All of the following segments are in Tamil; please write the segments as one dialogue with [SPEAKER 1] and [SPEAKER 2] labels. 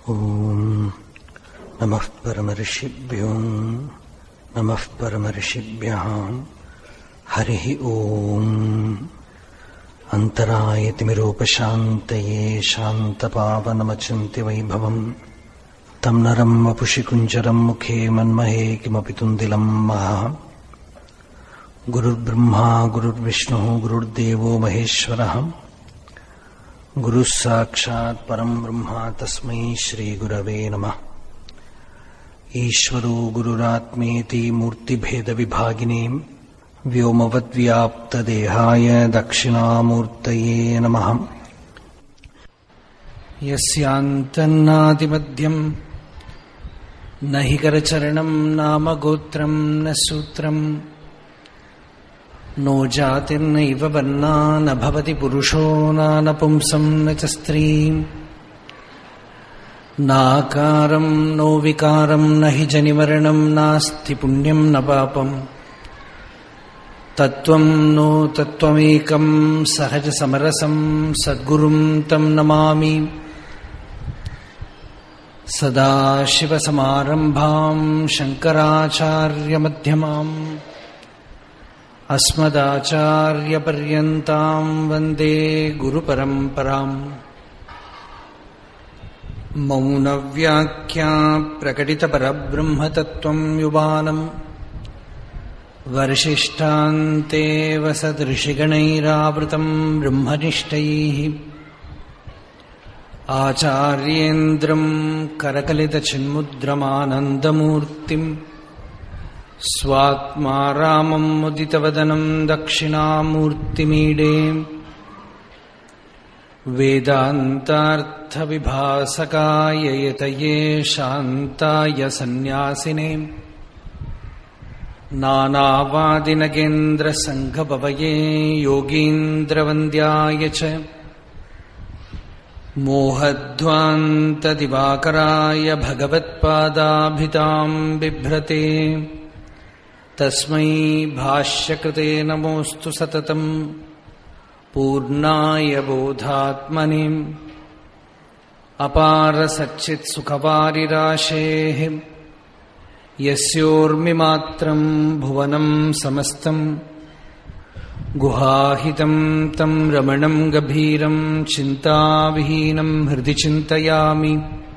[SPEAKER 1] ॐ नमः परमर्षिभ्यो नमः परमर्षिभ्यः हरिः ॐ अन्तरायतिमिरोपशान्तये शान्तपावनमचिन्त्यवैभवम् तं नरम् वपुषि कुञ्जरम् मुखे मन्महे किमपि तुन्दिलम् महः गुरुर्ब्रह्मा गुरुर्विष्णुः गुरुर्देवो महेश्वरः गुरुः साक्षात् परम् ब्रह्मा तस्मै श्रीगुरवे नमः ईश्वरो गुरुरात्मेति मूर्तिभेदविभागिने व्योमवद्व्याप्तदेहाय दक्षिणामूर्तये नमः
[SPEAKER 2] यस्यान्तन्नादिमध्यम् न हि करचरणम् नाम गोत्रम् न सूत्रम् नो जातिर्नैव वर्णा न भवति पुरुषो नानपुंसम् न च स्त्रीम् नाकारम् नो विकारम् न हि जनिमरणम् नास्ति पुण्यम् न पापम् तत्त्वम् नो तत्त्वमेकम् सहजसमरसम् सद्गुरुम् तम् नमामि सदाशिवसमारम्भाम् शङ्कराचार्यमध्यमाम् अस्मदाचार्यपर्यन्ताम् वन्दे गुरुपरम्पराम् मौनव्याख्या प्रकटितपरब्रह्मतत्त्वम् युवानम् वर्षिष्ठान्तेव सदृशिगणैरावृतम् ब्रह्मनिष्ठैः आचार्येन्द्रम् करकलितचिन्मुद्रमानन्दमूर्तिम् स्वात्मा रामम् मुदितवदनम् दक्षिणामूर्तिमीडे वेदान्तार्थविभासकाय यतये शान्ताय सन्न्यासिने नानावादिनगेन्द्रसङ्घभवये योगीन्द्रवन्द्याय च मोहध्वान्तदिवाकराय भगवत्पादाभिताम् बिभ्रते तस्मै भाष्यकृते नमोऽस्तु सततम् पूर्णाय बोधात्मने अपारसच्चित्सुखवारिराशेः यस्योर्मिमात्रम् भुवनम् समस्तम् गुहाहितम् तम् रमणम् गभीरम् चिन्ताविहीनम् हृदि चिन्तयामि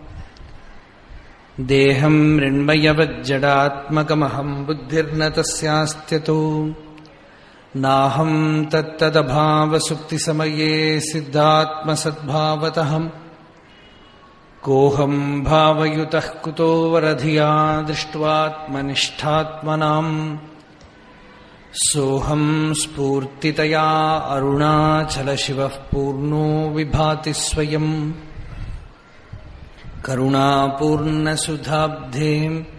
[SPEAKER 2] देहम् मृण्मयवज्जडात्मकमहम् बुद्धिर्न तस्यास्त्यतो नाहम् तत्तदभावसुप्तिसमये सिद्धात्मसद्भावतःम् कोऽहम् भावयुतः कुतो वरधिया दृष्ट्वात्मनिष्ठात्मनाम् सोऽहम् स्फूर्तितया अरुणाचलशिवः पूर्णो विभाति स्वयम् करुणापूर्णसुधाब्धे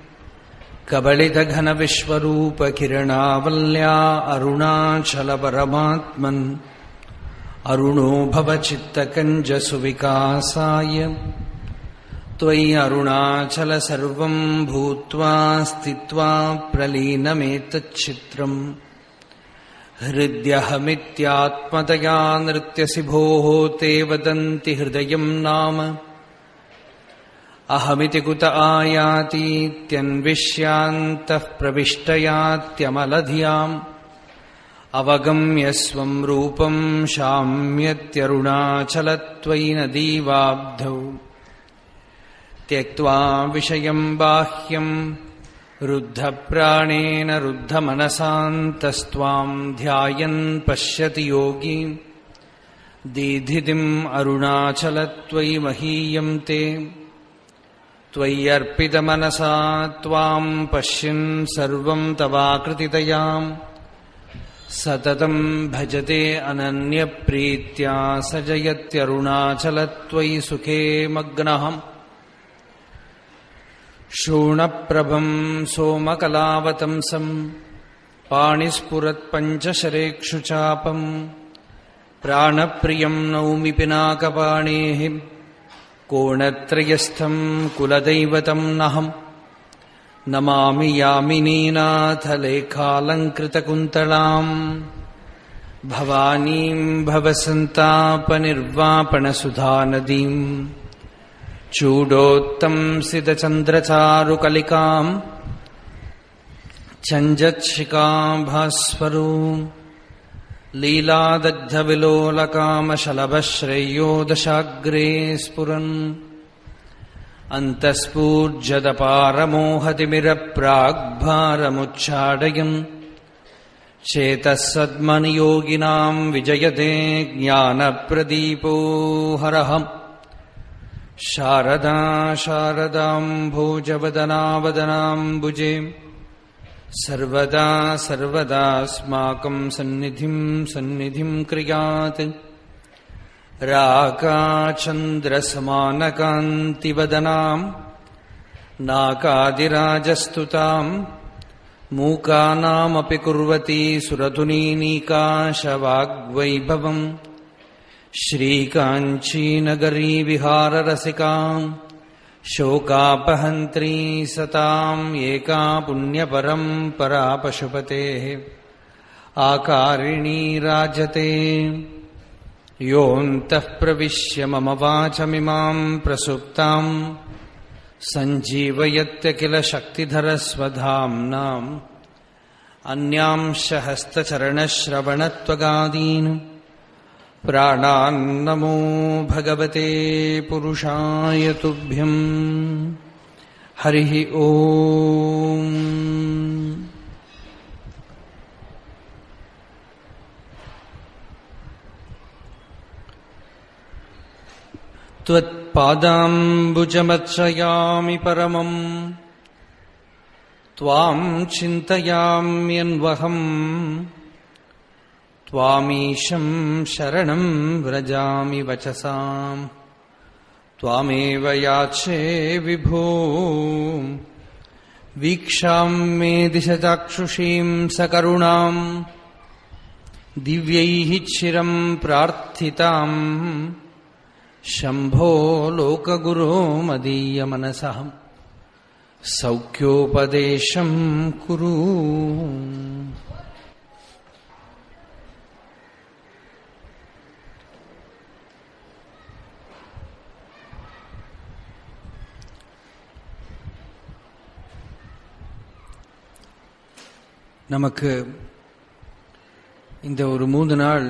[SPEAKER 2] कबलितघनविश्वरूपकिरणावल्या अरुणाचलपरमात्मन् अरुणो भवचित्तकञ्जसुविकासाय त्वयि अरुणाचल सर्वम् भूत्वा स्थित्वा प्रलीनमेतच्चित्रम् हृद्यहमित्यात्मतया नृत्यसि भोः ते वदन्ति हृदयम् नाम अहमिति कुत आयातीत्यन्विष्यान्तः प्रविष्टयात्यमलधियाम् अवगम्य स्वम् रूपम् शाम्यत्यरुणाचलत्वयि नदीवाब्धौ त्यक्त्वा विषयम् बाह्यम् रुद्धप्राणेन रुद्धमनसान्तस्त्वाम् ध्यायन् पश्यति योगी दीधितिम् अरुणाचलत्वयि महीयम् ते त्वय्यर्पितमनसा त्वाम् पश्यन् सर्वम् तवाकृतितयाम् सततम् भजते अनन्यप्रीत्या स जयत्यरुणाचलत्वयि सुखे मग्नः शोणप्रभम् सोमकलावतंसम् पाणिस्फुरत्पञ्चशरेक्षु चापम् प्राणप्रियम् नौमि पिनाकपाणेः कोणत्रयस्थम् कुलदैवतम् नहम् नमामि यामिनीनाथलेखालङ्कृतकुन्तलाम् भवानीम् भवसन्तापनिर्वापणसुधानदीम् चूडोत्तंसितचन्द्रचारुकलिकाम् चञ्जत्शिकाभास्वरू लीलादग्धविलोलकामशलभश्रेयो दशाग्रे स्फुरन् अन्तःस्फूर्जदपारमोहतिमिरप्राग्भारमुच्चाडयम् चेतः सद्मनियोगिनाम् विजयते ज्ञानप्रदीपो हरहम् शारदा शारदाम् भोजवदनावदनाम्बुजे सर्वदा सर्वदास्माकम् सन्निधिम् सन्निधिम् क्रियात् राकाचन्द्रसमानकान्तिवदनाम् नाकादिराजस्तुताम् मूकानामपि कुर्वती सुरतुनीनीकाशवाग्वैभवम् श्रीकाञ्चीनगरी विहाररसिकाम् शोकापहन्त्री सताम् एका पुण्यपरम्परा पशुपतेः आकारिणी राजते योऽन्तः प्रविश्य मम वाचमिमाम् प्रसुप्ताम् सञ्जीवयत्य किल शक्तिधरस्वधाम्नाम् अन्यांश हस्तचरणश्रवणत्वगादीन् प्राणान्नमो भगवते पुरुषाय तुभ्यम् हरिः ओम् त्वत्पादाम्बुजमर्चयामि परमम् त्वाम् चिन्तयाम्यन्वहम् त्वामीशम् शरणम् व्रजामि वचसाम् त्वामेव याचे विभो वीक्षाम् मे दिशचाक्षुषीम् सकरुणाम् दिव्यैः चिरम् प्रार्थिताम् शम्भो लोकगुरो मदीयमनसः सौख्योपदेशम् कुरु நமக்கு இந்த ஒரு மூன்று நாள்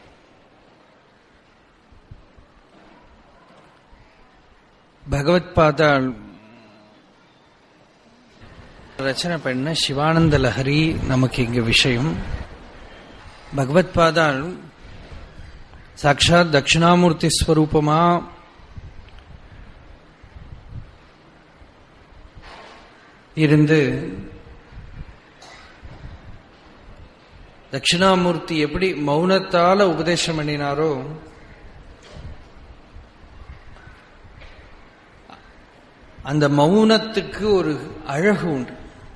[SPEAKER 2] பகவத் பாதாள் ரச்சனை பண்ண சிவானந்த லஹரி நமக்கு இங்க விஷயம் பகவத் பாதாள் சாட்சாத் தட்சிணாமூர்த்தி ஸ்வரூபமா இருந்து தட்சிணாமூர்த்தி எப்படி மௌனத்தால உபதேசம் பண்ணினாரோ அந்த மௌனத்துக்கு ஒரு அழகு உண்டு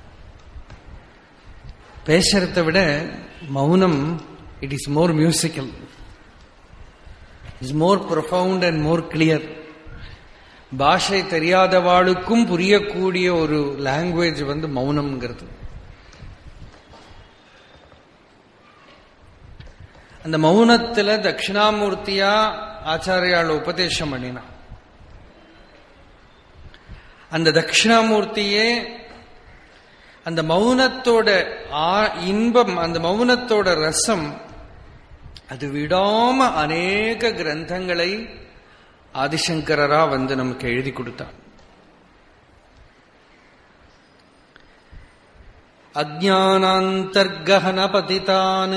[SPEAKER 2] பேசுறத விட மௌனம் it is more musical is more profound and more clear பாஷை தெரியாதவாளுக்கும் புரியக்கூடிய ஒரு லாங்குவேஜ் வந்து மௌனம்ங்கிறது அந்த மௌனத்துல தட்சிணாமூர்த்தியா ஆச்சாரியால் உபதேசம் பண்ணினான் அந்த தட்சிணாமூர்த்தியே அந்த மௌனத்தோட இன்பம் அந்த மௌனத்தோட ரசம் அது விடாம அநேக கிரந்தங்களை ஆதிசங்கரரா வந்து நமக்கு எழுதி கொடுத்தார் அஜானாந்தர்கஹன பதிதான்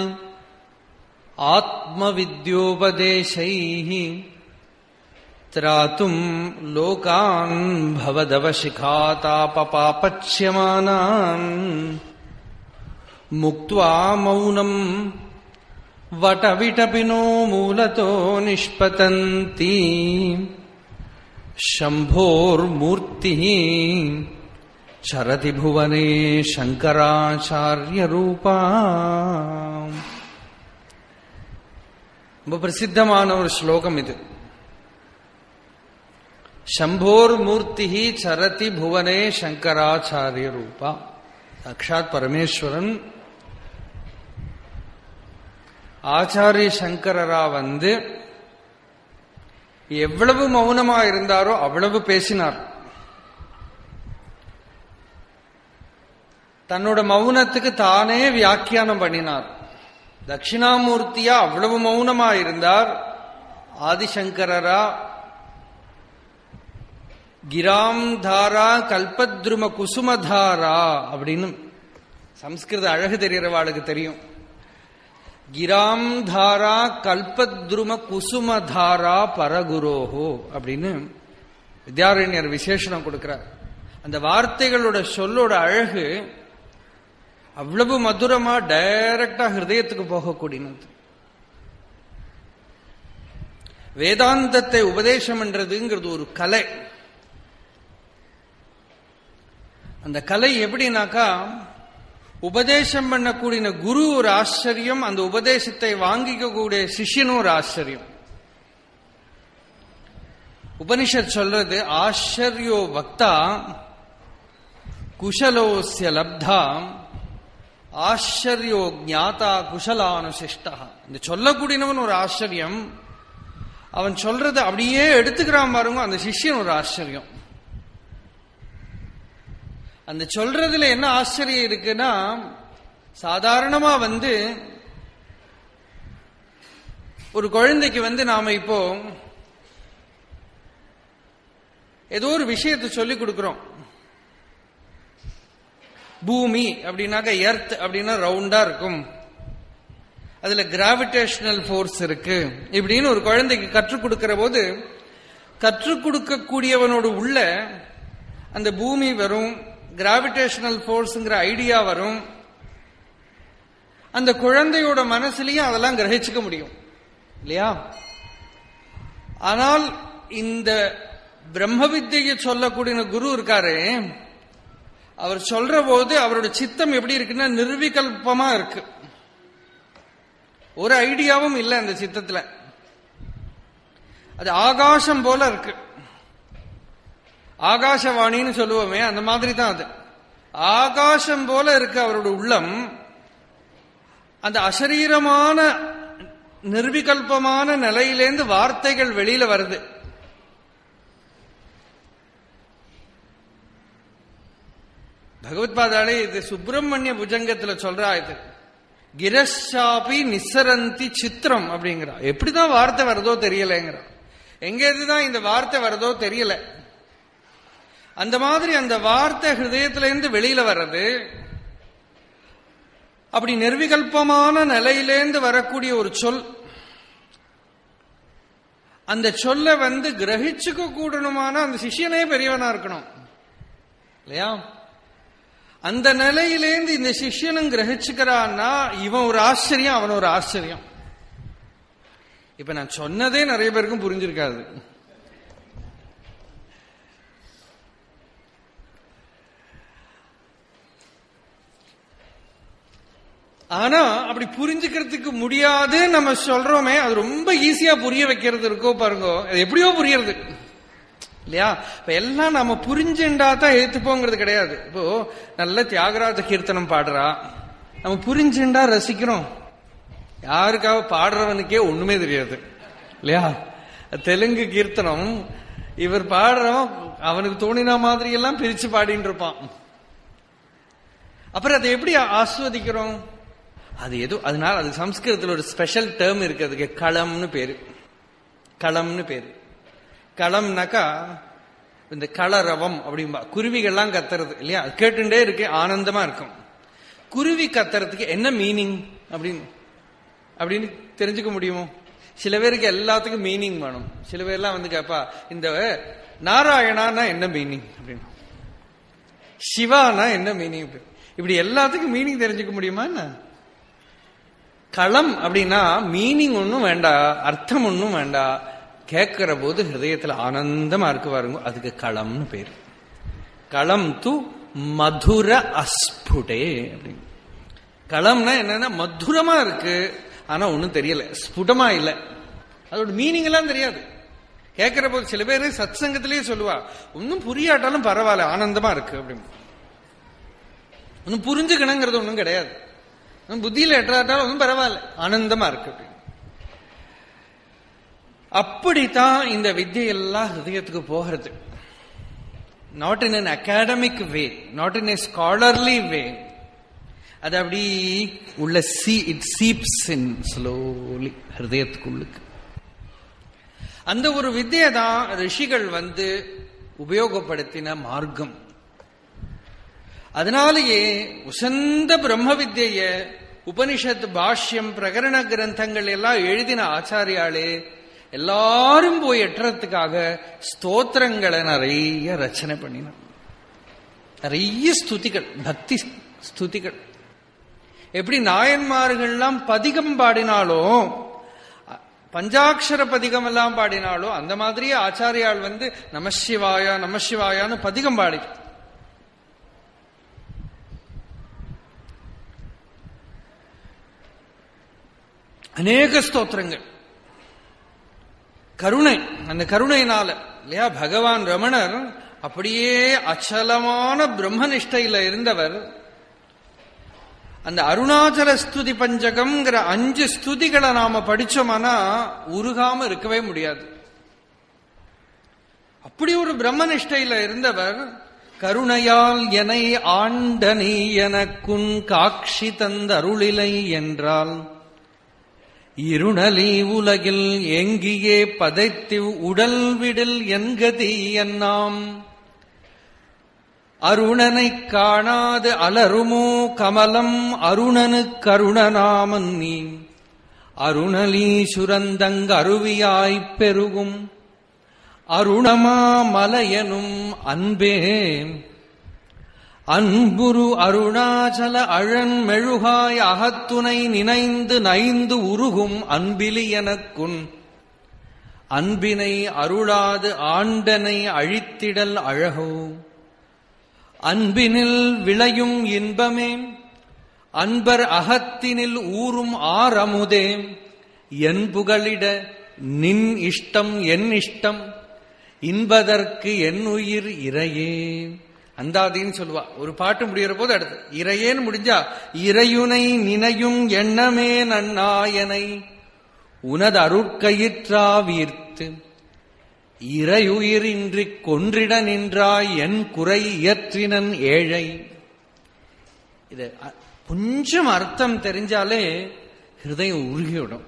[SPEAKER 2] ஆத்மவித்யோபதேசைः त्रातुम् लोकान् भवदवशिखातापपापच्यमानान् मुक्त्वा मौनम् वटविटपिनो मूलतो निष्पतन्ति शम्भोर्मूर्तिः चरति भुवने शङ्कराचार्यरूपा ரொம்ப பிரசித்தமான ஒரு ஸ்லோகம் இது शंभोर मूर्ति चरति भुवने शंकराचार्य रूपा साक्षात பரமேஸ்வரன் ஆச்சாரிய சங்கரரா வந்து எவ்வளவு மௌனமா இருந்தாரோ அவ்வளவு பேசினார் தன்னோட மௌனத்துக்கு தானே வியாக்கியானம் பண்ணினார் தட்சிணாமூர்த்தியா அவ்வளவு மௌனமா இருந்தார் ஆதிசங்கரரா கிராம் தாரா கல்பத்ரும குசுமதாரா அப்படின்னு சம்ஸ்கிருத அழகு தெரியறவாளுக்கு தெரியும் கிராம் தாரா கல்பத்ரும குசுமதாரா பரகுரோஹோ அப்படின்னு வித்யாரண்யர் விசேஷனம் கொடுக்கிறார் அந்த வார்த்தைகளோட சொல்லோட அழகு அவ்வளவு மதுரமா டைரக்டா ஹிருதயத்துக்கு போகக்கூடியது வேதாந்தத்தை உபதேசம் என்றதுங்கிறது ஒரு கலை அந்த கலை எப்படின்னாக்கா உபதேசம் பண்ணக்கூடிய குரு ஒரு ஆச்சரியம் அந்த உபதேசத்தை வாங்கிக்கக்கூடிய சிஷ்யனும் ஒரு ஆச்சரியம் உபனிஷத் சொல்றது ஆச்சரியோ வக்தா குஷலோசிய லப்தா ஆச்சரியோ ஜாதா குஷலானுசிஷ்டா இந்த சொல்லக்கூடியவன் ஒரு ஆச்சரியம் அவன் சொல்றதை அப்படியே எடுத்துக்கிறான் பாருங்க அந்த சிஷ்யன் ஒரு ஆச்சரியம் அந்த சொல்றதுல என்ன ஆச்சரியம் இருக்குன்னா சாதாரணமா வந்து ஒரு குழந்தைக்கு வந்து நாம இப்போ ஏதோ ஒரு விஷயத்தை சொல்லி கொடுக்கிறோம் பூமி அப்படின்னாக்க எர்த் அப்படின்னா ரவுண்டா இருக்கும் அதுல கிராவிடேஷனல் ஃபோர்ஸ் இருக்கு இப்படின்னு ஒரு குழந்தைக்கு கற்றுக் கொடுக்கிற போது கற்றுக் கொடுக்கக்கூடியவனோட உள்ள அந்த பூமி வரும் கிராவிடேஷனல் ஃபோர்ஸ்ங்கிற ஐடியா வரும் அந்த குழந்தையோட மனசுலயும் அதெல்லாம் கிரகிச்சுக்க முடியும் இல்லையா ஆனால் இந்த பிரம்ம வித்தியை சொல்லக்கூடிய குரு இருக்காரு அவர் சொல்ற போது அவரோட சித்தம் எப்படி இருக்குன்னா நிர்விகல்பமா இருக்கு ஒரு ஐடியாவும் இல்லை அந்த சித்தத்துல அது ஆகாசம் போல இருக்கு ஆகாசவாணின்னு சொல்லுவோமே அந்த மாதிரி தான் அது ஆகாசம் போல இருக்கு அவரோட உள்ளம் அந்த அசரீரமான நிர்விகல்பமான நிலையிலேந்து வார்த்தைகள் வெளியில வருது பகவத்பாதாலே இது சுப்பிரமணிய புஜங்கத்துல சொல்றா இது கிரஷாபி நிசரந்தி சித்திரம் அப்படிங்கிறா எப்படிதான் வார்த்தை வருதோ தெரியலங்கிறா எங்க இருந்துதான் இந்த வார்த்தை வருதோ தெரியல அந்த மாதிரி அந்த வார்த்தை ஹிருதயத்திலேருந்து வெளியில வர்றது அப்படி நிர்விகல்பமான நிலையிலேந்து வரக்கூடிய ஒரு சொல் அந்த சொல்ல வந்து கிரகிச்சுக்க கூடணுமான அந்த சிஷியனே பெரியவனா இருக்கணும் இல்லையா அந்த நிலையிலேந்து இந்த சிஷ்யனும் கிரகிச்சுக்கிறான்னா இவன் ஒரு ஆச்சரியம் அவன் ஒரு ஆச்சரியம் இப்ப நான் சொன்னதே நிறைய பேருக்கும் புரிஞ்சிருக்காது ஆனா அப்படி புரிஞ்சுக்கிறதுக்கு முடியாது நம்ம சொல்றோமே அது ரொம்ப ஈஸியா புரிய வைக்கிறது இருக்கோ பாருங்க அது எப்படியோ புரியறது இல்லையா இப்ப எல்லாம் நம்ம புரிஞ்சுண்டா தான் ஏத்துப்போங்கிறது கிடையாது இப்போ நல்ல தியாகராஜ கீர்த்தனம் பாடுறா நம்ம புரிஞ்சுண்டா ரசிக்கிறோம் யாருக்காக பாடுறவனுக்கே ஒண்ணுமே தெரியாது இல்லையா தெலுங்கு கீர்த்தனம் இவர் பாடுறவன் அவனுக்கு தோணினா மாதிரி எல்லாம் பிரிச்சு பாடிட்டு இருப்பான் அப்புறம் அதை எப்படி ஆஸ்வதிக்கிறோம் அது எதோ அதனால அது சம்ஸ்கிருதத்தில் ஒரு ஸ்பெஷல் டேர்ம் இருக்கு அதுக்கு களம்னு பேரு களம்னு பேரு களம்னாக்கா இந்த களரவம் அப்படிம்பா குருவிகள்லாம் கத்துறது இல்லையா கேட்டுட்டே இருக்கு ஆனந்தமா இருக்கும் குருவி கத்துறதுக்கு என்ன மீனிங் அப்படின்னு அப்படின்னு தெரிஞ்சுக்க முடியுமோ சில பேருக்கு எல்லாத்துக்கும் மீனிங் வேணும் சில பேர்லாம் வந்து கேப்பா இந்த நாராயணானா என்ன மீனிங் அப்படின்னு சிவானா என்ன மீனிங் இப்படி எல்லாத்துக்கும் மீனிங் தெரிஞ்சுக்க முடியுமா என்ன களம் அப்படின்னா மீனிங் ஒன்றும் வேண்டாம் அர்த்தம் ஒன்றும் வேண்டாம் கேட்கிற போது ஹிருதயத்தில் ஆனந்தமா இருக்கு பாருங்க அதுக்கு களம்னு பேரு களம் து மதுர அஸ்புடே அப்படின்னு களம்னா என்னன்னா மதுரமா இருக்கு ஆனா ஒன்னும் தெரியல ஸ்புடமா இல்லை அதோட மீனிங் எல்லாம் தெரியாது கேட்கிற போது சில பேர் சத் சங்கத்திலேயே சொல்லுவா ஒன்னும் புரியாட்டாலும் பரவாயில்ல ஆனந்தமா இருக்கு அப்படின்னு ஒன்னும் புரிஞ்சுக்கணுங்கிறது ஒன்றும் கிடையாது புத்தியில எட்டாட்டாலும் ஒன்றும் பரவாயில்ல ஆனந்தமா இருக்கு அப்படின்னு அப்படித்தான் இந்த வித்தியெல்லாம் ஹிருதயத்துக்கு போகிறது not in an academic way not in a scholarly way அது அப்படி உள்ள see it seeps in slowly ஹிருதயத்துக்குள்ளுக்கு அந்த ஒரு வித்தியை தான் ரிஷிகள் வந்து உபயோகப்படுத்தின மார்க்கம் அதனாலேயே உசந்த பிரம்ம வித்திய உபனிஷத் பாஷ்யம் பிரகரண கிரந்தங்கள் எல்லாம் எழுதின ஆச்சாரியாளே எல்லாரும் போய் எட்டுறதுக்காக ஸ்தோத்திரங்களை நிறைய ரச்சனை பண்ணினார் நிறைய ஸ்துதிகள் பக்தி ஸ்துதிகள் எப்படி நாயன்மார்கள்லாம் பதிகம் பாடினாலும் பஞ்சாட்சர பதிகம் எல்லாம் பாடினாலும் அந்த மாதிரியே ஆச்சாரியால் வந்து நமசிவாயா நமசிவாயான்னு பதிகம் பாடி அநேக ஸ்தோத்திரங்கள் கருணை அந்த கருணையினால இல்லையா பகவான் ரமணர் அப்படியே அச்சலமான பிரம்மனிஷ்டையில இருந்தவர் அந்த அருணாச்சல ஸ்துதி பஞ்சகம்ங்கிற அஞ்சு ஸ்துதிகளை நாம படிச்சோம்னா உருகாம இருக்கவே முடியாது அப்படி ஒரு பிரம்மனிஷ்டையில இருந்தவர் கருணையால் எனை ஆண்டனி எனக்குன் காட்சி தந்த அருளிலை என்றால் இருணலி உலகில் எங்கியே பதைத்து உடல் விடில் என்கதி என்னாம் அருணனை காணாது அலருமோ கமலம் அருணனு கருணனாமன் நீ அருணலீ சுரந்தங்க அருவியாய்ப் பெருகும் அருணமா மலையனும் அன்பே அன்புரு அருணாச்சல அழன் மெழுகாய் அகத்துணை நினைந்து நைந்து உருகும் அன்பிலி எனக்குன் அன்பினை அருளாது ஆண்டனை அழித்திடல் அழகோ அன்பினில் விளையும் இன்பமே அன்பர் அகத்தினில் ஊறும் ஆரமுதே என் புகழிட நின் இஷ்டம் என் இஷ்டம் இன்பதற்கு என் உயிர் இறையே அந்தாதின்னு சொல்லுவா ஒரு பாட்டு முடிகிற போது அடுத்து இறையேன்னு முடிஞ்சா இறையுனை நினையும் எண்ணமே நன்னாயனை உனது அருட்கயிற்றாவீர்த்து இறையுயிரின்றி கொன்றிட நின்றாய் என் குறை இயற்றினன் ஏழை இது கொஞ்சம் அர்த்தம் தெரிஞ்சாலே ஹிருதயம் உருகிவிடும்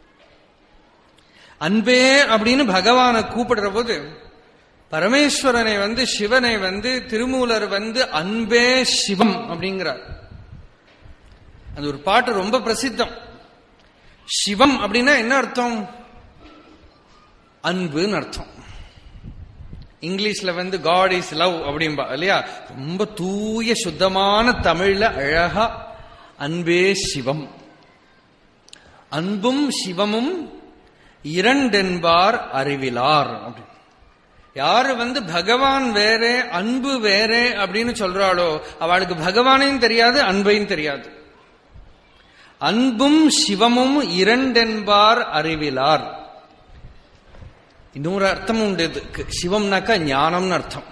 [SPEAKER 2] அன்பே அப்படின்னு பகவானை கூப்பிடுற போது பரமேஸ்வரனை வந்து சிவனை வந்து திருமூலர் வந்து அன்பே சிவம் அப்படிங்கிறார் அது ஒரு பாட்டு ரொம்ப பிரசித்தம் சிவம் அப்படின்னா என்ன அர்த்தம் அன்புன்னு அர்த்தம் இங்கிலீஷ்ல வந்து காட் இஸ் லவ் அப்படின்பா இல்லையா ரொம்ப தூய சுத்தமான தமிழ்ல அழகா அன்பே சிவம் அன்பும் சிவமும் இரண்டென்பார் அறிவிலார் அப்படி யாரு வந்து பகவான் வேறே அன்பு வேறே அப்படின்னு சொல்றாளோ அவளுக்கு பகவானையும் தெரியாது அன்பையும் தெரியாது அன்பும் சிவமும் இரண்டென்பார் அறிவிலார் இன்னொரு அர்த்தம் உண்டு இதுக்கு சிவம்னாக்கா ஞானம்னு அர்த்தம்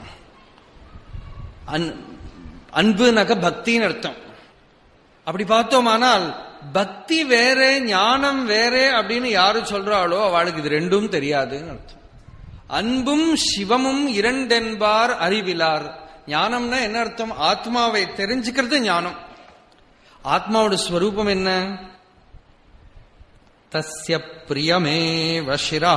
[SPEAKER 2] அன்புனாக்க பக்தின்னு அர்த்தம் அப்படி பார்த்தோமானால் பக்தி வேற ஞானம் வேற அப்படின்னு யாரு சொல்றாளோ அவளுக்கு இது ரெண்டும் தெரியாதுன்னு அர்த்தம் அன்பும் சிவமும் இரண்டென்பார் அறிவிலார் ஞானம்னா என்ன அர்த்தம் ஆத்மாவை தெரிஞ்சுக்கிறது ஞானம் ஆத்மாவோட ஸ்வரூபம் என்ன தஸ்ய பிரியமேவ சிரா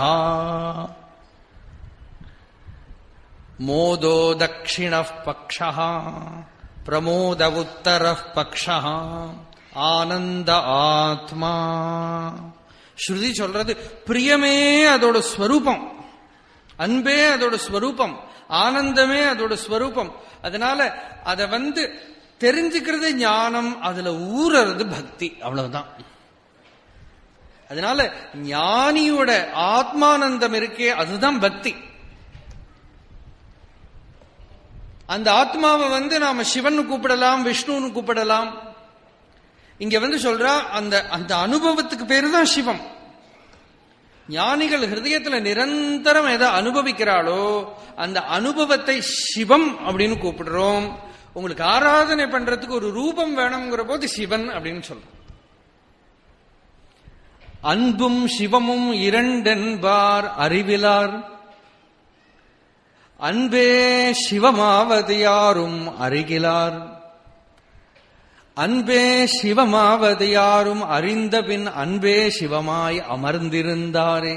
[SPEAKER 2] மோதோ தட்சிண பக்ஷ பிரமோத உத்தர பக்ஷ ஆனந்த ஆத்மா ஸ்ருதி சொல்றது பிரியமே அதோட ஸ்வரூபம் அன்பே அதோட ஸ்வரூபம் ஆனந்தமே அதோட ஸ்வரூபம் அதனால அத வந்து தெரிஞ்சுக்கிறது ஞானம் அதுல ஊறது பக்தி அவ்வளவுதான் அதனால ஞானியோட ஆத்மானந்தம் இருக்கே அதுதான் பக்தி அந்த ஆத்மாவை வந்து நாம சிவன் கூப்பிடலாம் விஷ்ணுன்னு கூப்பிடலாம் இங்க வந்து சொல்றா அந்த அந்த அனுபவத்துக்கு பேரு தான் சிவம் ஞானிகள் ஹிருதயத்துல நிரந்தரம் எதை அனுபவிக்கிறாளோ அந்த அனுபவத்தை சிவம் அப்படின்னு கூப்பிடுறோம் உங்களுக்கு ஆராதனை பண்றதுக்கு ஒரு ரூபம் வேணுங்கிற போது சிவன் அப்படின்னு சொல்றோம் அன்பும் சிவமும் இரண்டென்பார் அறிவிலார் அன்பே சிவமாவது யாரும் அறிகிலார் அன்பே சிவமாவது யாரும் அறிந்தபின் அன்பே சிவமாய் அமர்ந்திருந்தாரே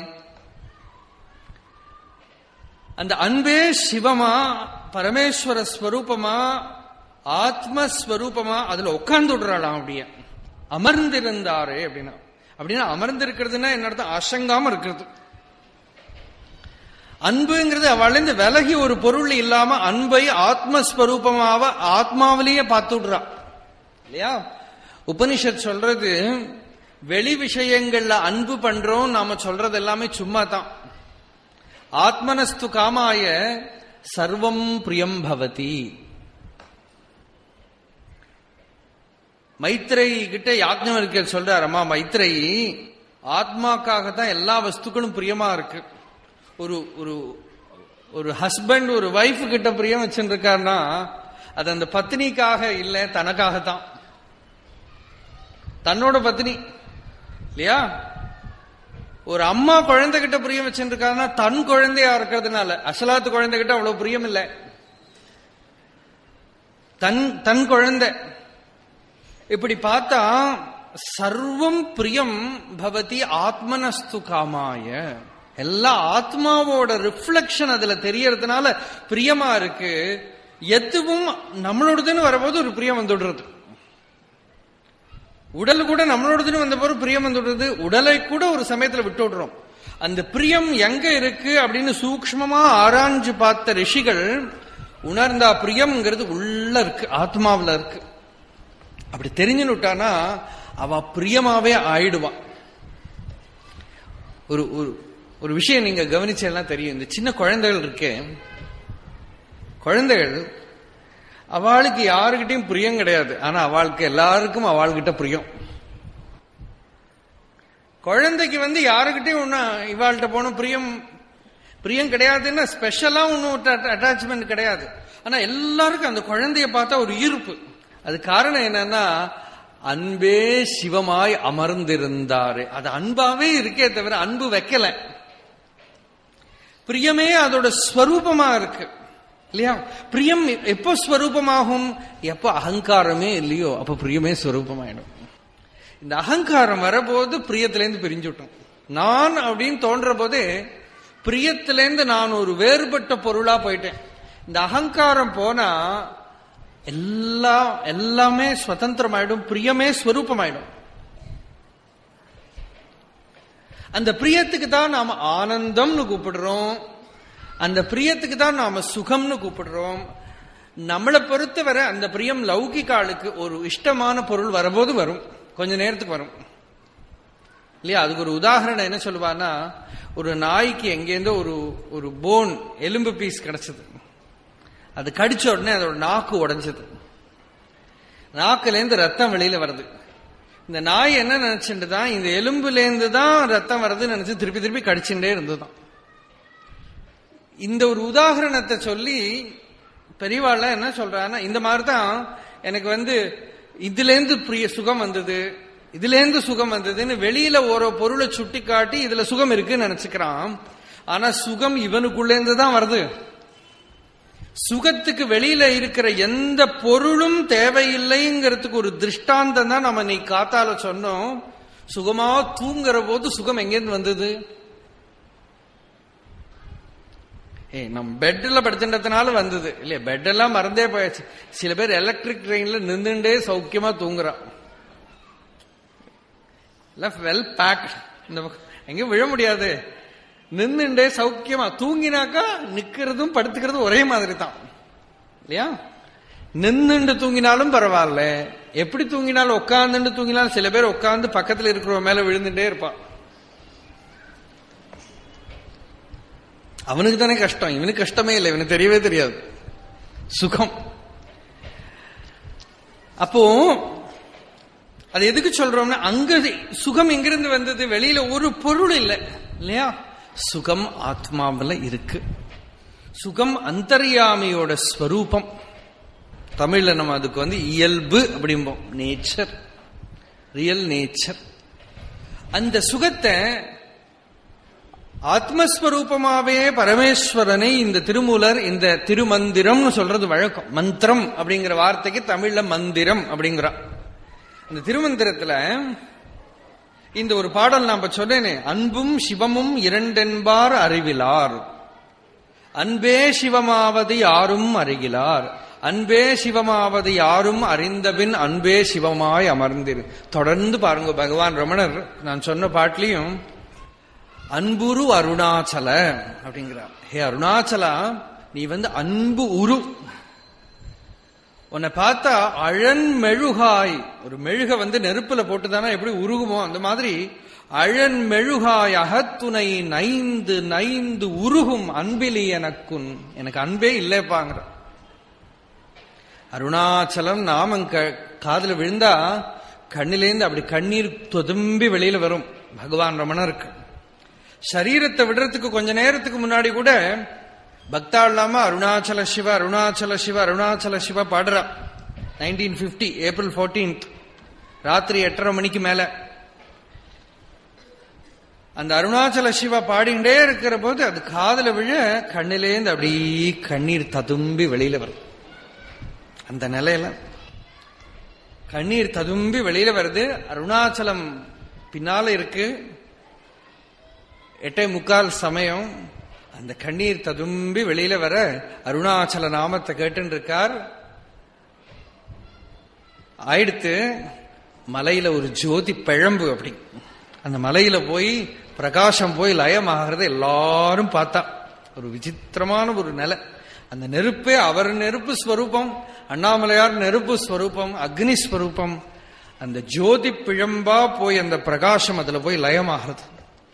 [SPEAKER 2] அந்த அன்பே சிவமா பரமேஸ்வர ஸ்வரூபமா ஆத்மஸ்வரூபமா அதுல உட்கார்ந்து விடுறாளாம் அப்படியே அமர்ந்திருந்தாரே அப்படின்னா அப்படின்னா அமர்ந்திருக்கிறதுனா என்ன அர்த்தம் அசங்காம இருக்கிறது அன்புங்கிறது அவளிருந்து விலகி ஒரு பொருள் இல்லாம அன்பை ஆத்மஸ்வரூபமாவ ஆத்மாவிலேயே பார்த்து விடுறா இல்லையா உபனிஷத் சொல்றது வெளி விஷயங்கள்ல அன்பு பண்றோம் நாம சொல்றது எல்லாமே சும்மா தான் ஆத்மனஸ்து காமாய சர்வம் பிரியம் பவதி மைத்ரை கிட்ட யாக்ஞவல்கர் சொல்றார் அம்மா மைத்ரை ஆத்மாக்காக தான் எல்லா வஸ்துக்களும் பிரியமா இருக்கு ஒரு ஒரு ஒரு ஹஸ்பண்ட் ஒரு வைஃப் கிட்ட பிரியம் வச்சுருக்காருன்னா அது அந்த பத்னிக்காக இல்லை தனக்காக தான் தன்னோட பத்னி இல்லையா ஒரு அம்மா குழந்தை கிட்ட பிரியம் வச்சுருக்காருன்னா தன் குழந்தையா இருக்கிறதுனால அசலாத்து குழந்தை கிட்ட அவ்வளவு பிரியம் இல்லை தன் தன் குழந்தை இப்படி பார்த்தா சர்வம் பிரியம் பவதி ஆத்மனஸ்து காமாய எல்லா ஆத்மாவோட ரிஃப்ளெக்ஷன் அதுல தெரியறதுனால பிரியமா இருக்கு எதுவும் நம்மளோடதுன்னு வரபோது ஒரு பிரியம் வந்துடுறது உடல் கூட நம்மளோடதுன்னு வந்த போது பிரியம் வந்துடுறது உடலை கூட ஒரு சமயத்துல விட்டு விடுறோம் அந்த பிரியம் எங்க இருக்கு அப்படின்னு சூக்மமா ஆராய்ஞ்சு பார்த்த ரிஷிகள் உணர்ந்தா பிரியம்ங்கிறது உள்ள இருக்கு ஆத்மாவில இருக்கு அப்படி தெரிஞ்சுனுட்டானா அவ பிரியமாவே ஆயிடுவான் ஒரு ஒரு ஒரு விஷயம் நீங்க கவனிச்செல்லாம் தெரியும் இந்த சின்ன குழந்தைகள் இருக்கே குழந்தைகள் அவளுக்கு யாருக்கிட்டையும் பிரியம் கிடையாது ஆனா அவளுக்கு எல்லாருக்கும் அவள்கிட்ட பிரியம் குழந்தைக்கு வந்து யாருக்கிட்டையும் ஒண்ணு இவாள்கிட்ட போன பிரியம் பிரியம் கிடையாதுன்னா ஸ்பெஷலா ஒன்னும் அட்டாச்மெண்ட் கிடையாது ஆனா எல்லாருக்கும் அந்த குழந்தைய பார்த்தா ஒரு ஈர்ப்பு அது காரணம் என்னன்னா அன்பே சிவமாய் அமர்ந்திருந்தாரு அது அன்பாவே இருக்கே தவிர அன்பு வைக்கல பிரியமே அதோட ஸ்வரூபமா இருக்கு இல்லையா பிரியம் எப்போ ஸ்வரூபமாகும் எப்போ அகங்காரமே இல்லையோ அப்ப பிரியமே ஸ்வரூபமாயிடும் இந்த அகங்காரம் வரபோது பிரியத்திலேருந்து பிரிஞ்சுட்டோம் நான் அப்படின்னு தோன்ற போதே பிரியத்திலேருந்து நான் ஒரு வேறுபட்ட பொருளா போயிட்டேன் இந்த அகங்காரம் போனா எல்லாம் எல்லாமே சுதந்திரமாயிடும் பிரியமே ஸ்வரூபமாயிடும் அந்த பிரியத்துக்கு தான் நாம ஆனந்தம்னு கூப்பிடுறோம் அந்த பிரியத்துக்கு தான் நாம சுகம்னு கூப்பிடுறோம் நம்மளை பொறுத்தவரை அந்த பிரியம் லௌகிகாளுக்கு ஒரு இஷ்டமான பொருள் வரபோது வரும் கொஞ்ச நேரத்துக்கு வரும் இல்லையா அதுக்கு ஒரு உதாரணம் என்ன சொல்லுவான்னா ஒரு நாய்க்கு எங்கேருந்தோ ஒரு ஒரு போன் எலும்பு பீஸ் கிடைச்சது அது கடிச்ச உடனே அதோட நாக்கு உடைஞ்சது நாக்குலேருந்து ரத்தம் வெளியில வருது இந்த நாய் என்ன நினைச்சுட்டு தான் இந்த எலும்புலேருந்து தான் ரத்தம் வருதுன்னு நினைச்சு திருப்பி திருப்பி கடிச்சுட்டே இருந்துதான் இந்த ஒரு உதாரணத்தை சொல்லி பெரியவாள் என்ன சொல்றான்னா இந்த மாதிரி தான் எனக்கு வந்து இதுலேருந்து பிரிய சுகம் வந்தது இதுலேருந்து சுகம் வந்ததுன்னு வெளியில ஒரு பொருளை சுட்டி காட்டி இதுல சுகம் இருக்குன்னு நினைச்சுக்கிறான் ஆனா சுகம் இவனுக்குள்ளேருந்து தான் வருது சுகத்துக்கு வெளியில இருக்கிற எந்த பொருளும் தேவையில்லைங்கிறதுக்கு ஒரு திருஷ்டாந்தம் தான் நம்ம நீ காத்தால சொன்னோம் சுகமா தூங்குற போது சுகம் எங்கேருந்து வந்தது ஏ நம்ம பெட்ல படுத்துட்டதுனால வந்தது இல்லையா பெட் எல்லாம் மறந்தே போயாச்சு சில பேர் எலக்ட்ரிக் ட்ரெயின்ல நின்றுண்டே சௌக்கியமா தூங்குறான் வெல் பேக் இந்த எங்கேயும் விழ முடியாது நின்றுண்டே சௌக்கியமா தூங்கினாக்கா நிக்கிறதும் படுத்துக்கிறதும் ஒரே மாதிரி தான் இல்லையா நின்னுண்டு தூங்கினாலும் பரவாயில்ல எப்படி தூங்கினாலும் உட்காந்துட்டு தூங்கினாலும் சில பேர் உட்காந்து பக்கத்துல இருக்கிறவ மேல விழுந்துட்டே இருப்பான் அவனுக்கு தானே கஷ்டம் இவனுக்கு கஷ்டமே இல்லை இவனுக்கு தெரியவே தெரியாது சுகம் அப்போ அது எதுக்கு சொல்றோம்னா அங்க சுகம் எங்கிருந்து வந்தது வெளியில ஒரு பொருள் இல்லை இல்லையா சுகம் ஆத்மாவில் இருக்கு சுகம் அந்தர்யாமியோட ஸ்வரூபம் தமிழ்ல நம்ம அதுக்கு வந்து இயல்பு அப்படிம்போம் நேச்சர் ரியல் நேச்சர் அந்த சுகத்தை ஆத்மஸ்வரூபமாவே பரமேஸ்வரனை இந்த திருமூலர் இந்த திருமந்திரம் சொல்றது வழக்கம் மந்திரம் அப்படிங்கிற வார்த்தைக்கு தமிழ்ல மந்திரம் அப்படிங்கிறான் அந்த திருமந்திரத்துல இந்த ஒரு பாடல் நாம சொன்னேனே அன்பும் சிவமும் இரண்டென்பார் அறிவிலார் அன்பே சிவமாவது யாரும் அறிகிலார் அன்பே சிவமாவது யாரும் அறிந்தபின் அன்பே சிவமாய் அமர்ந்திரு தொடர்ந்து பாருங்க பகவான் ரமணர் நான் சொன்ன பாட்டிலையும் அன்புரு அருணாச்சல அப்படிங்கிறார் ஹே அருணாச்சலா நீ வந்து அன்பு உரு உன்னை பார்த்தா அழன் மெழுகாய் ஒரு மெழுக வந்து நெருப்புல போட்டுதானா எப்படி உருகுமோ அந்த மாதிரி அழன் மெழுகாய் அகத்துணை நைந்து நைந்து உருகும் அன்பிலி எனக்குன் எனக்கு அன்பே இல்லைப்பாங்கிற அருணாச்சலம் நாமம் காதுல விழுந்தா கண்ணிலேந்து அப்படி கண்ணீர் தொதும்பி வெளியில வரும் பகவான் ரமணருக்கு சரீரத்தை விடுறதுக்கு கொஞ்ச நேரத்துக்கு முன்னாடி கூட பக்தா இல்லாம அருணாச்சல சிவ அருணாச்சல சிவ அருணாச்சல சிவ பாடுறா நைன்டீன் பிப்டி ஏப்ரல் போர்டீன்த் ராத்திரி எட்டரை மணிக்கு மேல அந்த அருணாச்சல சிவா பாடிண்டே இருக்கிற போது அது காதல விழ கண்ணிலேந்து அப்படியே கண்ணீர் ததும்பி வெளியில வரும் அந்த நிலையில கண்ணீர் ததும்பி வெளியில வருது அருணாச்சலம் பின்னால இருக்கு எட்டே முக்கால் சமயம் அந்த கண்ணீர் ததும்பி வெளியில வர அருணாச்சல நாமத்தை கேட்டு இருக்கார் ஆயிடுத்து மலையில ஒரு ஜோதி பிழம்பு அப்படி அந்த மலையில போய் பிரகாசம் போய் லயமாகிறது எல்லாரும் பார்த்தா ஒரு விசித்திரமான ஒரு நிலை அந்த நெருப்பே அவர் நெருப்பு ஸ்வரூபம் அண்ணாமலையார் நெருப்பு ஸ்வரூபம் அக்னி ஸ்வரூபம் அந்த ஜோதி பிழம்பா போய் அந்த பிரகாசம் அதுல போய் லயமாகிறது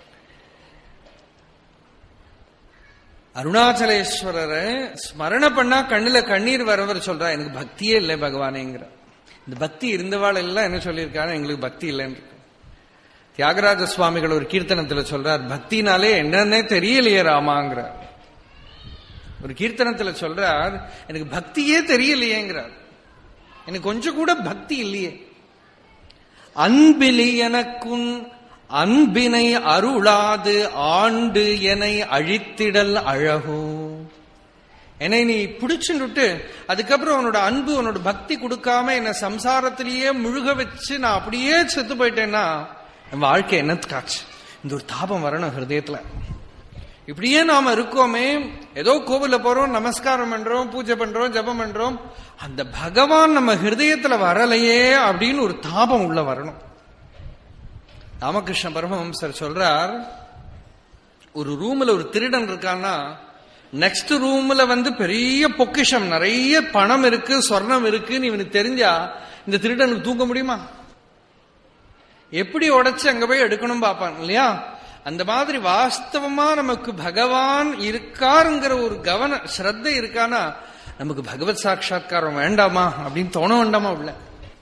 [SPEAKER 2] அருணாச்சலேஸ்வரரை ஸ்மரண பண்ணா கண்ணுல கண்ணீர் வரவர் சொல்றா எனக்கு பக்தியே இல்லை பகவானேங்கிற இந்த பக்தி இருந்தவாள் எல்லாம் என்ன சொல்லியிருக்காரு எங்களுக்கு பக்தி இல்லைன்னு தியாகராஜ சுவாமிகள் ஒரு கீர்த்தனத்துல சொல்றார் பக்தினாலே என்னன்னே தெரியலையே ராமாங்கிறார் ஒரு கீர்த்தனத்துல சொல்றார் எனக்கு பக்தியே தெரியலையேங்கிறார் எனக்கு கொஞ்சம் கூட பக்தி இல்லையே அன்பிலி எனக்குன் அன்பினை அருளாது ஆண்டு என்னை அழித்திடல் அழகோ என்னை நீ பிடிச்சுட்டு அதுக்கப்புறம் உன்னோட அன்பு உன்னோட பக்தி கொடுக்காம என்ன சம்சாரத்திலேயே முழுக வச்சு நான் அப்படியே செத்து போயிட்டேன்னா என் வாழ்க்கை என்னத்துக்காச்சு இந்த ஒரு தாபம் வரணும் ஹிருதயத்துல இப்படியே நாம இருக்கோமே ஏதோ கோவில போறோம் நமஸ்காரம் பண்றோம் பூஜை பண்றோம் ஜபம் பண்றோம் அந்த பகவான் நம்ம ஹிருதயத்துல வரலையே அப்படின்னு ஒரு தாபம் உள்ள வரணும் ராமகிருஷ்ண பரமஹம்சர் சொல்றார் ஒரு ரூம்ல ஒரு திருடன் இருக்கான்னா நெக்ஸ்ட் ரூம்ல வந்து பெரிய பொக்கிஷம் நிறைய பணம் இருக்கு சொர்ணம் இருக்குன்னு இவனுக்கு தெரிஞ்சா இந்த திருடனுக்கு தூங்க முடியுமா எப்படி உடைச்சு அங்க போய் எடுக்கணும் பாப்பான் இல்லையா அந்த மாதிரி வாஸ்தவமா நமக்கு பகவான் இருக்காருங்கிற ஒரு கவன ஸ்ரத்த இருக்கானா நமக்கு பகவத் சாட்சா்காரம் வேண்டாமா அப்படின்னு தோண வேண்டாமா உள்ள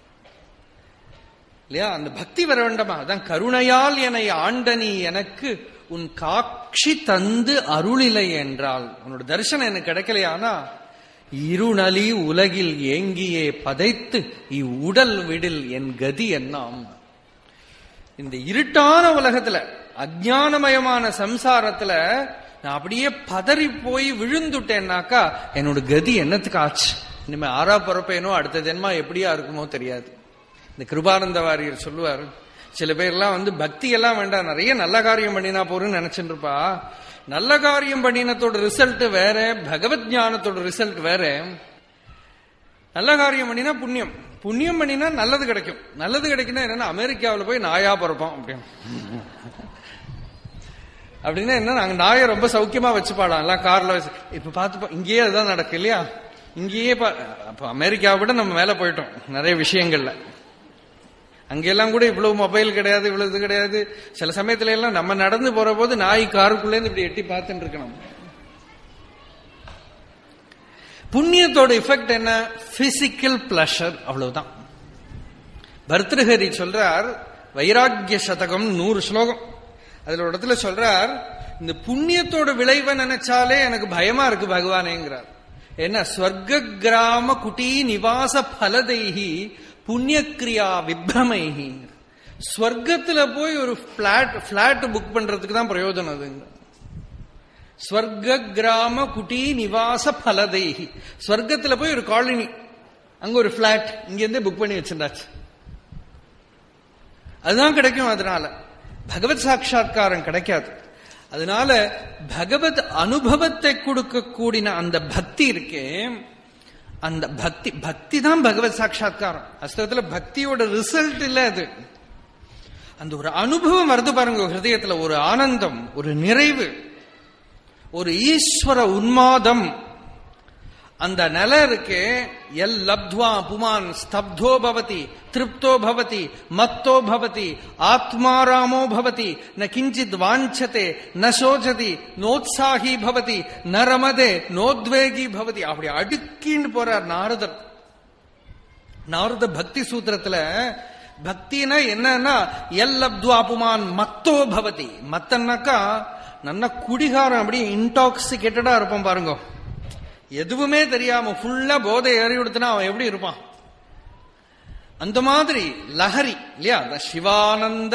[SPEAKER 2] இல்லையா அந்த பக்தி வர வேண்டாமா அதான் கருணையால் என்னை ஆண்டனி எனக்கு உன் காட்சி தந்து அருளிலை என்றால் உன்னோட தரிசனம் எனக்கு கிடைக்கலையானா இருநலி உலகில் ஏங்கியே பதைத்து இவ்வுடல் விடில் என் கதி என்னாம் இந்த இருட்டான உலகத்துல அஜானமயமான சம்சாரத்துல நான் அப்படியே பதறி போய் விழுந்துட்டேன்னாக்கா என்னோட கதி என்னத்துக்கு ஆச்சு இனிமே ஆறா பிறப்பேனோ அடுத்த ஜென்மா எப்படியா இருக்குமோ தெரியாது இந்த கிருபானந்த வாரியர் சொல்லுவார் சில பேர்லாம் வந்து பக்தி எல்லாம் வேண்டாம் நிறைய நல்ல காரியம் பண்ணினா போறேன்னு நினைச்சுட்டு இருப்பா நல்ல காரியம் பண்ணினத்தோட ரிசல்ட் வேற பகவத் ஞானத்தோட ரிசல்ட் வேற நல்ல காரியம் பண்ணினா புண்ணியம் புண்ணியம் பண்ணினா நல்லது கிடைக்கும் நல்லது கிடைக்குன்னா என்னன்னா அமெரிக்காவில் போய் நாயா பிறப்போம் அப்படின்னு அப்படின்னா என்ன நாங்க நாயை ரொம்ப சௌக்கியமா வச்சுப்பாடலாம் எல்லாம் கார்ல வச்சு இப்ப பார்த்து இங்கேயே அதுதான் நடக்கு இல்லையா இங்கேயே அப்ப அமெரிக்காவை விட நம்ம மேல போயிட்டோம் நிறைய விஷயங்கள்ல அங்கெல்லாம் கூட இவ்வளவு மொபைல் கிடையாது இவ்வளவு இது கிடையாது சில சமயத்துல எல்லாம் நம்ம நடந்து போற போது நாய் காருக்குள்ளே இப்படி எட்டி பார்த்துட்டு இருக்கணும் புண்ணியத்தோட எஃபெக்ட் என்ன பிசிக்கல் பிளஷர் அவ்வளவுதான் பர்திருஹரி சொல்றார் வைராக்கிய சதகம் நூறு ஸ்லோகம் அதுல ஒரு இடத்துல சொல்றார் இந்த புண்ணியத்தோட விளைவை நினைச்சாலே எனக்கு பயமா இருக்கு பகவானேங்கிறார் என்ன ஸ்வர்க கிராம குட்டி நிவாச பலதைஹி புண்ணியக்கிரியா விப்ரமைஹி ஸ்வர்க்கத்துல போய் ஒரு பிளாட் பிளாட் புக் பண்றதுக்கு தான் பிரயோஜனம் அதுங்க ஸ்வர்க கிராம குட்டி நிவாச பலதேகி ஸ்வர்க்கத்துல போய் ஒரு காலனி அங்க ஒரு பிளாட் இங்க இருந்து புக் பண்ணி வச்சிருந்தாச்சு அதுதான் கிடைக்கும் அதனால பகவத் சாட்சா்காரம் கிடைக்காது அதனால பகவத் அனுபவத்தை கொடுக்க கூடின அந்த பக்தி இருக்கே அந்த பக்தி பக்தி தான் பகவத் சாட்சா்காரம் அஸ்தத்துல பக்தியோட ரிசல்ட் இல்ல அது அந்த ஒரு அனுபவம் வருது பாருங்க ஹிருதயத்துல ஒரு ஆனந்தம் ஒரு நிறைவு ஒரு ஈஸ்வர உன்மாதம் அந்த நில இருக்கு எல் லப்துவா புமான் ஸ்தப்தோ பவதி திருப்தோ பவதி மத்தோ பவதி ஆத்மாராமோ பவதி ந கிஞ்சித் வாஞ்சதே ந சோஜதி நோத்சாகி பவதி ந ரமதே நோத்வேகி பவதி அப்படி அடுக்கின்னு போறார் நாரதர் நாரத பக்தி சூத்திரத்துல பக்தினா என்னன்னா எல் லப்துவா புமான் மத்தோ பவதி மத்தன்னாக்கா நல்ல குடிகாரம் அப்படி இன்டாக்சிகேட்டடா இருப்பான் பாருங்க எதுவுமே தெரியாம ஃபுல்லா போதை ஏறி கொடுத்தனா அவன் எப்படி இருப்பான் அந்த மாதிரி லஹரி இல்லையா அந்த சிவானந்த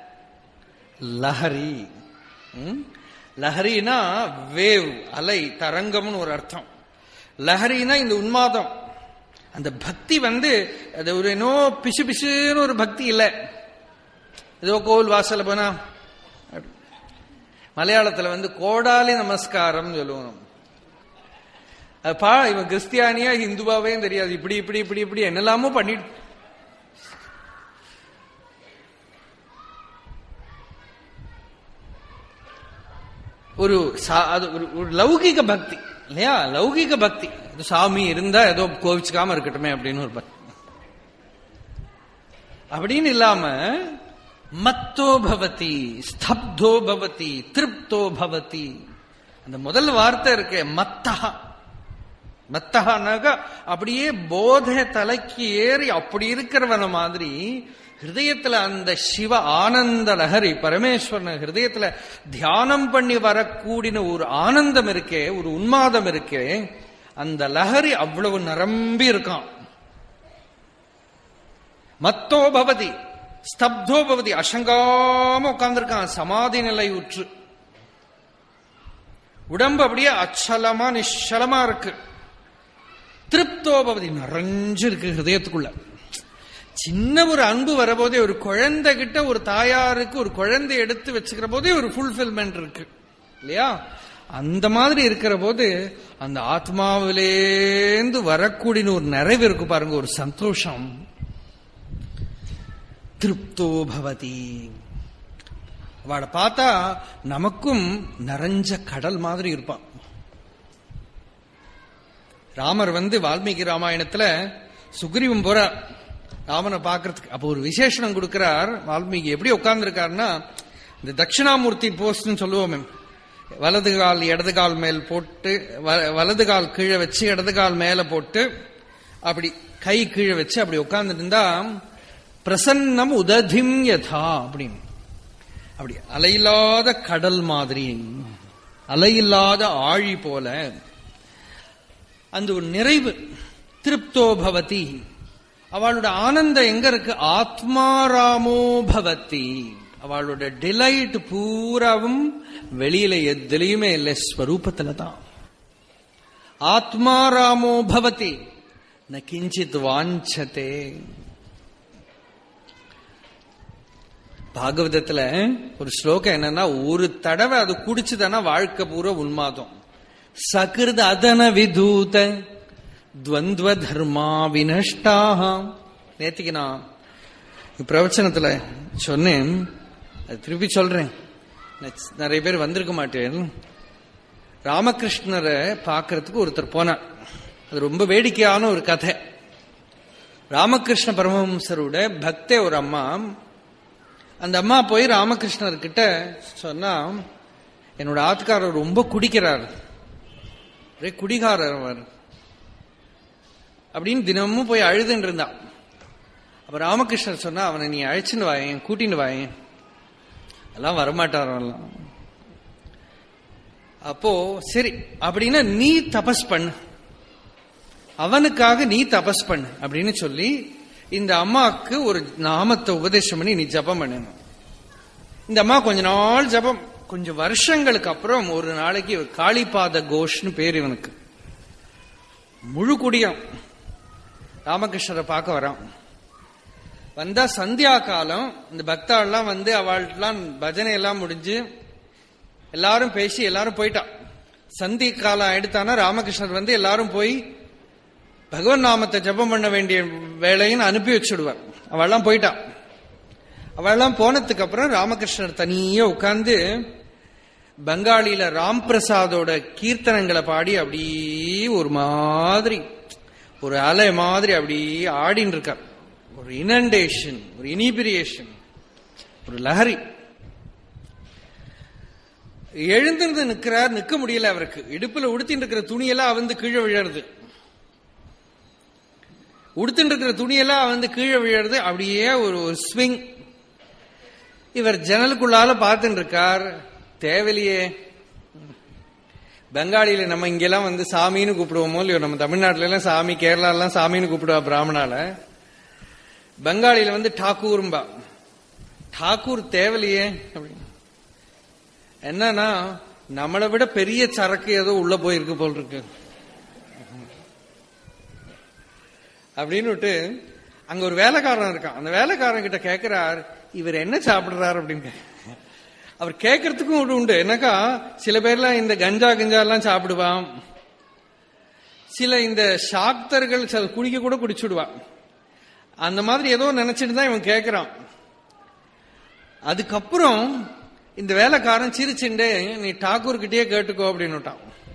[SPEAKER 2] லஹரி ம்? லஹரினா வேவ் அலை தரங்கம்னு ஒரு அர்த்தம் லஹரினா இந்த உன்மாதம் அந்த பக்தி வந்து அது ஒரு என்னோ பிசு பிசுன்னு ஒரு பக்தி இல்லை ஏதோ கோவில் வாசல்ல போனா மலையாளத்துல வந்து கோடாலி நமஸ்காரம் சொல்லுவோம் அது பா இவன் கிறிஸ்தியானியா ஹிந்துவாவே தெரியாது இப்படி இப்படி இப்படி இப்படி என்னெல்லாமோ பண்ணிட்டு ஒரு சா- அது ஒரு ஒரு லௌகிக பக்தி இல்லையா லௌகிக பக்தி இது சாமி இருந்தா ஏதோ கோவிச்சுக்காம இருக்கட்டுமே அப்படின்னு ஒரு பக்தி அப்படின்னு இல்லாம மத்தோ பவதி ஸ்தப்தோ பவதி திருப்தோ பவதி அந்த முதல் வார்த்தை இருக்கு மத்தஹா மத்தகானாக்கா அப்படியே போதை தலைக்கு ஏறி அப்படி இருக்கிறவன மாதிரி ஹிருதயத்துல அந்த சிவ ஆனந்த லஹரி பரமேஸ்வரன் ஹிருதயத்துல தியானம் பண்ணி வரக்கூடின ஒரு ஆனந்தம் இருக்கே ஒரு உன்மாதம் இருக்கே அந்த லஹரி அவ்வளவு நிரம்பி இருக்கான் மத்தோ பவதி ஸ்தப்தோ பவதி அசங்காம உட்கார்ந்திருக்கான் சமாதி நிலை உற்று உடம்பு அப்படியே அச்சலமா நிச்சலமா இருக்கு திருப்தோபவதி நிறைஞ்சு இருக்கு ஹிருதயத்துக்குள்ள சின்ன ஒரு அன்பு வரபோதே ஒரு குழந்தை கிட்ட ஒரு தாயாருக்கு ஒரு குழந்தை எடுத்து வச்சுக்கிற போதே ஒரு ஃபுல்ஃபில்மெண்ட் இருக்கு இல்லையா அந்த மாதிரி இருக்கிற போது அந்த ஆத்மாவிலேந்து வரக்கூடிய ஒரு நிறைவு இருக்கு பாருங்க ஒரு சந்தோஷம் திருப்தோ பவதி அவளை பார்த்தா நமக்கும் நிறைஞ்ச கடல் மாதிரி இருப்பான் ராமர் வந்து வால்மீகி ராமாயணத்துல சுக்ரீவன் போறார் ராமனை பார்க்கறதுக்கு அப்போ ஒரு விசேஷனம் கொடுக்கிறார் வால்மீகி எப்படி உட்கார்ந்துருக்காருன்னா இந்த தட்சிணாமூர்த்தி போஸ்ட்னு சொல்லுவோமே வலது கால் இடது கால் மேல் போட்டு வ- வலது கால் கீழே வச்சு இடது கால் மேல போட்டு அப்படி கை கீழே வச்சு அப்படி உட்கார்ந்துட்டு இருந்தா பிரசன்னம் உததிம் யதா அப்படின்னு அப்படி அலையில்லாத கடல் மாதிரி அலையில்லாத ஆழி போல அந்த ஒரு நிறைவு திருப்தோ பவதி அவளோட ஆனந்தம் எங்க இருக்கு ஆத்மாராமோ பவதி அவளோட டிலைட் பூராவும் வெளியில எதுலயுமே இல்லை ஸ்வரூபத்துல தான் ஆத்மாராமோ பவதி ந கிஞ்சித் வாஞ்சதே பாகவதத்துல ஒரு ஸ்லோகம் என்னன்னா ஒரு தடவை அது குடிச்சுதானா வாழ்க்கை பூரா உன்மாதம் சகிருத அதன விதூத துவந்த்வ தர்மா வினஷ்டாக நேத்திக்கு நான் பிரவச்சனத்துல சொன்னேன் அது திருப்பி சொல்றேன் நெ- நிறைய பேர் வந்திருக்க மாட்டேன் ராமகிருஷ்ணரை பார்க்கறதுக்கு ஒருத்தர் போனார் அது ரொம்ப வேடிக்கையான ஒரு கதை ராமகிருஷ்ண பரமஹம்சரோட பக்தே ஒரு அம்மா அந்த அம்மா போய் ராமகிருஷ்ணர் கிட்ட சொன்னா என்னோட ஆத்துக்காரர் ரொம்ப குடிக்கிறார் ஒரே குடிகாரர் அவர் அப்படின்னு தினமும் போய் அழுதுன்னு இருந்தா அப்ப ராமகிருஷ்ணர் சொன்னா அவனை நீ அழைச்சுன்னு வாயேன் கூட்டின்னு வாயேன் எல்லாம் வரமாட்டார் அவன்லாம் அப்போ சரி அப்படின்னா நீ தபஸ் பண்ணு அவனுக்காக நீ தபஸ் பண்ணு அப்படின்னு சொல்லி இந்த அம்மாவுக்கு ஒரு நாமத்தை உபதேசம் பண்ணி நீ ஜபம் பண்ணணும் இந்த அம்மா கொஞ்ச நாள் ஜபம் கொஞ்சம் வருஷங்களுக்கு அப்புறம் ஒரு நாளைக்கு இவர் காளிபாத கோஷ்னு பேர் இவனுக்கு முழு குடியம் ராமகிருஷ்ணரை பார்க்க வரான் வந்தா சந்தியா காலம் இந்த பக்தாள்லாம் வந்து அவள்லாம் பஜனை எல்லாம் முடிஞ்சு எல்லாரும் பேசி எல்லாரும் போயிட்டா சந்தி காலம் எடுத்தானா ராமகிருஷ்ணர் வந்து எல்லாரும் போய் பகவன் நாமத்தை ஜபம் பண்ண வேண்டிய வேலைன்னு அனுப்பி வச்சுடுவார் அவள்லாம் போயிட்டா அவள்லாம் போனதுக்கு அப்புறம் ராமகிருஷ்ணர் தனியே உட்கார்ந்து பெங்காலியில ராம் பிரசாதோட கீர்த்தனங்களை பாடி அப்படியே ஒரு மாதிரி ஒரு அலை மாதிரி அப்படியே ஆடின்னு இருக்கார் ஒரு இனண்டேஷன் ஒரு இனிபிரியேஷன் ஒரு லஹரி எழுந்திருந்து நிக்கிறார் நிக்க முடியல அவருக்கு இடுப்புல உடுத்திட்டு இருக்கிற துணியெல்லாம் அவந்து கீழே விழறது உடுத்திட்டு இருக்கிற துணியெல்லாம் வந்து கீழே விழறது அப்படியே ஒரு ஒரு ஸ்விங் இவர் ஜன்னலுக்குள்ளால பார்த்துட்டு இருக்கார் தேவையிலையே பெங்காலியில நம்ம இங்கெல்லாம் வந்து சாமின்னு கூப்பிடுவோமோ இல்லையோ நம்ம தமிழ்நாட்டுல எல்லாம் சாமி கேரளா எல்லாம் சாமின்னு கூப்பிடுவா பிராமணால பெங்காலியில வந்து டாக்கூரும்பா டாக்கூர் தேவலையே அப்படின்னு என்னன்னா நம்மளை விட பெரிய சரக்கு ஏதோ உள்ள போயிருக்கு போல் இருக்கு அப்படின்னு அங்க ஒரு வேலைக்காரன் இருக்கான் அந்த வேலைக்காரன் கிட்ட கேட்கிறார் இவர் என்ன சாப்பிடுறாரு அப்படின்னு அவர் கேட்கறதுக்கும் ஒரு உண்டு என்னக்கா சில பேர்லாம் இந்த கஞ்சா கஞ்சா எல்லாம் சாப்பிடுவான் சில இந்த சாக்தர்கள் சில குடிக்க கூட குடிச்சுடுவான் அந்த மாதிரி ஏதோ நினைச்சிட்டு தான் இவன் கேட்கிறான் அதுக்கப்புறம் இந்த வேலைக்காரன் சிரிச்சுண்டே நீ டாக்கூர் கிட்டயே கேட்டுக்கோ அப்படின்னு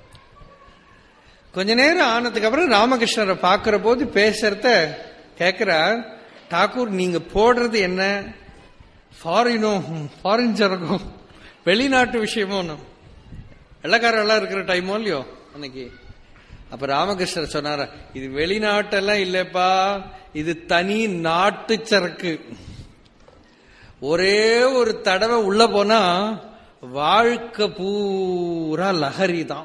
[SPEAKER 2] கொஞ்ச நேரம் ஆனதுக்கு அப்புறம் ராமகிருஷ்ணரை பாக்குற போது பேசுறத கேட்கிறார் டாக்கூர் நீங்க போடுறது என்ன ஃபாரினோ ஃபாரின் சரகம் வெளிநாட்டு விஷயமோ வெள்ளக்காரெல்லாம் இருக்கிற டைமோ இல்லையோ அன்னைக்கு அப்ப ராமகிருஷ்ணர் சொன்னார இது வெளிநாட்டெல்லாம் இல்லப்பா இது தனி நாட்டு சரக்கு ஒரே ஒரு தடவை உள்ள போனா வாழ்க்கை பூரா லஹரி தான்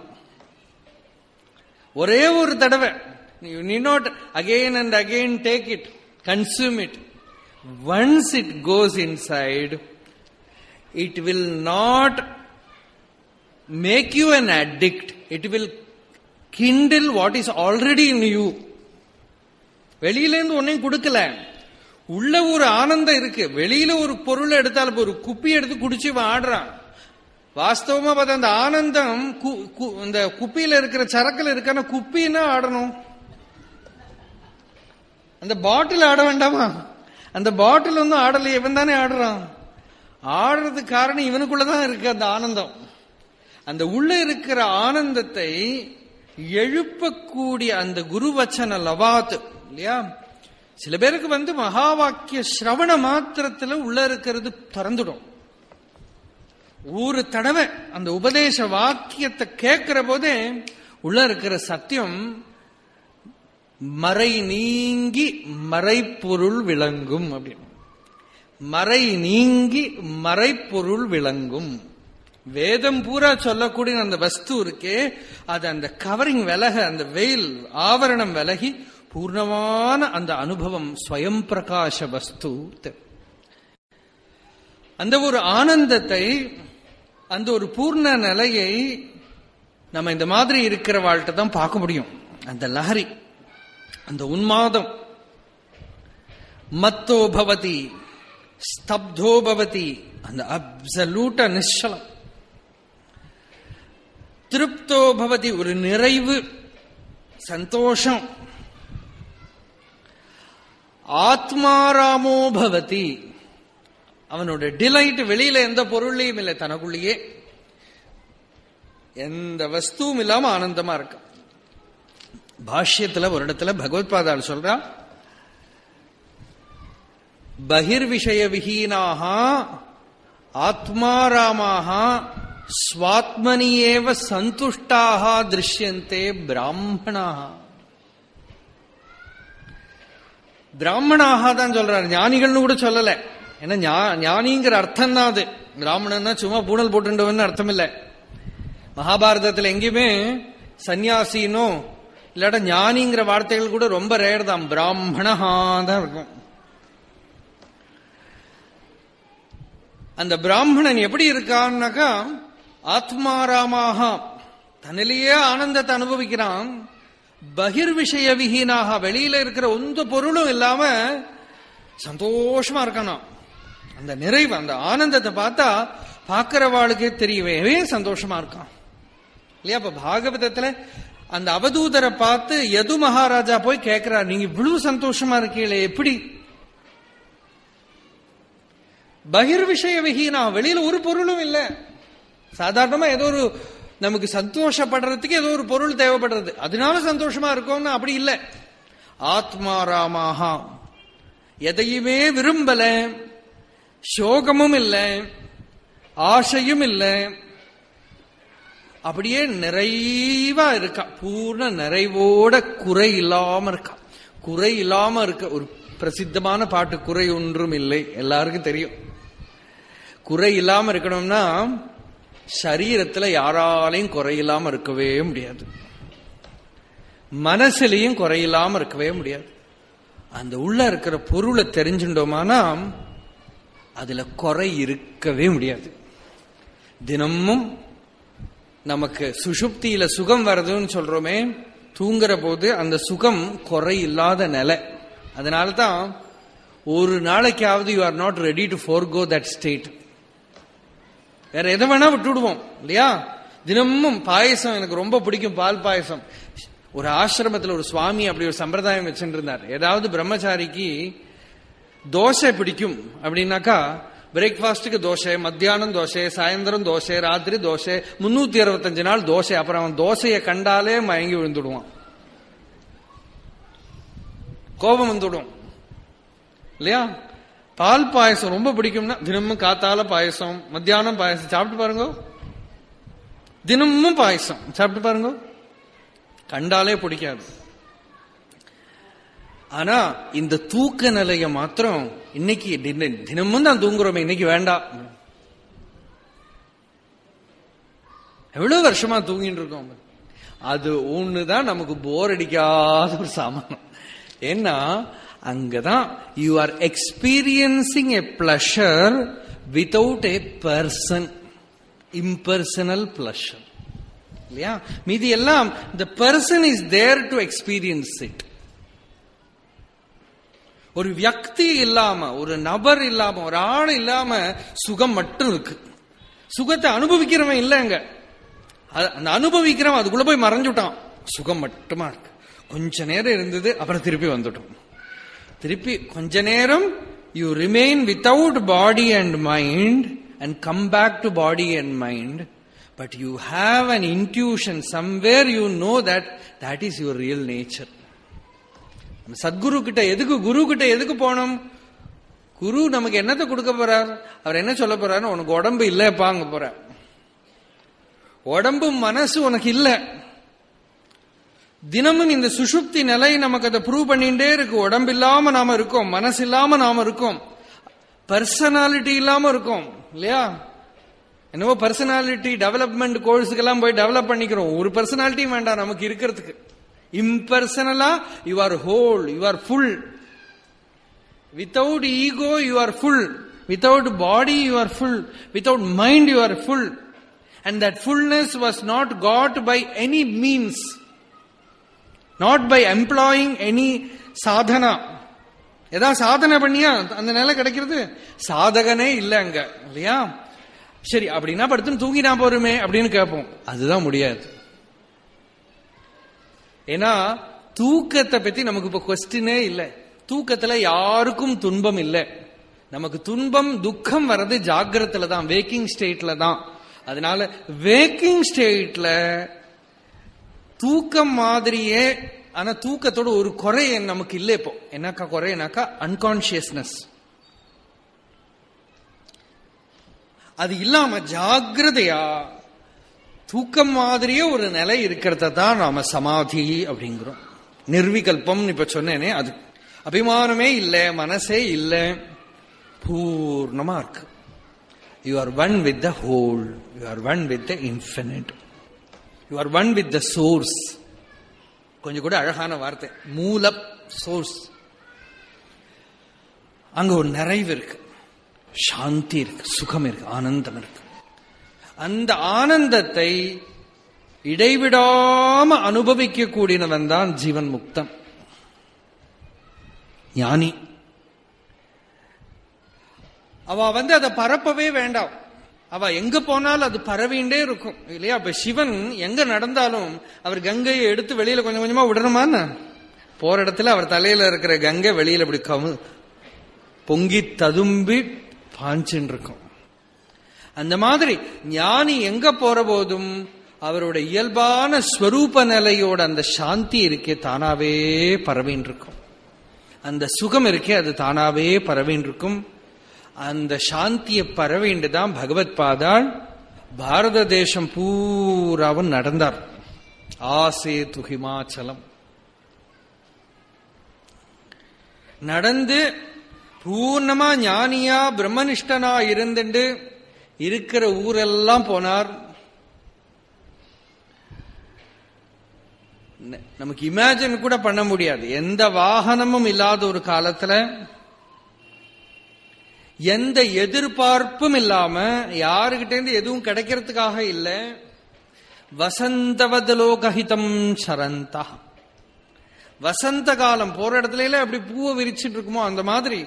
[SPEAKER 2] ஒரே ஒரு தடவை you need not again and again take it consume it once it goes inside it will not make you an addict it will kindle what is already in you வெளியில இருந்து ஒன்னையும் கொடுக்கல உள்ள ஒரு ஆனந்தம் இருக்கு வெளியில ஒரு பொருள் எடுத்தாலும் ஒரு குப்பி எடுத்து குடிச்சு ஆடுறான் வாஸ்தவமா பார்த்தா அந்த ஆனந்தம் இந்த குப்பியில இருக்கிற சரக்குல இருக்கான குப்பின்னா ஆடணும் அந்த பாட்டில் ஆட வேண்டாமா அந்த பாட்டில் வந்து ஆடல இவன் தானே ஆடுறான் ஆடுறதுக்கு காரணம் இவனுக்குள்ளதான் இருக்கு அந்த ஆனந்தம் அந்த உள்ள இருக்கிற ஆனந்தத்தை எழுப்பக்கூடிய அந்த குருவச்சன லவாத் இல்லையா சில பேருக்கு வந்து மகா வாக்கிய சிரவண மாத்திரத்துல உள்ள இருக்கிறது திறந்துடும் ஒரு தடவை அந்த உபதேச வாக்கியத்தை கேட்கிற போதே உள்ள இருக்கிற சத்தியம் மறை நீங்கி மறைப்பொருள் விளங்கும் அப்படின்னு மறை நீங்கி மறைப்பொருள் விளங்கும் வேதம் பூரா சொல்லக்கூடிய அந்த வஸ்து இருக்கே அது அந்த கவரிங் விலக அந்த வெயில் ஆவரணம் விலகி பூர்ணமான அந்த அனுபவம் ஸ்வயம் பிரகாச வஸ்து அந்த ஒரு ஆனந்தத்தை அந்த ஒரு பூர்ண நிலையை நம்ம இந்த மாதிரி இருக்கிற வாழ்க்கை தான் பார்க்க முடியும் அந்த லஹரி அந்த உன்மாதம் மத்தோ பவதி ஸ்தப்தோ பவதி அந்த அப்சலூட்ட நிச்சலம் திருப்தோ பவதி ஒரு நிறைவு சந்தோஷம் ஆத்மாராமோ பவதி அவனோட டிலைட் வெளியில எந்த பொருள்லையும் இல்லை தனக்குள்ளேயே எந்த வஸ்துவும் இல்லாம ஆனந்தமா இருக்க பாஷ்யத்துல ஒரு இடத்துல பகவத்பாதால் சொல்றா பகிர்விஷய விஹீனாக ஆத்மாராமாக ஸ்வாத்மனியேவ சந்துஷ்டாக திருஷ்யந்தே பிராமணாக பிராமணாக தான் சொல்றாரு ஞானிகள்னு கூட சொல்லல ஏன்னா ஞானிங்கிற அர்த்தம் தான் அது பிராமணன்னா சும்மா பூணல் போட்டுண்டவன் அர்த்தம் இல்லை மகாபாரதத்தில் எங்கேயுமே சன்னியாசினோ இல்லாட்ட ஞானிங்கிற வார்த்தைகள் கூட ரொம்ப ரேர் தான் பிராமணஹா தான் இருக்கும் அந்த பிராமணன் எப்படி இருக்கான்னாக்கா ஆத்மாராமாக தன்னிலேயே ஆனந்தத்தை அனுபவிக்கிறான் பகிர் விஷய விஹீனாக வெளியில இருக்கிற எந்த பொருளும் இல்லாம சந்தோஷமா இருக்கானா அந்த நிறைவு அந்த ஆனந்தத்தை பார்த்தா பார்க்கிறவாளுக்கே தெரியவே சந்தோஷமா இருக்கான் இல்லையா அப்ப பாகவதத்துல அந்த அவதூதரை பார்த்து யது மகாராஜா போய் கேட்கிறார் நீங்க இவ்வளவு சந்தோஷமா இருக்கீங்களே எப்படி பகிர் விஷய விஹீனா வெளியில ஒரு பொருளும் இல்ல சாதாரணமா ஏதோ ஒரு நமக்கு சந்தோஷப்படுறதுக்கு ஏதோ ஒரு பொருள் தேவைப்படுறது அதனால சந்தோஷமா இருக்கோம்னு அப்படி இல்லை ஆத்மாராமாக எதையுமே விரும்பல சோகமும் இல்லை ஆசையும் இல்லை அப்படியே நிறைவா இருக்கா பூர்ண நிறைவோட குறை இல்லாம இருக்கா குறை இல்லாம இருக்க ஒரு பிரசித்தமான பாட்டு குறை ஒன்றும் இல்லை எல்லாருக்கும் தெரியும் குறை இல்லாம இருக்கணும்னா சரீரத்துல யாராலையும் குறையில்லாம இருக்கவே முடியாது மனசுலயும் குறையில்லாம இருக்கவே முடியாது அந்த உள்ள இருக்கிற பொருளை தெரிஞ்சுட்டோமானா அதுல குறை இருக்கவே முடியாது தினமும் நமக்கு சுஷுப்தியில சுகம் வருதுன்னு சொல்றோமே தூங்குற போது அந்த சுகம் குறை இல்லாத நிலை அதனால்தான் ஒரு நாளைக்காவது you are not ready to forgo that state வேற எதை வேணா விட்டுடுவோம் இல்லையா தினமும் பாயசம் எனக்கு ரொம்ப பிடிக்கும் பால் பாயசம் ஒரு ஆசிரமத்தில் ஒரு சுவாமி அப்படி ஒரு சம்பிரதாயம் வச்சுட்டு இருந்தார் ஏதாவது பிரம்மச்சாரிக்கு தோசை பிடிக்கும் அப்படின்னாக்கா பிரேக்ஃபாஸ்டுக்கு தோசை மத்தியானம் தோசை சாயந்தரம் தோசை ராத்திரி தோசை முன்னூத்தி அறுபத்தஞ்சு நாள் தோசை அப்புறம் அவன் தோசையை கண்டாலே மயங்கி விழுந்துடுவான் கோபம் வந்துடும் இல்லையா பால் பாயசம் ரொம்ப பிடிக்கும்னா தினமும் காத்தால பாயசம் மத்தியானம் பாயசம் சாப்பிட்டு பாருங்க தினமும் பாயசம் சாப்பிட்டு பாருங்க கண்டாலே பிடிக்காது ஆனா இந்த தூக்க நிலைய மாத்திரம் இன்னைக்கு தின- தினமும் தான் தூங்குறோமே இன்னைக்கு வேண்டாம் எவ்வளவு வருஷமா தூங்கிட்டு இருக்கோம் அது ஒண்ணுதான் நமக்கு போர் அடிக்காத ஒரு சாமானம் ஏன்னா அங்கதான் you are experiencing a pleasure without a person impersonal pleasure இல்லையா மீதி எல்லாம் the person is there to experience it ஒரு வியக்தி இல்லாம ஒரு நபர் இல்லாம ஒரு ஆள் இல்லாம சுகம் மட்டும் இருக்கு சுகத்தை அனுபவிக்கிறவன் இல்லைங்க அது- அந்த அனுபவிக்கிறவன் அதுக்குள்ள போய் மறைஞ்சுட்டான் சுகம் மட்டுமா இருக்கு கொஞ்ச நேரம் இருந்தது அப்புறம் திருப்பி வந்துட்டோம் திருப்பி கொஞ்ச நேரம் you remain without body and mind and come back to body and mind but you have an intuition somewhere you know that that is your real nature Sadhguru கிட்ட எதுக்கு குரு கிட்ட எதுக்கு போனோம் குரு நமக்கு என்னத்தை கொடுக்க போறார் அவர் என்ன சொல்ல போறாரு உனக்கு உடம்பு இல்லப்பாங்க போற உடம்பு மனசு உனக்கு இல்ல தினமும் இந்த சுஷுப்தி நிலை நமக்கு அதை ப்ரூவ் பண்ணிட்டே இருக்கு உடம்பு இல்லாம நாம இருக்கோம் மனசு இல்லாம நாம இருக்கோம் பர்சனாலிட்டி இல்லாம இருக்கோம் இல்லையா என்னவோ பர்சனாலிட்டி டெவலப்மெண்ட் கோர்ஸுக்கெல்லாம் போய் டெவலப் பண்ணிக்கிறோம் ஒரு பர்சனாலிட்டியும் வேண்டாம் நமக்கு இருக்கிறதுக்கு இம்பர்சனலா you are whole you are full without ego you are full without body you are full without mind you are full and that fullness was not got by any means not by employing any sadhana ஏதாவது சாதனை பண்ணியா அந்த நிலை கிடைக்கிறது சாதகனே இல்ல அங்க இல்லையா சரி அப்படின்னா படுத்துன்னு தூங்கினா போருமே அப்படின்னு கேட்போம் அதுதான் முடியாது ஏன்னா தூக்கத்தை பத்தி நமக்கு இப்ப கொஸ்டினே இல்ல தூக்கத்துல யாருக்கும் துன்பம் இல்லை நமக்கு துன்பம் துக்கம் வர்றது ஜாகிரத்துல தான் வேக்கிங் ஸ்டேட்ல தான் அதனால வேக்கிங் ஸ்டேட்ல தூக்கம் மாதிரியே ஆனா தூக்கத்தோட ஒரு குறை நமக்கு இல்லை இப்போ என்னக்கா குறைனாக்கா அன்கான்சியஸ்னஸ் அது இல்லாம ஜாகிரதையா தூக்கம் மாதிரியே ஒரு நிலை இருக்கிறத தான் நாம சமாதி அப்படிங்கிறோம் நிர்விகல்பம் இப்ப சொன்னேனே அது அபிமானமே இல்லை மனசே இல்லை பூர்ணமா இருக்கு you are one with the whole you are one with the infinite you are one with the source கொஞ்சம் கூட அழகான வார்த்தை மூலம் சோர்ஸ் அங்க ஒரு நிறைவு இருக்கு சாந்தி இருக்கு சுகம் இருக்கு ஆனந்தம் இருக்கு அந்த ஆனந்தத்தை இடைவிடாம அனுபவிக்க கூடியவன் தான் ஜீவன் முக்தன் ஞானி அவ வந்து அதை பரப்பவே வேண்டாம் அவ எங்க போனாலும் அது பரவிண்டே இருக்கும் இல்லையா அப்ப சிவன் எங்க நடந்தாலும் அவர் கங்கையை எடுத்து வெளியில கொஞ்சம் கொஞ்சமா விடணுமான்னு போற இடத்துல அவர் தலையில இருக்கிற கங்கை வெளியில இப்படி கமு பொங்கி ததும்பி பாஞ்சுன்னு இருக்கும் அந்த மாதிரி ஞானி எங்க போற போதும் அவரோட இயல்பான ஸ்வரூப நிலையோட அந்த சாந்தி இருக்கே தானாவே பரவின்னு இருக்கும் அந்த சுகம் இருக்கே அது தானாவே பரவின்னு இருக்கும் அந்த சாந்தியை பரவிண்டு தான் பகவத் பாதாள் பாரத தேசம் பூராவும் நடந்தார் ஆசே துஹிமாச்சலம் நடந்து பூர்ணமா ஞானியா பிரம்மனிஷ்டனா இருந்துட்டு இருக்கிற ஊரெல்லாம் போனார் ந- நமக்கு இமேஜின் கூட பண்ண முடியாது எந்த வாகனமும் இல்லாத ஒரு காலத்துல எந்த எதிர்பார்ப்பும் இல்லாம யாருகிட்ட இருந்து எதுவும் கிடைக்கிறதுக்காக இல்ல வசந்தவதலோகஹிதம் சரந்தா வசந்த காலம் போற இடத்துல எல்லாம் அப்படி பூவை விரிச்சிட்டு இருக்குமோ அந்த மாதிரி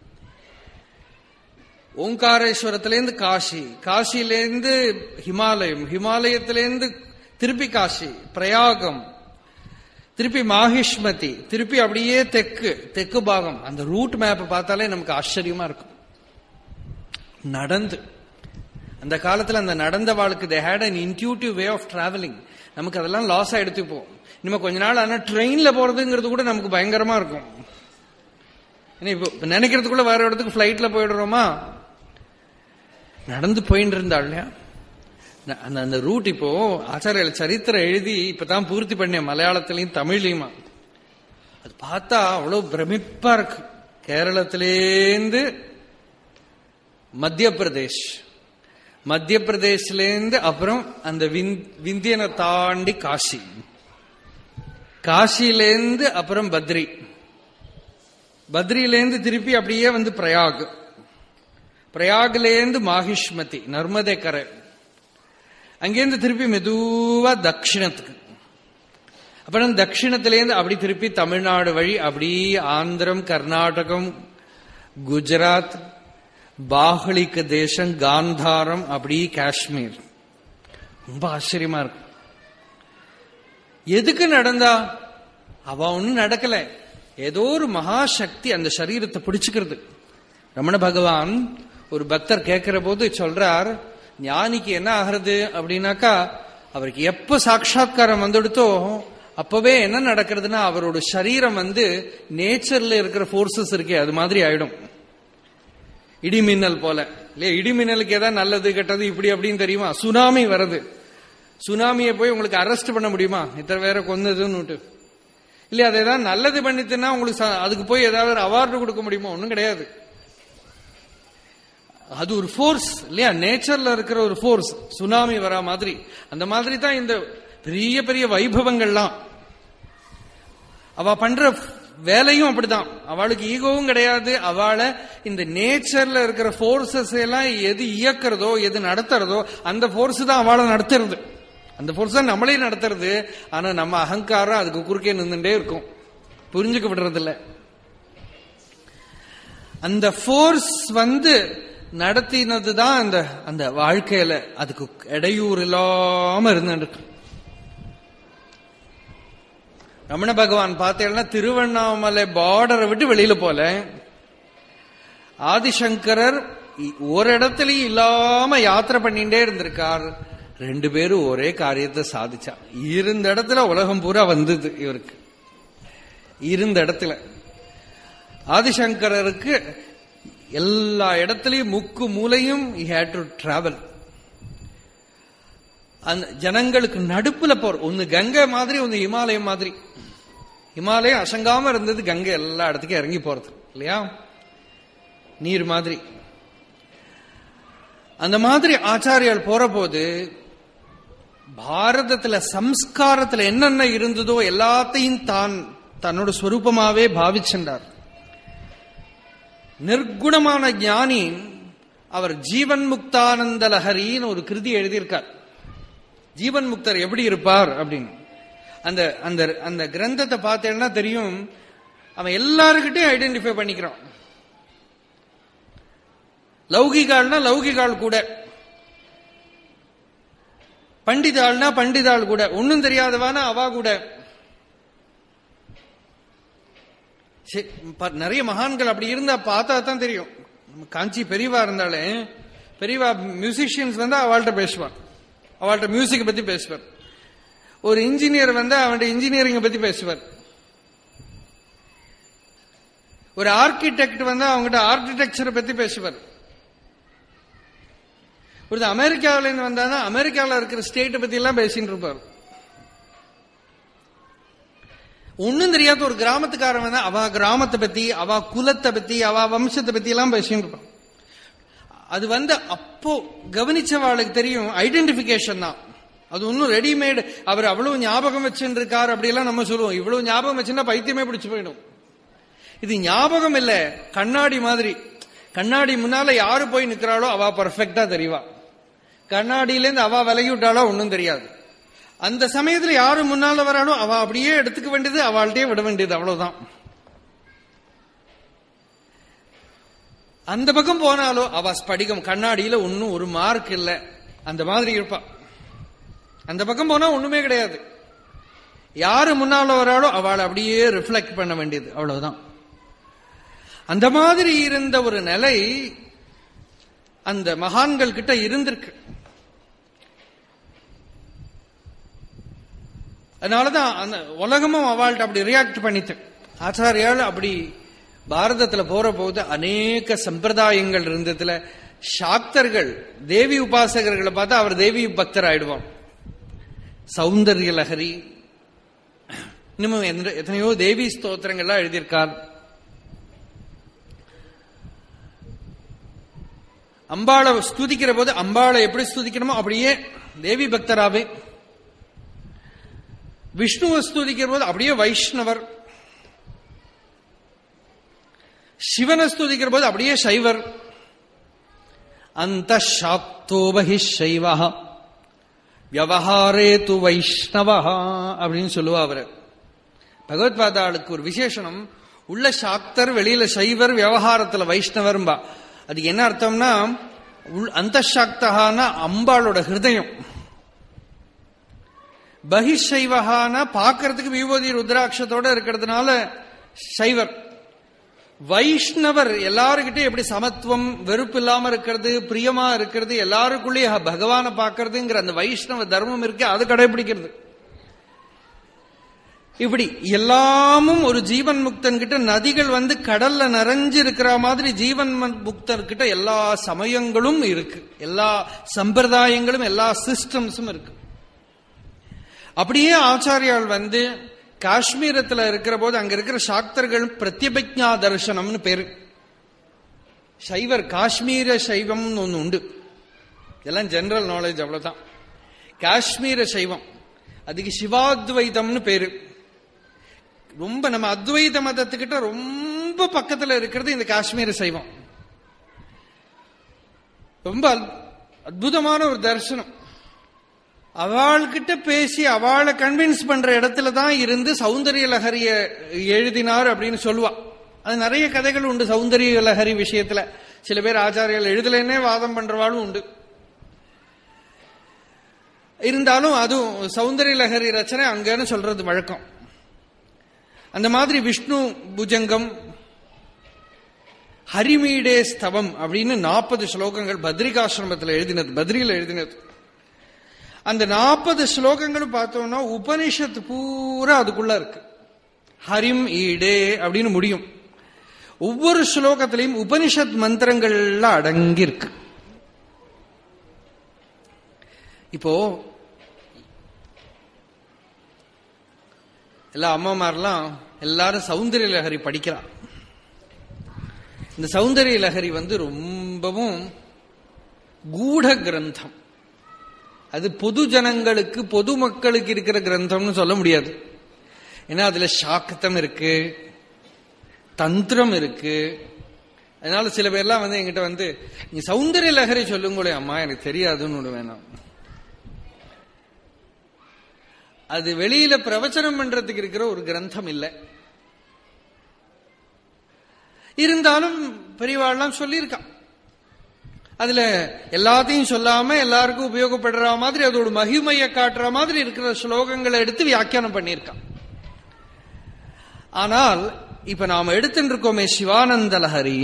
[SPEAKER 2] ஓங்காரேஸ்வரத்திலேருந்து காஷி காசியிலேருந்து ஹிமாலயம் ஹிமாலயத்திலேருந்து திருப்பி காஷி பிரயாகம் திருப்பி மாஹிஷ்மதி திருப்பி அப்படியே தெற்கு தெற்கு பாகம் அந்த ரூட் மேப் பார்த்தாலே நமக்கு ஆச்சரியமா இருக்கும் நடந்து அந்த காலத்துல அந்த நடந்த வாழ்க்கை they had an intuitive way of travelling நமக்கு அதெல்லாம் லாஸ் ஆயிடுத்து இப்போ இனிமே கொஞ்ச நாள் ஆனா ட்ரெயின்ல போறதுங்கிறது கூட நமக்கு பயங்கரமா இருக்கும் ஏன்னா இப்போ நினைக்கிறதுக்குள்ள வேற இடத்துக்கு பிளைட்ல போயிடுறோமா நடந்து போயிட்டு இருந்தா இல்லையா ந- அந்த அந்த ரூட் இப்போ ஆச்சாரியர் சரித்திரம் எழுதி இப்பதான் பூர்த்தி பண்ணேன் மலையாளத்திலையும் தமிழ்லையுமா அது பார்த்தா அவ்வளவு பிரமிப்பா இருக்கு கேரளத்திலேந்து மத்திய பிரதேஷ் மத்திய பிரதேஷ்லேருந்து அப்புறம் அந்த விந்- விந்தியனை தாண்டி காசி காசியிலேருந்து அப்புறம் பத்ரி பத்ரியிலேருந்து திருப்பி அப்படியே வந்து பிரயாக் பிரயாக்லேருந்து மாஹிஷ்மதி நர்மதை கரை அங்கேருந்து திருப்பி மெதுவா தட்சிணத்துக்கு அப்புறம் தட்சிணத்திலேருந்து அப்படி திருப்பி தமிழ்நாடு வழி அப்படி ஆந்திரம் கர்நாடகம் குஜராத் பாகலிக தேசம் காந்தாரம் அப்படி காஷ்மீர் ரொம்ப ஆச்சரியமா இருக்கு எதுக்கு நடந்தா அவ ஒண்ணும் நடக்கல ஏதோ ஒரு மகாசக்தி அந்த சரீரத்தை பிடிச்சுக்கிறது ரமண பகவான் ஒரு பக்தர் கேட்கிற போது சொல்றார் ஞானிக்கு என்ன ஆகிறது அப்படின்னாக்கா அவருக்கு எப்ப சாட்சா்காரம் வந்துடுத்தோ அப்பவே என்ன நடக்கிறதுனா அவரோட சரீரம் வந்து நேச்சர்ல இருக்கிற போர்சஸ் இருக்கே அது மாதிரி ஆயிடும் இடிமின்னல் போல இல்லையா இடிமின்னலுக்கு ஏதாவது நல்லது கெட்டது இப்படி அப்படின்னு தெரியுமா சுனாமி வருது சுனாமியை போய் உங்களுக்கு அரெஸ்ட் பண்ண முடியுமா இத்தனை வேற கொன்னதுன்னு இல்லையா அதை ஏதாவது நல்லது பண்ணிட்டுன்னா உங்களுக்கு ச- அதுக்கு போய் ஏதாவது அவார்டு கொடுக்க முடியுமா ஒன்றும் கிடையாது அது ஒரு ஃபோர்ஸ் இல்லையா நேச்சர்ல இருக்கிற ஒரு ஃபோர்ஸ் சுனாமி வரா மாதிரி அந்த மாதிரி தான் இந்த பெரிய பெரிய வைபவங்கள்லாம் அவ பண்ற வேலையும் அப்படிதான் அவளுக்கு ஈகோவும் கிடையாது அவளை இந்த நேச்சர்ல இருக்கிற போர்சஸ் எல்லாம் எது இயக்கிறதோ எது நடத்துறதோ அந்த போர்ஸ் தான் அவளை நடத்துறது அந்த போர்ஸ் தான் நம்மளே நடத்துறது ஆனா நம்ம அகங்காரம் அதுக்கு குறுக்கே நின்றுட்டே இருக்கும் புரிஞ்சுக்க விடுறது இல்ல அந்த ஃபோர்ஸ் வந்து நடத்தினது தான் அந்த அந்த வாழ்க்கையில அதுக்கு இடையூறு இல்லாம இருந்துட்டு ரமண பகவான் பார்த்தீங்கன்னா திருவண்ணாமலை பார்டரை விட்டு வெளியில போல ஆதிசங்கரர் இ- ஒரு இடத்துலயும் இல்லாம யாத்திரை பண்ணிட்டே இருந்திருக்கார் ரெண்டு பேரும் ஒரே காரியத்தை சாதிச்சா இருந்த இடத்துல உலகம் பூரா வந்தது இவருக்கு இருந்த இடத்துல ஆதிசங்கரருக்கு எல்லா இடத்துலயும் முக்கு மூலையும் ஹேட் டு டிராவல் அந்த ஜனங்களுக்கு நடுப்புல போற ஒன்னு கங்கை மாதிரி ஒன்னு இமாலயம் மாதிரி இமாலயம் அசங்காம இருந்தது கங்கை எல்லா இடத்துக்கும் இறங்கி போறது இல்லையா நீர் மாதிரி அந்த மாதிரி ஆச்சாரியால் போற போது பாரதத்துல சம்ஸ்காரத்துல என்னென்ன இருந்ததோ எல்லாத்தையும் தான் தன்னோட ஸ்வரூபமாவே பாவிச்சென்றார் நிர்குணமான ஞானி அவர் ஜீவன் முக்தானந்த லஹரின்னு ஒரு கிருதி எழுதியிருக்கார் ஜீவன் முக்தர் எப்படி இருப்பார் அப்படின்னு அந்த அந்த அந்த கிரந்தத்தை பார்த்தேன்னா தெரியும் அவன் எல்லாருக்கிட்டையும் ஐடென்டிஃபை பண்ணிக்கிறான் லௌகிகால்னா லௌகிகால் கூட பண்டிதாள்னா பண்டிதாள் கூட ஒன்னும் தெரியாதவானா அவா கூட சரி, ப- நிறைய மகான்கள் அப்படி இருந்தா பார்த்தா தான் தெரியும் நம்ம காஞ்சி பெரியவா இருந்தாலே பெரியவா மியூசிஷியன்ஸ் வந்து அவள்கிட்ட பேசுவான் அவள்கிட்ட மியூசிக் பத்தி பேசுவார் ஒரு இன்ஜினியர் வந்து அவன்கிட்ட இன்ஜினியரிங் பத்தி பேசுவார் ஒரு ஆர்கிடெக்ட் வந்து அவங்ககிட்ட ஆர்கிடெக்சரை பத்தி பேசுவார் ஒரு அமெரிக்காவில இருந்து வந்தானா அமெரிக்காவில் இருக்கிற ஸ்டேட்டை பத்தி எல்லாம் பேசிட்டு இருப்பார் ஒன்னும் தெரியாத ஒரு கிராமத்துக்காரன் வந்து அவ கிராமத்தை பத்தி அவ குலத்தை பத்தி அவ வம்சத்தை பத்தி எல்லாம் பேசிட்டு இருப்பான் அது வந்து அப்போ கவனிச்சவாளுக்கு தெரியும் ஐடென்டிபிகேஷன் தான் அது ஒன்னும் ரெடிமேடு அவர் அவ்வளவு ஞாபகம் வச்சுட்டு இருக்காரு அப்படியெல்லாம் நம்ம சொல்லுவோம் இவ்வளவு ஞாபகம் வச்சுன்னா பைத்தியமே பிடிச்சு போயிடும் இது ஞாபகம் இல்ல கண்ணாடி மாதிரி கண்ணாடி முன்னால யாரு போய் நிக்கிறாளோ அவ பர்ஃபெக்டா தெரியவா கண்ணாடியில இருந்து அவ விலகி விட்டாளோ ஒன்னும் தெரியாது அந்த சமயத்துல யாரு முன்னால வரானோ அவ அப்படியே எடுத்துக்க வேண்டியது அவள்கிட்டயே விட வேண்டியது அவ்வளவுதான் அந்த பக்கம் போனாலோ அவ ஸ்படிகம் கண்ணாடியில ஒன்னும் ஒரு மார்க் இல்ல அந்த மாதிரி இருப்பா அந்த பக்கம் போனா ஒண்ணுமே கிடையாது யாரு முன்னால வராளோ அவளை அப்படியே ரிஃப்ளெக்ட் பண்ண வேண்டியது அவ்வளவுதான் அந்த மாதிரி இருந்த ஒரு நிலை அந்த மகான்கள் கிட்ட இருந்திருக்கு அதனாலதான் அந்த உலகமும் அவள்கிட்ட அப்படி ரியாக்ட் பண்ணித்து ஆச்சாரியால் அப்படி பாரதத்துல போற போது அநேக சம்பிரதாயங்கள் இருந்ததுல சாக்தர்கள் தேவி உபாசகர்களை பார்த்தா அவர் தேவி பக்தர் ஆயிடுவான் சௌந்தர்ய லஹரி இன்னமும் எந்த- எத்தனையோ தேவி ஸ்தோத்திரங்கள்லாம் எழுதியிருக்கார் அம்பாளை ஸ்துதிக்கிற போது அம்பாளை எப்படி ஸ்துதிக்கணுமோ அப்படியே தேவி பக்தராவே விஷ்ணுவை ஸ்துதிக்கிற போது அப்படியே வைஷ்ணவர் சிவனை ஸ்துதிக்கிற போது அப்படியே சைவர் அந்த சாக்தோ பகி சைவ வியவஹாரே து வைஷ்ணவ அப்படின்னு சொல்லுவா அவர் பகவத்பாதாளுக்கு ஒரு விசேஷனம் உள்ள சாக்தர் வெளியில சைவர் விவகாரத்துல வைஷ்ணவர்பா அது என்ன அர்த்தம்னா அந்த சாக்தகான அம்பாளோட ஹிருதயம் பகிஷைவகான பாக்கிறதுக்கு விபூதி ருத்ராட்சத்தோட இருக்கிறதுனால சைவர் வைஷ்ணவர் எல்லாருக்கிட்டையும் எப்படி சமத்துவம் வெறுப்பு இல்லாம இருக்கிறது பிரியமா இருக்கிறது எல்லாருக்குள்ளேயும் பகவானை பார்க்கறதுங்கிற அந்த வைஷ்ணவ தர்மம் இருக்கு அது கடைபிடிக்கிறது இப்படி எல்லாமும் ஒரு ஜீவன் முக்தன் கிட்ட நதிகள் வந்து கடல்ல நிறைஞ்சு இருக்கிற மாதிரி ஜீவன் முக்தன் கிட்ட எல்லா சமயங்களும் இருக்கு எல்லா சம்பிரதாயங்களும் எல்லா சிஸ்டம்ஸும் இருக்கு அப்படியே ஆச்சாரியால் வந்து காஷ்மீரத்துல இருக்கிற போது அங்க இருக்கிற சாக்தர்கள் பிரத்யபிக்ஞா தர்சனம்னு பேரு சைவர் காஷ்மீர சைவம்னு ஒண்ணு உண்டு இதெல்லாம் ஜெனரல் நாலேஜ் அவ்வளவுதான் காஷ்மீர சைவம் அதுக்கு சிவாத்வைதம்னு பேரு ரொம்ப நம்ம அத்வைத மதத்துக்கிட்ட ரொம்ப பக்கத்துல இருக்கிறது இந்த காஷ்மீர சைவம் ரொம்ப அத்- அற்புதமான ஒரு தரிசனம் அவள்கிட்ட பேசி அவளை கன்வின்ஸ் பண்ற இடத்துல தான் இருந்து சௌந்தரிய லஹரிய எழுதினார் அப்படின்னு சொல்லுவா அது நிறைய கதைகள் உண்டு சௌந்தரிய லஹரி விஷயத்துல சில பேர் ஆச்சாரியர்கள் எழுதலைன்னே வாதம் பண்றவாளும் உண்டு இருந்தாலும் அதுவும் சௌந்தரிய லஹரி ரச்சனை அங்கன்னு சொல்றது வழக்கம் அந்த மாதிரி விஷ்ணு புஜங்கம் ஹரிமீடே ஸ்தவம் அப்படின்னு நாற்பது ஸ்லோகங்கள் பத்ரிகாசிரமத்தில் எழுதினது பத்ரியில் எழுதினது அந்த நாற்பது ஸ்லோகங்களும் பார்த்தோம்னா உபனிஷத்து பூரா அதுக்குள்ள இருக்கு ஹரிம் ஈடே அப்படின்னு முடியும் ஒவ்வொரு ஸ்லோகத்திலையும் உபனிஷத் மந்திரங்கள்லாம் அடங்கி இருக்கு இப்போ எல்லா அம்மாமாரெல்லாம் எல்லாரும் சௌந்தரிய லஹரி படிக்கிறான் இந்த சௌந்தரிய லஹரி வந்து ரொம்பவும் கூட கிரந்தம் அது பொது ஜனங்களுக்கு பொது மக்களுக்கு இருக்கிற கிரந்தம்னு சொல்ல முடியாது ஏன்னா அதுல சாக்கத்தம் இருக்கு தந்திரம் இருக்கு அதனால சில பேர்லாம் வந்து எங்கிட்ட வந்து நீ சௌந்தரிய லகரி சொல்லுங்களே அம்மா எனக்கு தெரியாதுன்னு ஒண்ணு வேணாம் அது வெளியில பிரவச்சனம் பண்றதுக்கு இருக்கிற ஒரு கிரந்தம் இல்லை இருந்தாலும் பெரியவாள்லாம் சொல்லியிருக்கான் அதுல எல்லாத்தையும் சொல்லாம எல்லாருக்கும் உபயோகப்படுற மாதிரி அதோட மகிமையை காட்டுற மாதிரி இருக்கிற ஸ்லோகங்களை எடுத்து வியாக்கியானம் பண்ணியிருக்கான் ஆனால் இப்ப நாம எடுத்துட்டு இருக்கோமே சிவானந்த லஹரி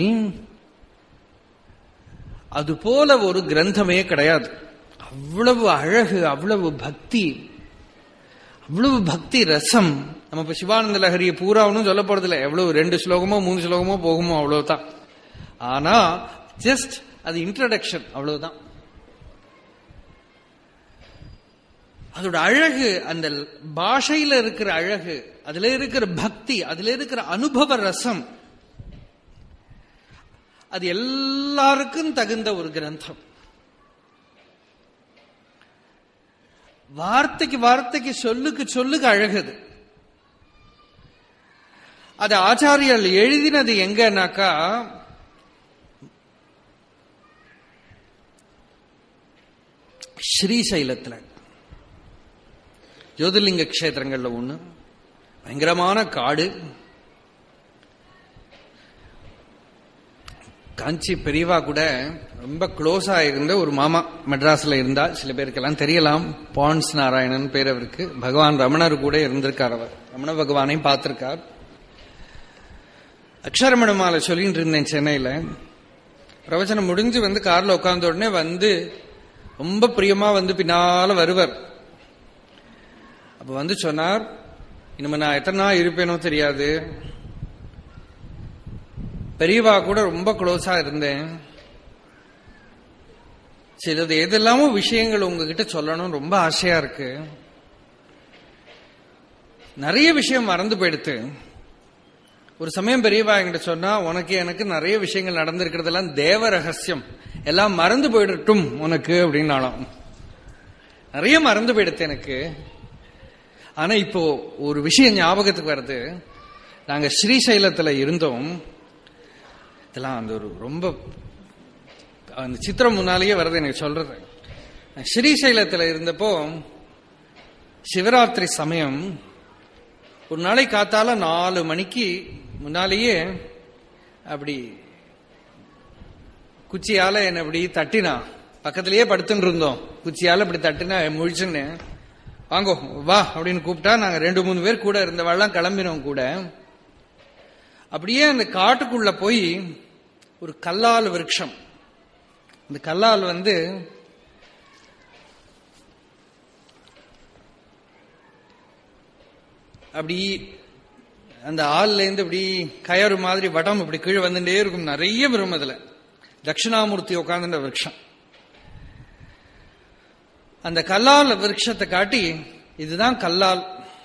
[SPEAKER 2] அது போல ஒரு கிரந்தமே கிடையாது அவ்வளவு அழகு அவ்வளவு பக்தி அவ்வளவு பக்தி ரசம் நம்ம இப்ப சிவானந்த லஹரியை பூரா ஒன்றும் சொல்ல போறதில்ல எவ்வளவு ரெண்டு ஸ்லோகமோ மூணு ஸ்லோகமோ போகுமோ அவ்வளவுதான் ஆனா ஜஸ்ட் அது இன்ட்ரடக்ஷன் அவ்வளவுதான் அதோட அழகு அந்த பாஷையில இருக்கிற அழகு அதுல இருக்கிற பக்தி அதுல இருக்கிற அனுபவ ரசம் அது எல்லாருக்கும் தகுந்த ஒரு கிரந்தம் வார்த்தைக்கு வார்த்தைக்கு சொல்லுக்கு சொல்லுக்கு அழகுது அது ஆச்சாரியர் எழுதினது எங்கன்னாக்கா ஸ்ரீசைலத்துல ஜோதிர்லிங்க கஷேத்திரங்கள்ல ஒண்ணு பயங்கரமான காடு காஞ்சி பெரியவா கூட ரொம்ப க்ளோஸா இருந்த ஒரு மாமா மெட்ராஸ்ல இருந்தா சில பேருக்கெல்லாம் தெரியலாம் பான்ஸ் நாராயணன் பேர் அவருக்கு பகவான் ரமணர் கூட இருந்திருக்கார் அவர் ரமண பகவானையும் பார்த்திருக்கார் அக்ஷரமணமால சொல்லிட்டு இருந்தேன் சென்னையில பிரவச்சனம் முடிஞ்சு வந்து கார்ல உட்கார்ந்த உடனே வந்து ரொம்ப பிரியமா வந்து பின்னால வருவர் அப்ப வந்து சொன்னார் இனிமே நான் எத்தனை நாள் இருப்பேனோ தெரியாது பெரியவா கூட ரொம்ப க்ளோஸா இருந்தேன் சிலது எதெல்லாமோ விஷயங்கள் உங்ககிட்ட சொல்லணும் ரொம்ப ஆசையா இருக்கு நிறைய விஷயம் மறந்து போயிடுத்து ஒரு சமயம் பெரியவா என்கிட்ட சொன்னா உனக்கு எனக்கு நிறைய விஷயங்கள் நடந்திருக்கிறதெல்லாம் தேவ ரகசியம் எல்லாம் மறந்து போயிடட்டும் உனக்கு அப்படின்னாலும் நிறைய மறந்து போயிடுத்து எனக்கு ஆனா இப்போ ஒரு விஷயம் ஞாபகத்துக்கு வருது நாங்க ஸ்ரீசைலத்துல இருந்தோம் இதெல்லாம் அந்த ஒரு ரொம்ப அந்த சித்திரம் முன்னாலேயே வருது எனக்கு சொல்றது ஸ்ரீசைலத்துல இருந்தப்போ சிவராத்திரி சமயம் ஒரு நாளை காத்தால நாலு மணிக்கு முன்னாலேயே அப்படி குச்சியால என்ன இப்படி தட்டினா பக்கத்திலேயே படுத்துட்டு இருந்தோம் குச்சியால இப்படி தட்டினா முழிச்சுன்னு வாங்கோ வா அப்படின்னு கூப்பிட்டா நாங்க ரெண்டு மூணு பேர் கூட இருந்தவாள்லாம் கிளம்பினோம் கூட அப்படியே அந்த காட்டுக்குள்ள போய் ஒரு கல்லால் விருட்சம் இந்த கல்லால் வந்து அப்படி அந்த ஆள்ல இருந்து இப்படி கயறு மாதிரி வடம் இப்படி கீழே வந்துட்டே இருக்கும் நிறைய வரும் அதுல தட்சிணாமூர்த்தி உட்கார்ந்துட்ட விரக்ஷம் அந்த கல்லால் விரக்ஷத்தை காட்டி இதுதான் கல்லால்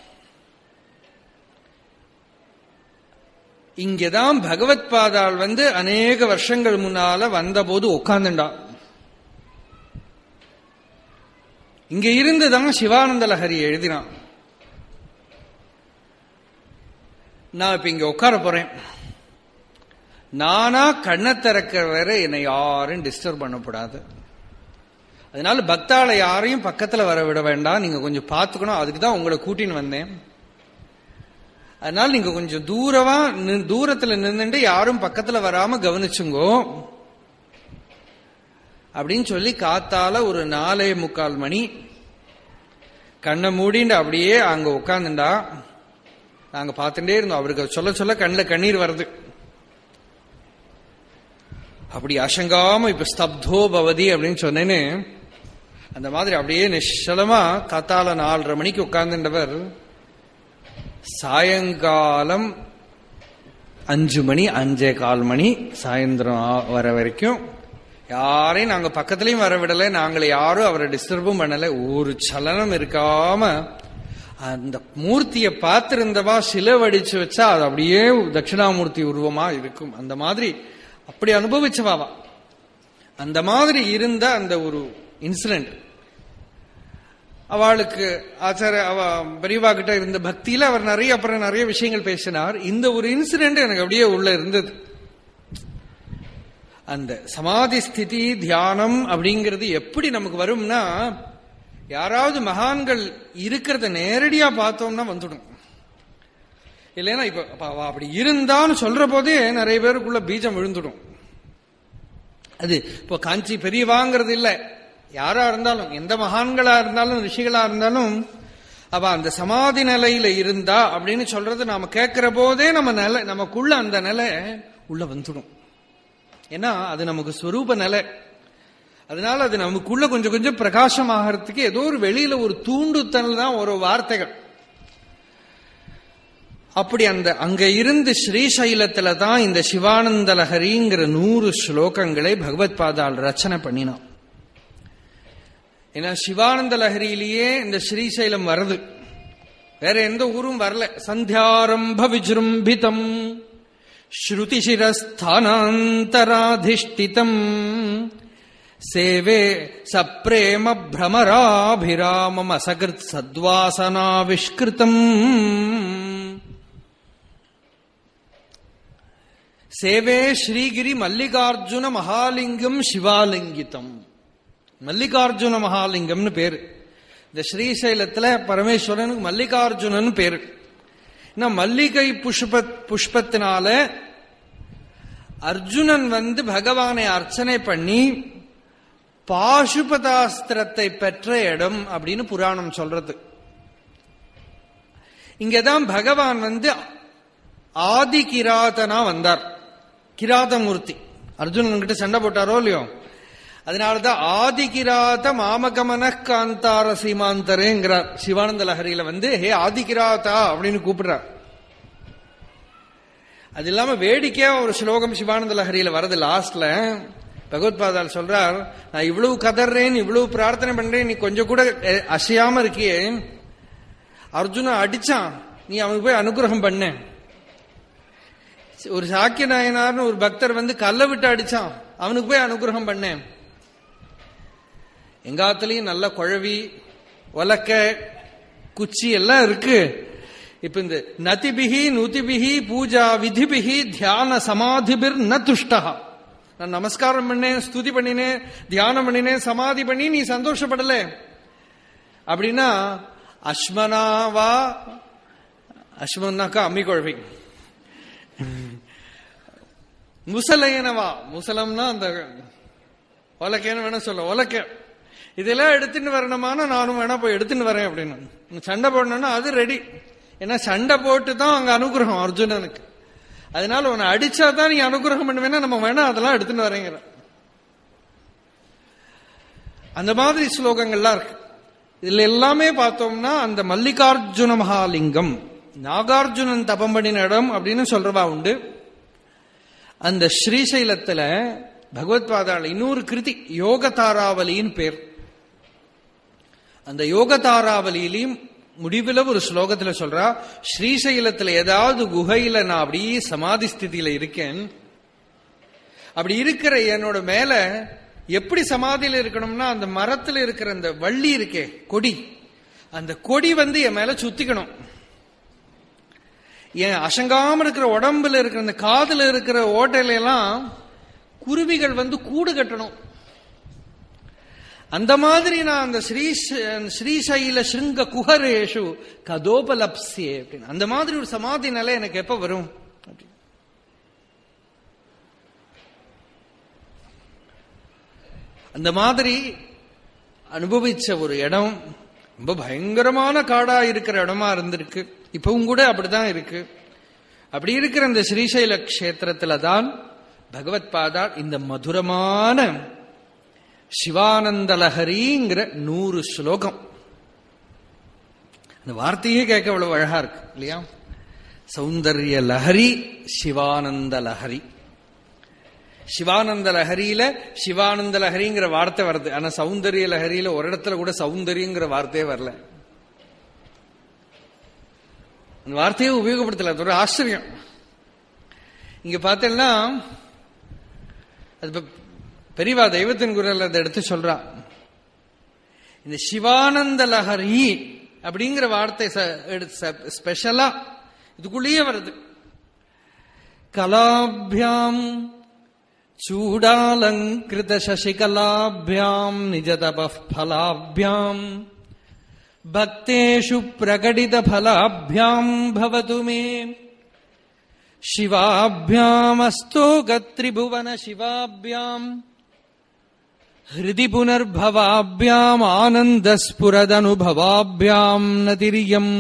[SPEAKER 2] இங்கதான் பகவத் பாதாள் வந்து அநேக வருஷங்கள் முன்னால வந்தபோது உட்கார்ந்துண்டா இங்க இருந்துதான் சிவானந்த லஹரி எழுதினான் நான் இப்ப இங்க உட்கார போறேன் நானா கண்ணை திறக்கிற வரை என்னை யாரும் டிஸ்டர்ப் பண்ணக்கூடாது அதனால பக்தாளை யாரையும் பக்கத்துல வர விட வேண்டாம் நீங்க கொஞ்சம் பார்த்துக்கணும் அதுக்கு தான் உங்களை கூட்டின்னு வந்தேன் அதனால நீங்க கொஞ்சம் தூரமா தூரத்துல நின்றுட்டு யாரும் பக்கத்துல வராம கவனிச்சுங்கோ அப்படின்னு சொல்லி காத்தால ஒரு நாலே முக்கால் மணி கண்ணை மூடிண்டு அப்படியே அங்க உட்காந்துண்டா நாங்க பார்த்துட்டே இருந்தோம் அவருக்கு சொல்ல சொல்ல கண்ணில் கண்ணீர் வருது அப்படி அசங்காம இப்ப ஸ்தப்தோ பவதி அப்படின்னு சொன்னேன்னு அந்த மாதிரி அப்படியே நிச்சலமா காத்தால நாலரை மணிக்கு உட்கார்ந்துட்டவர் சாயங்காலம் அஞ்சு மணி அஞ்சே கால் மணி சாயந்தரம் வர வரைக்கும் யாரையும் நாங்க பக்கத்துலயும் வர விடல நாங்களை யாரும் அவரை டிஸ்டர்பும் பண்ணல ஒரு சலனம் இருக்காம அந்த மூர்த்தியை பார்த்திருந்தவா சிலை வடிச்சு வச்சா அது அப்படியே தட்சிணாமூர்த்தி உருவமா இருக்கும் அந்த மாதிரி அப்படி அனுபவிச்சவாவா அந்த மாதிரி இருந்த அந்த ஒரு இன்சிடென்ட் அவளுக்கு ஆச்சார அவ பெரியவா கிட்ட இருந்த பக்தியில அவர் நிறைய அப்புறம் நிறைய விஷயங்கள் பேசினார் இந்த ஒரு இன்சிடென்ட் எனக்கு அப்படியே உள்ள இருந்தது அந்த சமாதி ஸ்திதி தியானம் அப்படிங்கிறது எப்படி நமக்கு வரும்னா யாராவது மகான்கள் இருக்கிறத நேரடியா பார்த்தோம்னா வந்துடும் இல்லைன்னா இப்ப அப்ப அவ அப்படி இருந்தான்னு சொல்ற போதே நிறைய பேருக்குள்ள பீஜம் விழுந்துடும் அது இப்போ காஞ்சி பெரியவாங்கிறது இல்ல யாரா இருந்தாலும் எந்த மகான்களா இருந்தாலும் ரிஷிகளா இருந்தாலும் அவ அந்த சமாதி நிலையில இருந்தா அப்படின்னு சொல்றது நாம கேட்கிற போதே நம்ம நிலை நமக்குள்ள அந்த நிலை உள்ள வந்துடும் ஏன்னா அது நமக்கு ஸ்வரூப நிலை அதனால அது நமக்குள்ள கொஞ்சம் கொஞ்சம் பிரகாசமாகறதுக்கு ஏதோ ஒரு வெளியில ஒரு தூண்டுத்தல் தான் ஒரு வார்த்தைகள் அப்படி அந்த அங்க இருந்து ஸ்ரீசைலத்துல தான் இந்த சிவானந்த லஹரிங்கிற நூறு ஸ்லோகங்களை பகவத் பாதால் ரச்சனை பண்ணினான் ஏன்னா சிவானந்த லஹரியிலேயே இந்த ஸ்ரீசைலம் வருது வேற எந்த ஊரும் வரல சந்தியாரம்ப விஜృంభిதம் ஸ்ருதிசிரஸ்தானாந்தராதிஷ்டிதம் சேவே சப்ரேம பிரமராபிராமம் அசகிருத் சத்வாசனாவிஷ்கிருதம் சேவே ஸ்ரீகிரி மல்லிகார்ஜுன மகாலிங்கம் சிவாலிங்கிதம் மல்லிகார்ஜுன மகாலிங்கம்னு பேரு இந்த ஸ்ரீசைலத்துல பரமேஸ்வரனுக்கு மல்லிகார்ஜுனன் பேரு ஏன்னா மல்லிகை புஷ்ப புஷ்பத்தினால அர்ஜுனன் வந்து பகவானை அர்ச்சனை பண்ணி பாசுபதாஸ்திரத்தை பெற்ற இடம் அப்படின்னு புராணம் சொல்றது இங்கதான் பகவான் வந்து ஆதி கிராதனா வந்தார் கிராதமூர்த்தி அர்ஜுனன் கிட்ட சண்டை போட்டாரோ இல்லையோ அதனாலதான் ஆதி கிராத மாமகமன காந்தார சீமாந்தரேங்கிறார் சிவானந்த லஹரியில வந்து ஹே ஆதி கிராதா அப்படின்னு கூப்பிடுறார் அது இல்லாம வேடிக்கையா ஒரு ஸ்லோகம் சிவானந்த லஹரியில வரது லாஸ்ட்ல பகவத்பாதால் சொல்றார் நான் இவ்வளவு கதறேன் இவ்வளவு பிரார்த்தனை பண்றேன் நீ கொஞ்சம் கூட அஹ், அசையாம இருக்கியே அர்ஜுன அடிச்சான் நீ அவனுக்கு போய் அனுகிரகம் பண்ண ஒரு சாக்கிய நாயனார்னு ஒரு பக்தர் வந்து கல்லை விட்டு அடிச்சான் அவனுக்கு போய் அனுகிரகம் பண்ணேன் எங்காத்துலயும் நல்ல குழவி உலக்க குச்சி எல்லாம் இருக்கு இப்ப இந்த நதிபிகி நுதிபிகி பூஜா விதிபிகி தியான சமாதிபிர் ந துஷ்டா நான் நமஸ்காரம் பண்ணேன் ஸ்துதி பண்ணினேன் தியானம் பண்ணினேன் சமாதி பண்ணி நீ சந்தோஷப்படல அப்படின்னா அஸ்மனாவா அஸ்மன்னாக்கா அம்மி குழவி முசலையனவா முசலம்னா அந்த உலக்கேன்னு வேணா சொல்ல உலக்க இதெல்லாம் எடுத்துட்டு வரணுமானா நானும் வேணா போய் எடுத்துட்டு வரேன் அப்படின்னு சண்டை போடணும்னா அது ரெடி ஏன்னா சண்டை போட்டு தான் அங்க அனுகிரகம் அர்ஜுனனுக்கு அதனால உன்னை அடிச்சா தான் நீ அனுகிரகம் பண்ணுவேன்னா நம்ம வேணா அதெல்லாம் எடுத்துட்டு வரேங்கிற அந்த மாதிரி ஸ்லோகங்கள்லாம் இருக்கு இதுல எல்லாமே பார்த்தோம்னா அந்த மல்லிகார்ஜுன மகாலிங்கம் நாகார்ஜுனன் தபம் பண்ணின இடம் அப்படின்னு சொல்றவா உண்டு அந்த ஸ்ரீசைலத்துல பகவத் பாதாள் இன்னொரு கிருதி யோக தாராவலின்னு பேர் அந்த யோக தாராவலியிலையும் முடிவுல ஒரு ஸ்லோகத்துல சொல்றா ஸ்ரீசைலத்துல ஏதாவது குகையில நான் அப்படியே சமாதி ஸ்திதியில இருக்கேன் அப்படி இருக்கிற என்னோட மேல எப்படி சமாதியில இருக்கணும்னா அந்த மரத்துல இருக்கிற அந்த வள்ளி இருக்கே கொடி அந்த கொடி வந்து என் மேல சுத்திக்கணும் என் அசங்காம இருக்கிற உடம்புல இருக்கிற அந்த காதுல இருக்கிற ஓட்டையில எல்லாம் குருவிகள் வந்து கூடு கட்டணும் அந்த மாதிரி நான் அந்த ஸ்ரீ ஸ்ரீசைல ஸ்ருங்க குஹரேஷு கதோபலப்சியே அப்படின்னு அந்த மாதிரி ஒரு சமாதி நிலை எனக்கு எப்ப வரும் அப்படி. அந்த மாதிரி அனுபவிச்ச ஒரு இடம் ரொம்ப பயங்கரமான காடா இருக்கிற இடமா இருந்திருக்கு இப்பவும் கூட அப்படிதான் இருக்கு அப்படி இருக்கிற அந்த ஸ்ரீசைல கஷேத்திரத்துல தான் பகவத் பாதா இந்த மதுரமான சிவானந்த லஹரிங்கிற நூறு ஸ்லோகம் அந்த வார்த்தையே கேட்க அவ்வளவு அழகா இருக்கு இல்லையா சௌந்தர்ய லஹரி சிவானந்த லஹரி சிவானந்த லஹரியில சிவானந்த லஹரிங்கிற வார்த்தை வருது ஆனா சௌந்தர்ய லஹரியில ஒரு இடத்துல கூட சௌந்தரியங்கிற வார்த்தையே வரல அந்த வார்த்தையை உபயோகப்படுத்தல அது ஒரு ஆச்சரியம் இங்க பார்த்தேன்னா அது இப்ப பெரியவா தெய்வத்தின் குரல் அதை எடுத்து சொல்றா இந்த சிவானந்த லஹரி அப்படிங்கிற வார்த்தை ஸ்பெஷலா இதுக்குள்ளேயே வருது கலாபியாம் चूडालङ्कृत शशिकलाभ्याम् निजतपः फलाभ्याम् भक्तेषु प्रकटितफलाभ्याम् भवतु मे शिवाभ्यामस्तोगत्रिभुवन शिवाभ्याम् हृदि पुनर्भवाभ्याम् आनन्दस्फुरदनुभवाभ्याम् नतिरियम्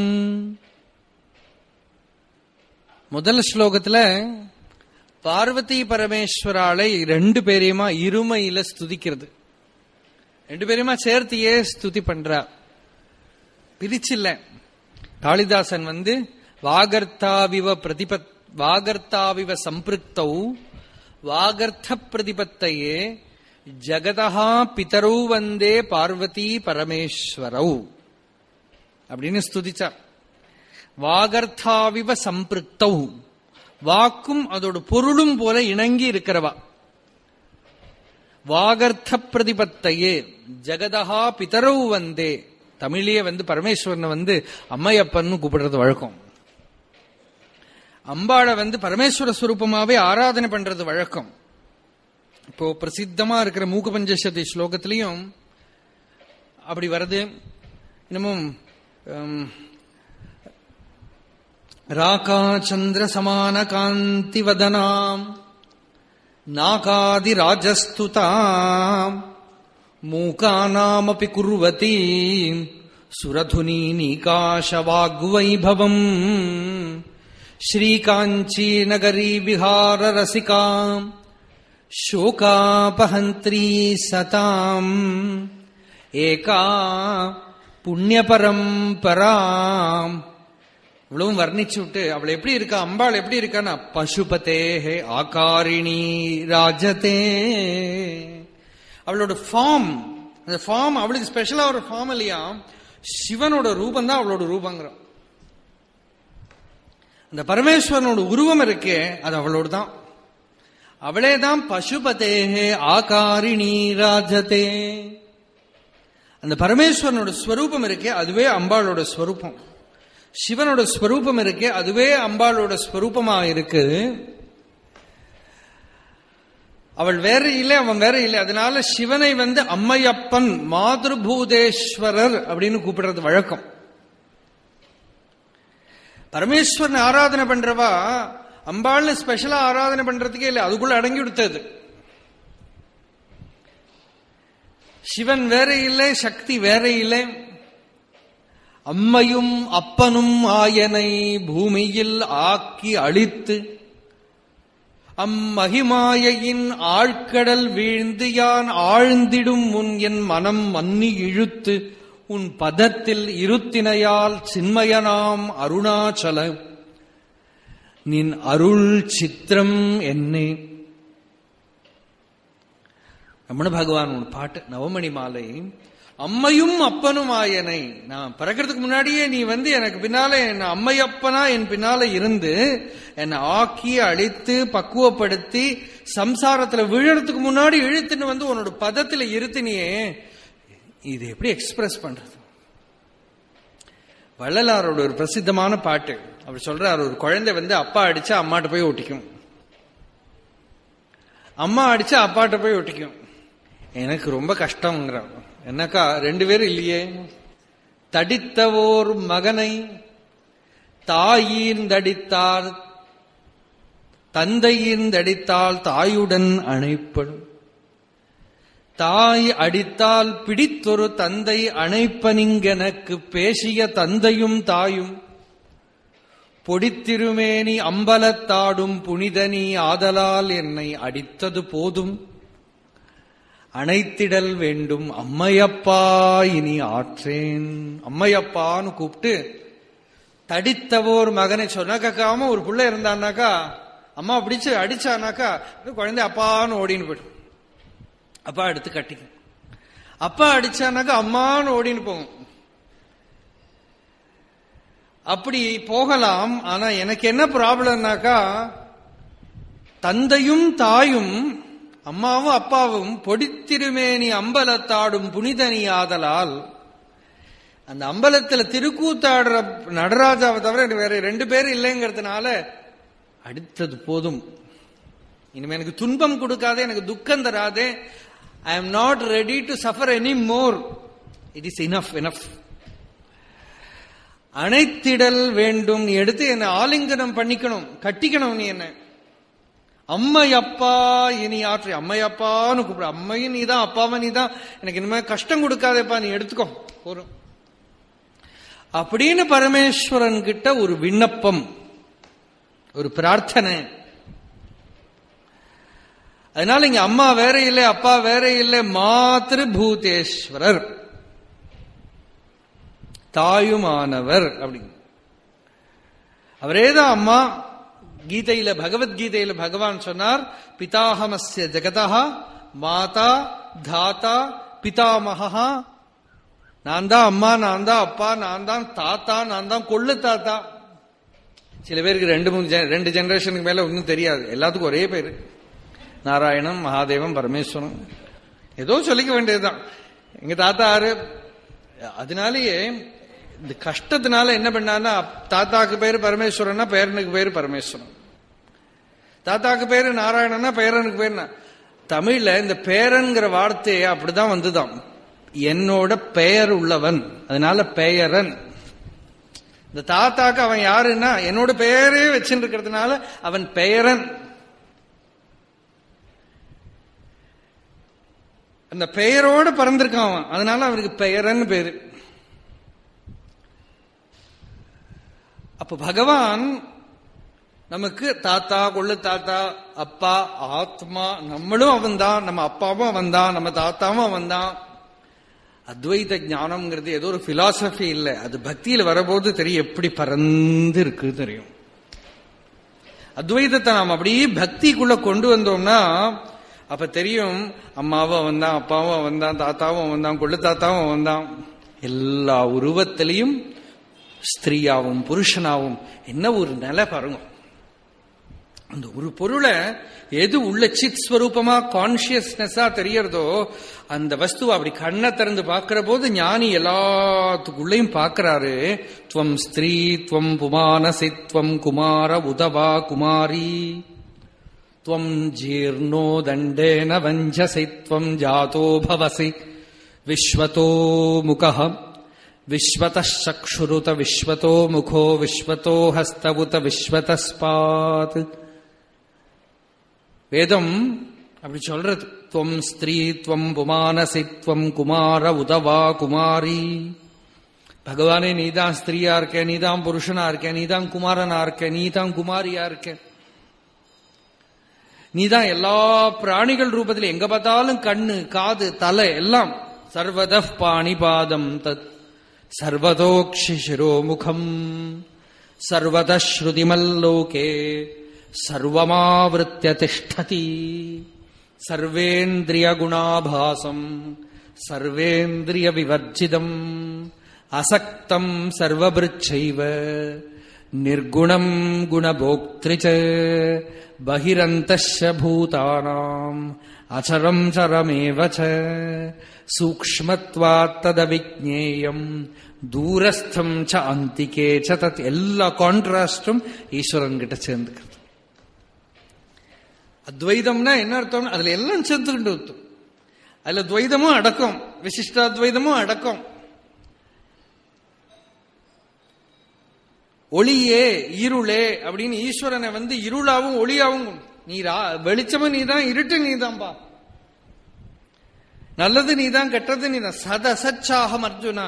[SPEAKER 2] முதல் ஸ்லோகத்துல பார்வதி பரமேஸ்வராலை ரெண்டு பேரையுமா இருமையில ஸ்துதிக்கிறது ரெண்டு பேரையுமா சேர்த்தியே ஸ்துதி பண்றா பிரிச்சில்ல காளிதாசன் வந்து வாகர்த்தாவிவ பிரதிபத் வாகர்த்தாவிவ சம்பிருக்தௌ வாகர்த்த பிரதிபத்தையே ஜகதா பிதரௌ வந்தே பார்வதி பரமேஸ்வரௌ அப்படின்னு ஸ்துதிச்சார் வாகர்த்தாவிவ சம்பிருக்தௌ வாக்கும் அதோட பொருளும் போல இணங்கி இருக்கிறவா வாகர்த்த பிரதிபத்தையே ஜெகதஹா பிதரவு வந்தே தமிழிலே வந்து பரமேஸ்வரனை வந்து அம்மையப்பன்னு கூப்பிடுறது வழக்கம் அம்பாளை வந்து பரமேஸ்வர ஸ்வரூபமாவே ஆராதனை பண்றது வழக்கம் இப்போ பிரசித்தமா இருக்கிற மூக பஞ்சசதி ஸ்லோகத்திலையும் அப்படி வருது இன்னமும் राकाचन्द्रसमानकान्तिवदनाम् नाकादिराजस्तुताम् मूकानामपि कुर्वती सुरधुनीनीकाशवाग्वैभवम् श्रीकाञ्चीनगरी विहाररसिकाम् शोकापहन्त्री सताम् एका पुण्यपरम्पराम् இவ்வளவும் வர்ணிச்சு விட்டு அவள் எப்படி இருக்கா அம்பாள் எப்படி இருக்கான்னா பசுபதே ஆகாரிணி ராஜதே அவளோட ஃபார்ம் அந்த ஃபார்ம் அவளுக்கு ஸ்பெஷலா ஒரு ஃபார்ம் இல்லையா சிவனோட ரூபம் தான் அவளோட ரூபங்கிறான் அந்த பரமேஸ்வரனோட உருவம் இருக்கே அது அவளோட தான் அவளே தான் பசுபதே ஆகாரிணி ராஜதே அந்த பரமேஸ்வரனோட ஸ்வரூபம் இருக்கே அதுவே அம்பாளோட ஸ்வரூபம் சிவனோட ஸ்வரூபம் இருக்கே அதுவே அம்பாளோட ஸ்வரூபமா இருக்கு அவள் வேற இல்லை அவன் வேற இல்லை அதனால சிவனை வந்து அம்மையப்பன் மாதுர்பூதேஸ்வரர் அப்படின்னு கூப்பிடுறது வழக்கம் பரமேஸ்வரன் ஆராதனை பண்றவா அம்பாள்னு ஸ்பெஷலா ஆராதனை பண்றதுக்கே இல்லை அதுக்குள்ள அடங்கி விடுத்தது சிவன் வேற இல்லை சக்தி வேற இல்லை அம்மையும் அப்பனும் ஆயனை பூமியில் ஆக்கி அழித்து அம்மகிமாயின் ஆழ்கடல் வீழ்ந்து யான் ஆழ்ந்திடும் முன் என் மனம் மன்னி இழுத்து உன் பதத்தில் இருத்தினையால் சின்மயனாம் அருணாச்சல நின் அருள் சித்திரம் என்னே ரமண பகவான் ஒரு பாட்டு நவமணி மாலை அம்மையும் அப்பனும் ஆயனை நான் பிறக்கிறதுக்கு முன்னாடியே நீ வந்து எனக்கு பின்னால என்ன அம்மையப்பனா என் பின்னால இருந்து என்னை ஆக்கி அழித்து பக்குவப்படுத்தி சம்சாரத்துல விழறதுக்கு முன்னாடி இழுத்துன்னு வந்து உன்னோட பதத்துல இருத்தினியே இது எப்படி எக்ஸ்பிரஸ் பண்றது வள்ளலாரோட ஒரு பிரசித்தமான பாட்டு அவர் சொல்றார் ஒரு குழந்தை வந்து அப்பா அடிச்சா அம்மாட்ட போய் ஒட்டிக்கும் அம்மா அடிச்சா அப்பாட்ட போய் ஒட்டிக்கும் எனக்கு ரொம்ப கஷ்டங்கிறார் என்னக்கா ரெண்டு பேரும் இல்லையே தடித்தவோர் மகனை தாயீர்ந்தடித்தால் தந்தையீர்ந்தடித்தால் தாயுடன் அணைப்படும் தாய் அடித்தால் பிடித்தொரு தந்தை அணைப்பனிங்கெனக்கு பேசிய தந்தையும் தாயும் பொடித்திருமேனி அம்பலத்தாடும் புனிதனி ஆதலால் என்னை அடித்தது போதும் அணைத்திடல் வேண்டும் அம்மையப்பா இனி ஆற்றேன் அம்மையப்பான்னு கூப்பிட்டு தடித்தவோர் மகனை சொன்ன கேட்காம ஒரு பிள்ளை இருந்தான்னாக்கா அம்மா பிடிச்சு அடிச்சானாக்கா குழந்தை அப்பான்னு ஓடின்னு போயிடும் அப்பா எடுத்து கட்டிக்கும் அப்பா அடிச்சானாக்கா அம்மான்னு ஓடின்னு போகும் அப்படி போகலாம் ஆனா எனக்கு என்ன ப்ராப்ளம்னாக்கா தந்தையும் தாயும் அம்மாவும் அப்பாவும் பொடித்திருமேனி அம்பலத்தாடும் புனிதனி ஆதலால் அந்த அம்பலத்துல திருக்கூத்தாடுற நடராஜாவை தவிர எனக்கு வேற ரெண்டு பேர் இல்லைங்கிறதுனால அடுத்தது போதும் இனிமே எனக்கு துன்பம் கொடுக்காதே எனக்கு துக்கம் தராதே I am not ready to suffer any more it is enough enough அணைத்திடல் வேண்டும் நீ எடுத்து என்ன ஆலிங்கனம் பண்ணிக்கணும் கட்டிக்கணும் நீ என்ன அம்மையப்பா இனி ஆற்று அம்மையப்பான்னு கூப்பிடு அம்மையும் நீதான் அப்பாவும் நீதான் எனக்கு இனிமே கஷ்டம் கொடுக்காதேப்பா நீ எடுத்துக்கோ போரும் அப்படின்னு பரமேஸ்வரன் கிட்ட ஒரு விண்ணப்பம் ஒரு பிரார்த்தனை அதனால இங்க அம்மா வேற இல்லை அப்பா வேற இல்லை மாத்திரு பூதேஸ்வரர் தாயுமானவர் அப்படிங்க அவரேதான் அம்மா கீதையில பகவத்கீதையில பகவான் சொன்னார் பிதாகமஸ்ய ஜெகதா மாதா தாத்தா பிதாமகா நான் தான் அம்மா நான் தான் அப்பா நான் தான் தாத்தா நான் தான் கொள்ளு தாத்தா சில பேருக்கு ரெண்டு மூணு gen- ரெண்டு ஜெனரேஷனுக்கு மேல ஒன்றும் தெரியாது எல்லாத்துக்கும் ஒரே பேரு நாராயணன் மகாதேவன் பரமேஸ்வரன் ஏதோ சொல்லிக்க வேண்டியதுதான் எங்க தாத்தா ஆறு அதனாலேயே இந்த கஷ்டத்தினால என்ன பண்ணான்னா தாத்தாக்கு பேரு பரமேஸ்வரன்னா பேரனுக்கு பேரு பரமேஸ்வரன் தாத்தாக்கு பேரு நாராயணன்னா பேரனுக்கு பேரு தமிழ்ல இந்த பேரன்கிற வார்த்தையே அப்படிதான் வந்துதான் என்னோட பெயர் உள்ளவன் அதனால பெயரன் இந்த தாத்தாக்கு அவன் யாருன்னா என்னோட பெயரே வச்சுட்டு இருக்கிறதுனால அவன் பெயரன் அந்த பெயரோட பறந்திருக்கான் அவன் அதனால அவனுக்கு பெயரன் பேரு அப்ப பகவான் நமக்கு தாத்தா கொள்ளு தாத்தா அப்பா ஆத்மா நம்மளும் அவன்தான் நம்ம அப்பாவும் அவன்தான் நம்ம தாத்தாவும் அவன்தான் அத்வைத ஞானம்ங்கிறது ஏதோ ஒரு பிலாசபி இல்ல அது பக்தியில வரபோது தெரியும் எப்படி பறந்து இருக்கு தெரியும் அத்வைதத்தை நாம் அப்படியே பக்திக்குள்ள கொண்டு வந்தோம்னா அப்ப தெரியும் அம்மாவும் அவன் தான் அப்பாவும் அவன் தான் தாத்தாவும் அவன் தான் கொள்ளு தாத்தாவும் அவன் தான் எல்லா உருவத்திலையும் ஸ்திரீயாவும் புருஷனாவும் என்ன ஒரு நிலை பாருங்க அந்த ஒரு பொருளை எது உள்ள சித் ஸ்வரூபமா கான்சியஸ்னஸா தெரியறதோ அந்த வஸ்துவை அப்படி கண்ணை திறந்து பார்க்கிற போது ஞானி எல்லாத்துக்குள்ளேயும் பார்க்கிறாரு துவம் ஸ்திரீ துவம் புமானசி துவம் குமார உதவா குமாரி त्वम् जीर्णो दण्डेन वञ्झसि त्वम् जातो भवसि विश्वतो मुखः विश्वतः चक्षुरुत विश्वतो मुखो विश्वतो हस्तवुत विश्वतस्पात् வேதம் அப்படி சொல்றது துவம் ஸ்திரீ துவம் புமானசி துவம் குமார உதவா குமாரி பகவானே நீதான் ஸ்திரீயா இருக்க நீதான் புருஷனா இருக்க நீதான் குமாரனா இருக்க நீதான் குமாரியா இருக்க நீதான் எல்லா பிராணிகள் ரூபத்தில் எங்க பார்த்தாலும் கண்ணு காது தலை எல்லாம் சர்வத பாணிபாதம் தத் சர்வதோக்ஷி சிரோமுகம் சர்வத ஸ்ருதிமல்லோகே சர்வமாவிருத்திய திஷ்டதி சர்வேந்திரிய குணாபாசம் சர்வேந்திரிய விவர்ஜிதம் அசக்தம் சர்வபிருச்சைவ निर्गुणम् गुणभोक्तृ च बहिरन्तश्च भूतानाम् अचरम् चरमेव च சூக்மத்வாத்ததவிஜேயம் தூரஸ்தம் ச அந்திகே ச தத் எல்லா கான்ட்ராஸ்டும் ஈஸ்வரன் கிட்ட சேர்ந்துக்கிறது அத்வைதம்னா என்ன அர்த்தம் அதுல எல்லாம் சேர்ந்துக்கிட்டு அர்த்தம். அதுல துவைதமும் அடக்கம் விசிஷ்டாத்வைதமும் அடக்கம் ஒளியே இருளே அப்படின்னு ஈஸ்வரனை வந்து இருளாவும் ஒளியாவும் கொண்டு- நீ ரா- வெளிச்சமும் நீதான் இருட்டு நீதான்பா நல்லது நீதான் கெட்டது நீதான் சதசச்சாகம் அர்ஜுனா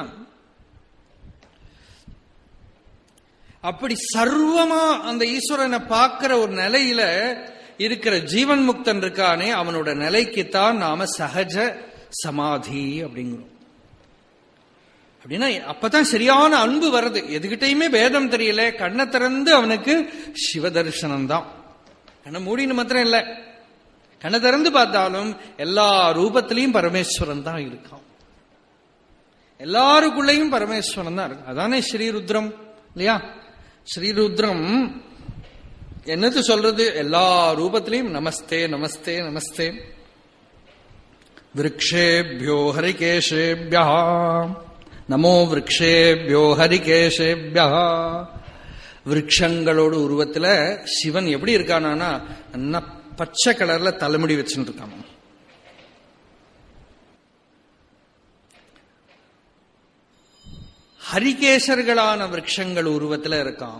[SPEAKER 2] அப்படி சர்வமா அந்த ஈஸ்வரனை பார்க்கிற ஒரு நிலையில இருக்கிற ஜீவன் முக்தன் இருக்கானே அவனோட நிலைக்குத்தான் நாம சகஜ சமாதி அப்படிங்கிறோம் அப்படின்னா அப்பதான் சரியான அன்பு வருது எதுகிட்டயுமே பேதம் தெரியல கண்ணை திறந்து அவனுக்கு சிவ தரிசனம் தான் கண்ணை மூடின்னு மாத்திரம் இல்ல கண்ணை திறந்து பார்த்தாலும் எல்லா ரூபத்திலையும் பரமேஸ்வரன் தான் இருக்கான் எல்லாருக்குள்ளேயும் பரமேஸ்வரன் தான் இருக்கு அதானே ஸ்ரீருத்ரம் இல்லையா ஸ்ரீருத்ரம் என்னது சொல்றது எல்லா ரூபத்திலையும் நமஸ்தே நமஸ்தே நமஸ்தே விரக்ஷேபியோ ஹரிகேஷேபியா நமோ விரக்ஷேபியோ ஹரிகேஷேபியா விரக்ஷங்களோட உருவத்துல சிவன் எப்படி இருக்கானா நல்லா பச்சை கலர்ல தலைமுடி வச்சுட்டு இருக்கான் ஹரிகேசர்களான விரக்ஷங்கள் உருவத்துல இருக்கான்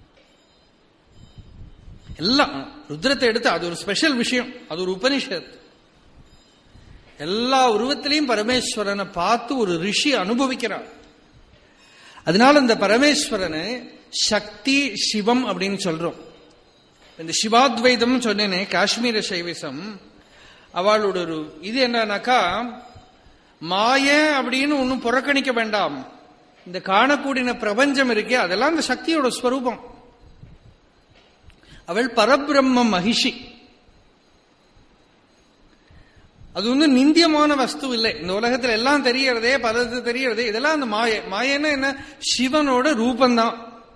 [SPEAKER 2] எல்லாம் ருத்ரத்தை எடுத்து அது ஒரு ஸ்பெஷல் விஷயம் அது ஒரு உபனிஷத் எல்லா உருவத்திலையும் பரமேஸ்வரனை பார்த்து ஒரு ரிஷி அனுபவிக்கிறார் அதனால இந்த பரமேஸ்வரனை சக்தி சிவம் அப்படின்னு சொல்றோம் இந்த சிவாத்வைதம் சொன்னேனே காஷ்மீர சைவிசம் அவளோட ஒரு இது என்னன்னாக்கா மாய அப்படின்னு ஒன்னும் புறக்கணிக்க வேண்டாம் இந்த காணக்கூடின பிரபஞ்சம் இருக்கே அதெல்லாம் இந்த சக்தியோட ஸ்வரூபம் அவள் பரபிரம்ம மகிஷி அது வந்து நிந்தியமான வஸ்து இல்லை இந்த உலகத்துல எல்லாம் தெரியறதே பலது தெரியறதே இதெல்லாம் அந்த மாய மாயன்னா என்ன சிவனோட ரூபந்தான்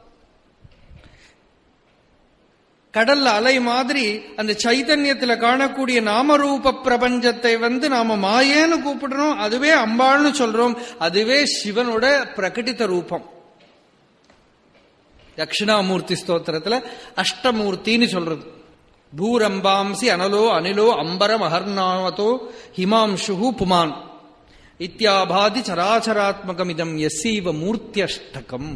[SPEAKER 2] கடல்ல அலை மாதிரி அந்த சைத்தன்யத்துல காணக்கூடிய நாமரூப பிரபஞ்சத்தை வந்து நாம மாயேன்னு கூப்பிடுறோம் அதுவே அம்பாள்னு சொல்றோம் அதுவே சிவனோட பிரகடித ரூபம் தட்சிணாமூர்த்தி ஸ்தோத்திரத்துல அஷ்டமூர்த்தின்னு சொல்றது பூரம்பாம்சி அனலோ அனிலோ அம்பரம் அகர்ணாவதோ ஹிமாம்சு புமான் இத்தியாபாதி சராச்சராத்மகம் இதம் எஸ்ஸீவ மூர்த்தியஷ்டகம்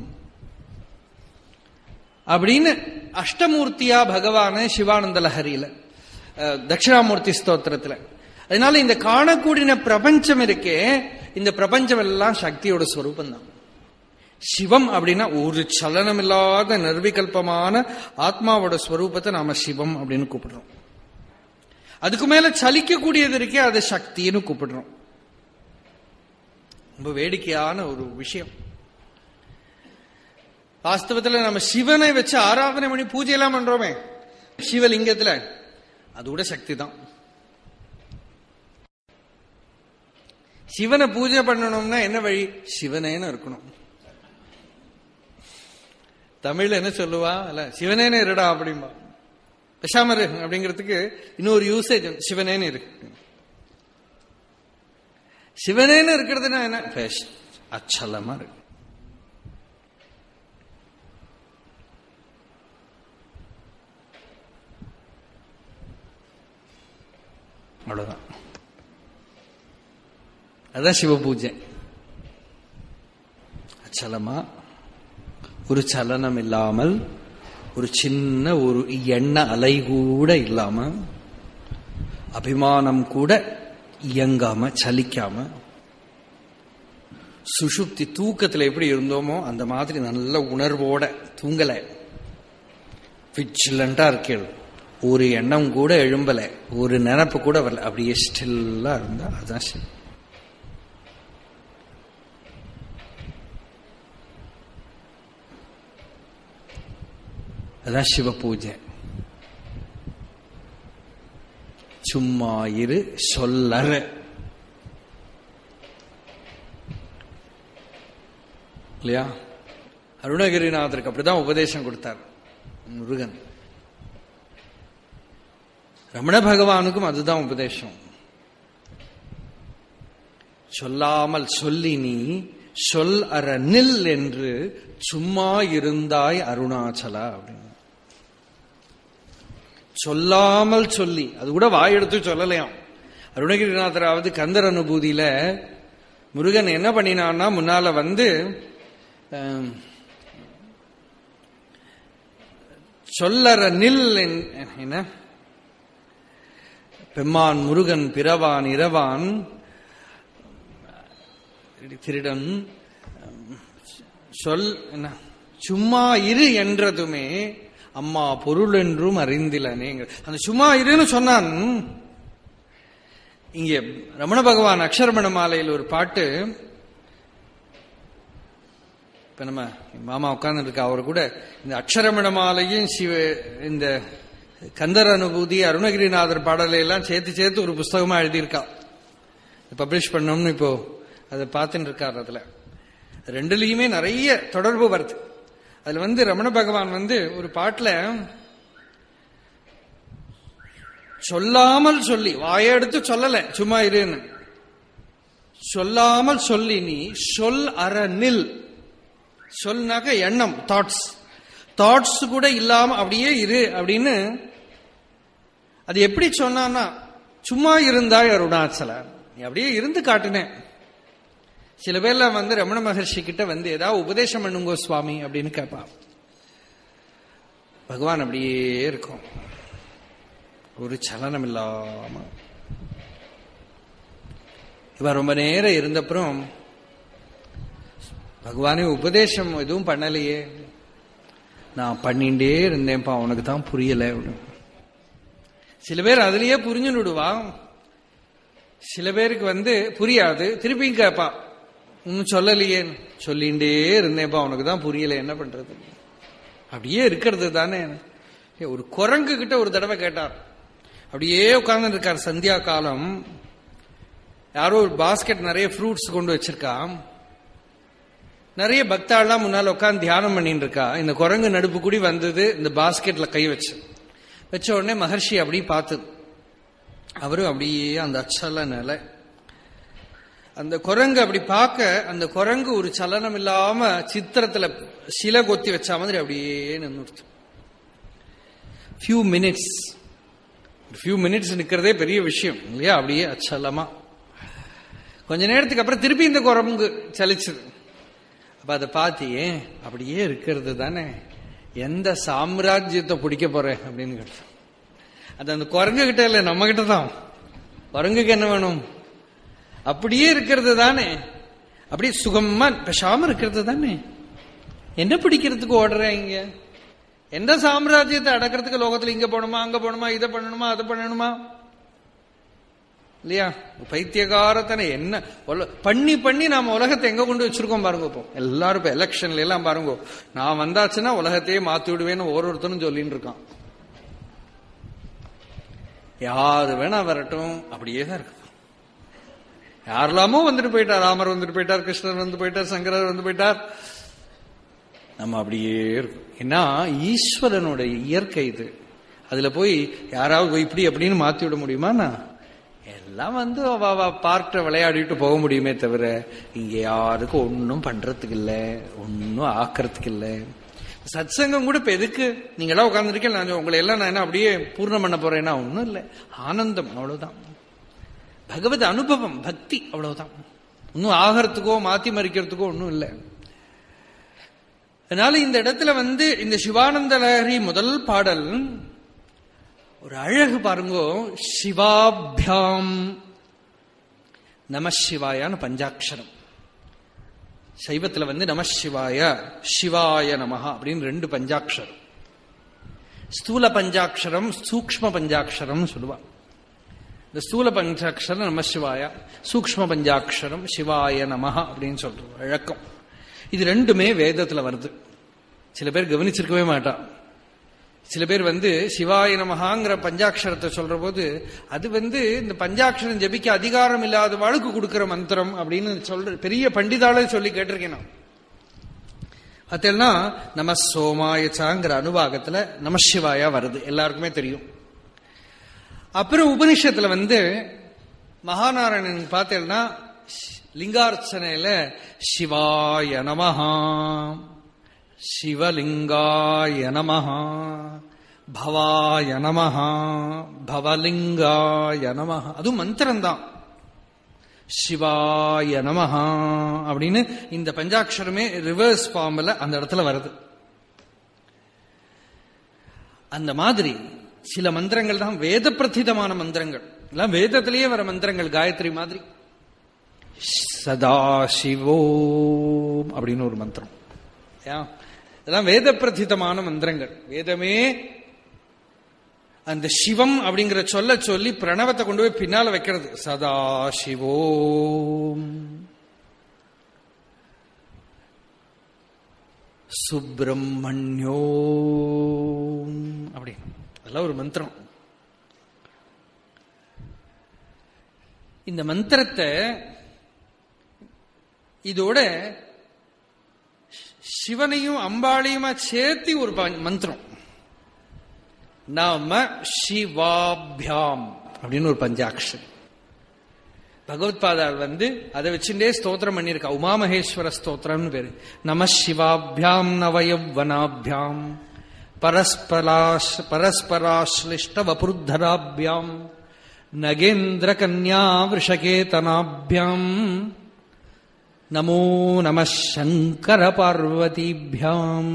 [SPEAKER 2] அப்படின்னு அஷ்டமூர்த்தியா பகவான சிவானந்த லஹரியில தட்சிணாமூர்த்தி ஸ்தோத்திரத்துல அதனால இந்த காணக்கூடின பிரபஞ்சம் இருக்கே இந்த பிரபஞ்சம் எல்லாம் சக்தியோட ஸ்வரூபம் தான் சிவம் அப்படின்னா ஒரு சலனம் இல்லாத நிர்விகல்பமான ஆத்மாவோட ஸ்வரூபத்தை நாம சிவம் அப்படின்னு கூப்பிடுறோம் அதுக்கு மேல சலிக்கக்கூடியது இருக்கே அதை சக்தின்னு கூப்பிடுறோம் ரொம்ப வேடிக்கையான ஒரு விஷயம் வாஸ்தவத்துல நம்ம சிவனை வச்சு ஆராதனை பண்ணி பூஜை எல்லாம் பண்றோமே சிவலிங்கத்துல அது கூட சக்தி தான் சிவனை பூஜை பண்ணணும்னா என்ன வழி சிவனேன்னு இருக்கணும் தமிழ்ல என்ன சொல்லுவா அல்ல சிவனேன்னு இருடா அப்படிம்பா பேசாம இரு அப்படிங்கிறதுக்கு இன்னொரு யூசேஜ் சிவனேன்னு இருக்கு சிவனேன்னு இருக்கிறதுனா என்ன அச்சலமா இருக்கு அவ்வளவுதான் அதுதான் சிவ பூஜை அச்சலமா ஒரு சலனம் இல்லாமல் ஒரு சின்ன ஒரு எண்ண அலை கூட இல்லாம அபிமானம் கூட இயங்காம சலிக்காம சுஷுப்தி தூக்கத்துல எப்படி இருந்தோமோ அந்த மாதிரி நல்ல உணர்வோட தூங்கல விஜிலண்டா இருக்கேள் ஒரு எண்ணம் கூட எழும்பல ஒரு நினப்பு கூட வரல அப்படியே ஸ்டில்லா இருந்தா அதான் சரி அதான் சிவ பூஜை சும்மா இரு சொல்லற இல்லையா அருணகிரிநாதருக்கு அப்படிதான் உபதேசம் கொடுத்தார் முருகன் ரமண பகவானுக்கும் அதுதான் உபதேசம் சொல்லாமல் சொல்லி நீ சொல் அற நில் என்று சும்மா இருந்தாய் அருணாச்சலா அப்படின்னு சொல்லாமல் சொல்லி அது கூட வாயெடுத்து சொல்லலையாம் அருணகிரிநாதராவது கந்தர் அனுபூதியில முருகன் என்ன பண்ணினான்னா முன்னால வந்து சொல்லற நில் என்ன பெம்மான் முருகன் பிறவான் இரவான் திருடன் சொல் என்ன சும்மா இரு என்றதுமே அம்மா பொருள் என்றும் அறிந்திலனே அந்த சும்மா இருன்னு சொன்னான் இங்க ரமண பகவான் அக்ஷரமண மாலையில் ஒரு பாட்டு இப்ப நம்ம மாமா உட்கார்ந்து இருக்க அவர் கூட இந்த அக்ஷரமண மாலையும் சிவ இந்த கந்தர் அனுபூதி அருணகிரிநாதர் பாடலை எல்லாம் சேர்த்து சேர்த்து ஒரு புஸ்தகமா எழுதியிருக்கா பப்ளிஷ் பண்ணோம்னு இப்போ அதை பார்த்துட்டு இருக்கார் அதுல ரெண்டுலயுமே நிறைய தொடர்பு வருது அதுல வந்து ரமண பகவான் வந்து ஒரு பாட்டுல சொல்லாமல் சொல்லி வாயெடுத்து சொல்லல சும்மா இருன்னு சொல்லாமல் சொல்லி நீ சொல் அற நில் சொல்னாக்க எண்ணம் தாட்ஸ் தாட்ஸ் கூட இல்லாம அப்படியே இரு அப்படின்னு அது எப்படி சொன்னான்னா சும்மா இருந்தாய் அருணாச்சல நீ அப்படியே இருந்து காட்டுனேன் சில பேர்ல வந்து ரமண மகர்ஷி கிட்ட வந்து ஏதாவது உபதேசம் பண்ணுங்கோ சுவாமி அப்படின்னு கேட்பா பகவான் அப்படியே இருக்கும் ஒரு சலனம் இல்லாம இவன் ரொம்ப நேரம் இருந்தப்புறம் பகவானே உபதேசம் எதுவும் பண்ணலையே நான் பண்ணிண்டே இருந்தேன்ப்பா உனக்கு தான் புரியல அப்படின்னு. சில பேர் அதுலயே புரிஞ்சு விடுவா சில பேருக்கு வந்து புரியாது திருப்பியும் கேட்பா இன்னும் சொல்லலையே சொல்லிண்டே இருந்தேன்ப்பா உனக்கு தான் புரியல என்ன பண்றது அப்படியே இருக்கிறது தானே ஏ, ஒரு குரங்கு கிட்ட ஒரு தடவை கேட்டார் அப்படியே உட்கார்ந்து இருக்கார் சந்தியா காலம் யாரோ ஒரு பாஸ்கெட் நிறைய ஃப்ரூட்ஸ் கொண்டு வச்சிருக்கான் நிறைய பக்தாள்லாம் முன்னால உட்காந்து தியானம் பண்ணிட்டு இருக்கா இந்த குரங்கு நடுப்பு கூடி வந்தது இந்த பாஸ்கெட்ல கை வச்சு வச்ச உடனே மகர்ஷி அப்படி பார்த்தது அவரும் அப்படியே அந்த அச்சல நிலை அந்த குரங்கு அப்படி பார்க்க அந்த குரங்கு ஒரு சலனம் இல்லாம சித்திரத்துல சில கொத்தி வச்ச மாதிரி அப்படியே நின்றுடுச்சு ஃபியூ மினிட்ஸ் ஃபியூ மினிட்ஸ் நிக்கிறதே பெரிய விஷயம் இல்லையா அப்படியே அச்சலமா கொஞ்ச நேரத்துக்கு அப்புறம் திருப்பி இந்த குரங்கு சலிச்சது அப்ப அதை பார்த்தியே அப்படியே இருக்கிறது தானே எந்த சாம்ராஜ்யத்தை பிடிக்க போறேன் அப்படின்னு கேட்டேன் அது அந்த குரங்கு கிட்ட இல்ல நம்ம கிட்ட தான் குரங்குக்கு என்ன வேணும் அப்படியே இருக்கிறது தானே அப்படியே சுகமா பேசாம இருக்கிறது தானே என்ன பிடிக்கிறதுக்கு ஓடுறேன் இங்க எந்த சாம்ராஜ்யத்தை அடக்கிறதுக்கு லோகத்துல இங்க போகணுமா அங்க போகணுமா இதை பண்ணணுமா அதை பண்ணணுமா இல்லையா பைத்தியகாரத்தனை என்ன உல- பண்ணி பண்ணி நாம உலகத்தை எங்க கொண்டு வச்சிருக்கோம் பாருங்க இப்போ எல்லாரும் இப்ப எலெக்ஷன்ல எல்லாம் பாருங்க நான் வந்தாச்சுன்னா உலகத்தையே மாத்தி விடுவேன்னு ஒரு ஒருத்தனும் சொல்லிட்டு இருக்கான் யாரு வேணா வரட்டும் அப்படியே தான் இருக்கு யாரெல்லாமோ வந்துட்டு போயிட்டார் ராமர் வந்துட்டு போயிட்டார் கிருஷ்ணர் வந்து போயிட்டார் சங்கரர் வந்து போயிட்டார் நம்ம அப்படியே இருக்கும் ஏன்னா ஈஸ்வரனுடைய இயற்கை இது அதுல போய் யாராவது போய் இப்படி அப்படின்னு மாத்தி விட முடியுமாண்ணா எல்லாம் வந்து அவ அவ பார்ட்ட விளையாடிட்டு போக முடியுமே தவிர இங்க யாருக்கும் ஒன்னும் பண்றதுக்கு இல்ல ஒன்னும் ஆக்கிறதுக்கு இல்ல சத்சங்கம் கூட இப்ப எதுக்கு நீங்க எல்லாம் உட்கார்ந்துருக்கேன் நான் உங்களை எல்லாம் நான் என்ன அப்படியே பூர்ணம் பண்ண போறேன்னா ஒன்னும் இல்ல ஆனந்தம் அவ்வளவுதான் பகவத் அனுபவம் பக்தி அவ்வளவுதான் இன்னும் ஆகிறதுக்கோ மாத்தி மறிக்கிறதுக்கோ ஒன்றும் இல்லை அதனால இந்த இடத்துல வந்து இந்த சிவானந்த லஹரி முதல் பாடல் ஒரு அழகு பாருங்கோ சிவாபியாம் நம சிவாயான்னு பஞ்சாட்சரம் சைவத்துல வந்து நம சிவாய சிவாய நமஹ அப்படின்னு ரெண்டு பஞ்சாட்சரம் ஸ்தூல பஞ்சாட்சரம் சூக்ஷ்ம பஞ்சாட்சரம் சொல்லுவா இந்த ஸ்தூல பஞ்சாட்சரம் நம சிவாய சூக்ஷ்ம பஞ்சாட்சரம் சிவாய நமஹ அப்படின்னு சொல்றோம் வழக்கம் இது ரெண்டுமே வேதத்துல வருது சில பேர் கவனிச்சிருக்கவே மாட்டா சில பேர் வந்து சிவாய நமகாங்கிற பஞ்சாட்சரத்தை சொல்ற போது அது வந்து இந்த பஞ்சாட்சரம் ஜபிக்க அதிகாரம் இல்லாத வாழ்க்கை கொடுக்கிற மந்திரம் அப்படின்னு சொல்ற பெரிய பண்டிதாலே சொல்லி கேட்டிருக்கேன் நான் பார்த்தேன்னா நம சோமாயச்சாங்கிற அனுபாகத்துல நம சிவாயா வருது எல்லாருக்குமே தெரியும் அப்புறம் உபனிஷத்துல வந்து மகாநாராயணன் பார்த்தேன்னா லிங்கார்ச்சனையில சிவாய நமஹா சிவலிங்காய நமஹா பவாய நமஹா பவலிங்காய நமஹா அதுவும் மந்திரம்தான் சிவாய நமஹா அப்படின்னு இந்த பஞ்சாட்சரமே ரிவர்ஸ் ஃபார்ம்ல அந்த இடத்துல வருது அந்த மாதிரி சில மந்திரங்கள் தான் வேத பிரதிதமான மந்திரங்கள் எல்லாம் வேதத்திலேயே வர மந்திரங்கள் காயத்ரி மாதிரி சதாசிவோம் அப்படின்னு ஒரு மந்திரம் ஏன்? இதெல்லாம் வேத பிரதிதமான மந்திரங்கள் வேதமே அந்த சிவம் அப்படிங்கிற சொல்ல சொல்லி பிரணவத்தை கொண்டு போய் பின்னால வைக்கிறது சதாசிவோம் சுப்பிரமணியோம் அப்படி அதெல்லாம் ஒரு மந்திரம் இந்த மந்திரத்தை இதோட சிவனையும் அம்பாளையுமா சேர்த்து ஒரு ப- மந்திரம் நாம சிவாபியாம் அப்படின்னு ஒரு பஞ்சாட்சரி பகவத்பாதால் வந்து அதை வச்சுட்டே ஸ்தோத்திரம் பண்ணியிருக்கா உமாமகேஸ்வர ஸ்தோத்திரம்னு பேரு நம சிவாபியாம் நவயவனாபியாம் பரஸ்பராஷ் பரஸ்பராஸ்லிஷ்ட வபுர்தராபியாம் நகேந்திர கன்யா விஷகேதனாபியாம் நமோ நம சங்கர பார்வதிபியாம்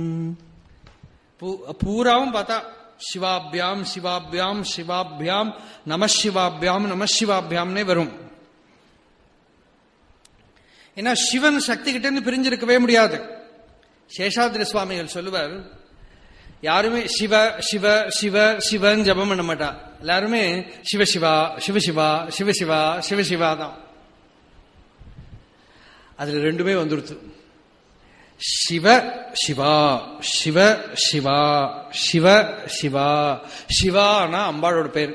[SPEAKER 2] பூ- பூராவும் பார்த்தா சிவாபியாம் சிவாபியாம் சிவாபியாம் நம சிவாபியாம் நம சிவாபியாம்னே வரும் ஏன்னா சிவன் சக்தி கிட்ட இருந்து பிரிஞ்சிருக்கவே முடியாது சேஷாதிரி சுவாமிகள் சொல்லுவார் யாருமே சிவ சிவ சிவ சிவன் ஜபம் பண்ண மாட்டா எல்லாருமே சிவசிவா சிவசிவா சிவசிவா சிவசிவா தான் அதுல ரெண்டுமே வந்துருத்து சிவ சிவா சிவ சிவா சிவ சிவா சிவானா அம்பாளோட பேர்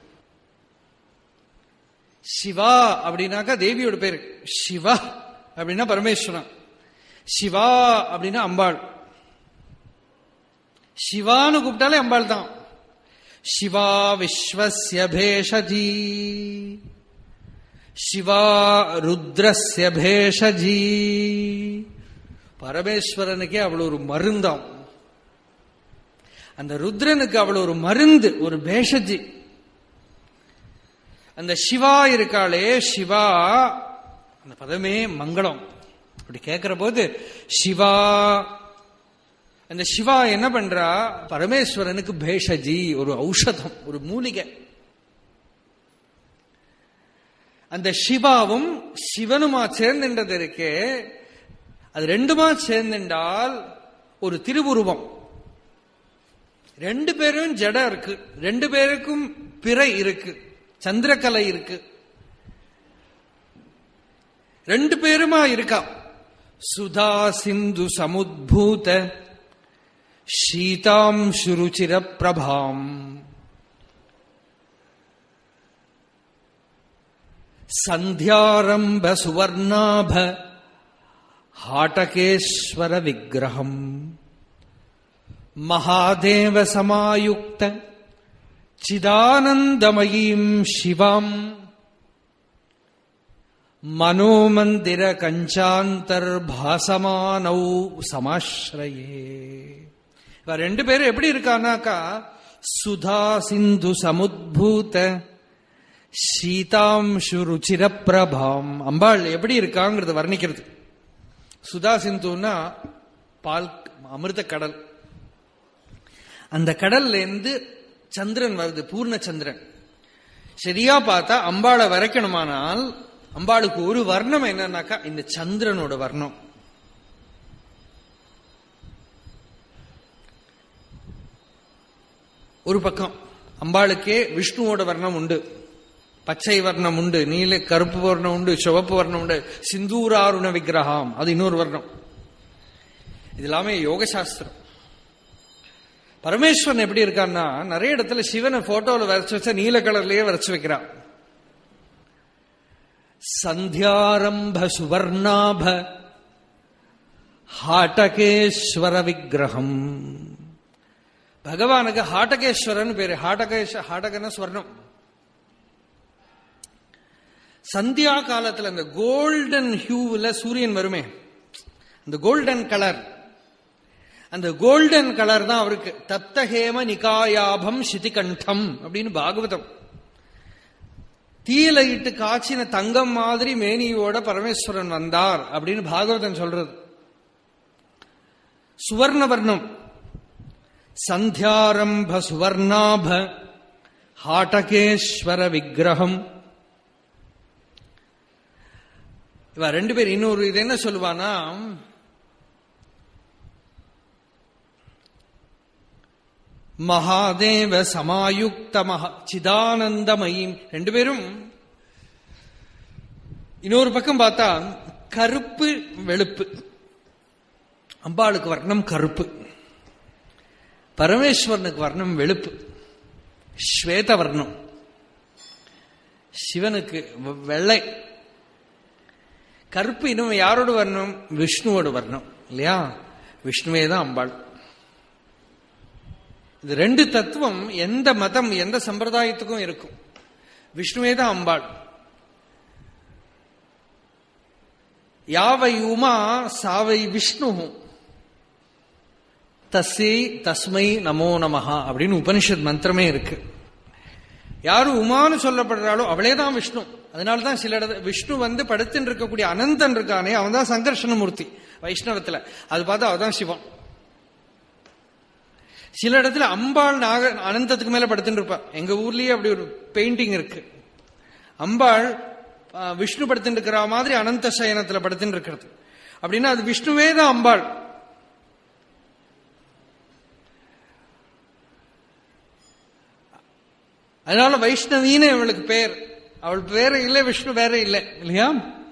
[SPEAKER 2] சிவா அப்படின்னாக்கா தேவியோட பேர் சிவா அப்படின்னா பரமேஸ்வரன் சிவா அப்படின்னா அம்பாள் சிவான்னு கூப்பிட்டாலே அம்பாள் தான் சிவா விஸ்வசிய பேஷஜி சிவா ருத்ரஸ்ய பேஷஜி பரமேஸ்வரனுக்கே அவ்வளவு ஒரு மருந்தாம் அந்த ருத்ரனுக்கு அவ்வளவு ஒரு மருந்து ஒரு பேஷஜி அந்த சிவா இருக்காளே சிவா அந்த பதமே மங்களம் அப்படி கேட்கிற போது சிவா அந்த சிவா என்ன பண்றா பரமேஸ்வரனுக்கு பேஷஜி ஒரு ஔஷதம் ஒரு மூலிகை அந்த சிவாவும் சிவனுமா சேர்ந்துன்றது இருக்கே அது ரெண்டுமா சேர்ந்துண்டால் ஒரு திருவுருவம் ரெண்டு பேரும் ஜட இருக்கு ரெண்டு பேருக்கும் பிறை இருக்கு சந்திரகலை இருக்கு ரெண்டு பேருமா இருக்கா சுதா சிந்து சமுத்பூத ஷீதாம் சுருச்சிர பிரபாம் சந்தியாரம்ப சுவர்ணாப हाटकेश्वर विग्रहम् महादेव समायुक्त चिदानन्दमयीम् शिवाम् मनोमन्दिर கஞ்சாந்தர்பாசமானௌ சமாஸ்ரயே இவ ரெண்டு பேரும் எப்படி இருக்கானாக்கா சுதா சிந்து சமுத்பூத சீதாம்சு ருச்சிர பிரபாம் அம்பாள் எப்படி இருக்காங்கிறத வர்ணிக்கிறது சுதா சிந்துன்னா பால் அமிர்த கடல் அந்த கடல்ல இருந்து சந்திரன் வருது பூர்ண சந்திரன் சரியா பார்த்தா அம்பாளை வரைக்கணுமானால் அம்பாளுக்கு ஒரு வர்ணம் என்னன்னாக்கா இந்த சந்திரனோட வர்ணம் ஒரு பக்கம் அம்பாளுக்கே விஷ்ணுவோட வர்ணம் உண்டு பச்சை வர்ணம் உண்டு நீல கருப்பு வர்ணம் உண்டு சிவப்பு வர்ணம் உண்டு சிந்தூராருண விக்கிரகம் அது இன்னொரு வர்ணம் இது எல்லாமே யோக சாஸ்திரம் பரமேஸ்வரன் எப்படி இருக்கான்னா நிறைய இடத்துல சிவனை போட்டோல வரைச்சு வச்சா நீல கலர்லயே வரைச்சு வைக்கிறான் சந்தியாரம்ப சுவர்ணாப ஹாட்டகேஸ்வர விக்கிரகம் பகவானுக்கு ஹாட்டகேஸ்வரன் பேரு ஹாட்டகேஷ ஹாட்டகன ஸ்வர்ணம் சந்தியா காலத்துல அந்த கோல்டன் ஹியூவில் சூரியன் வருமே அந்த கோல்டன் கலர் அந்த கோல்டன் கலர் தான் அவருக்கு தப்தஹேம நிகாயாபம் சிதிகண்டம் அப்படின்னு பாகவதம் தீயில இட்டு காய்ச்சின தங்கம் மாதிரி மேனியோட பரமேஸ்வரன் வந்தார் அப்படின்னு பாகவதன் சொல்றது சுவர்ணவர்ணம் சந்தியாரம்ப சுவர்ணாப ஹாட்டகேஸ்வர விக்கிரகம் இவ ரெண்டு பேர் இன்னொரு இது என்ன சொல்லுவானா மகாதேவ சமாயுக்த மகா சிதானந்தமயீம் ரெண்டு பேரும் இன்னொரு பக்கம் பார்த்தா கருப்பு வெளுப்பு அம்பாளுக்கு வர்ணம் கருப்பு பரமேஸ்வரனுக்கு வர்ணம் வெளுப்பு ஸ்வேத வர்ணம் சிவனுக்கு வெ- வெள்ளை கருப்பு இன்னும் யாரோட வர்ணம் விஷ்ணுவோட வர்ணம் இல்லையா விஷ்ணுவே தான் அம்பாள் இது ரெண்டு தத்துவம் எந்த மதம் எந்த சம்பிரதாயத்துக்கும் இருக்கும் விஷ்ணுவே தான் அம்பாள் யாவை உமா சாவை விஷ்ணு தஸ்யை தஸ்மை நமோ நமஹா அப்படின்னு உபனிஷத் மந்திரமே இருக்கு யாரு உமான்னு சொல்லப்படுறாளோ அவளே தான் விஷ்ணு அதனால தான் சில இடத்துல விஷ்ணு வந்து படுத்துன்னு இருக்கக்கூடிய அனந்தன் இருக்கானே அவன் தான் சங்கர்ஷணமூர்த்தி வைஷ்ணவத்துல அது பார்த்தா அவதான் சிவம் சில இடத்துல அம்பாள் நாக அனந்தத்துக்கு மேல படுத்துட்டு இருப்பா எங்க ஊர்லயே அப்படி ஒரு பெயிண்டிங் இருக்கு அம்பாள் ஆ, விஷ்ணு படுத்துட்டு இருக்கிற மாதிரி அனந்த சயனத்துல படுத்துட்டு இருக்கிறது அப்படின்னா அது விஷ்ணுவே தான் அம்பாள் அதனால வைஷ்ணவின்னு அவளுக்கு பேர் அவள் பேர் இல்லை விஷ்ணு வேற இல்லை இல்லையா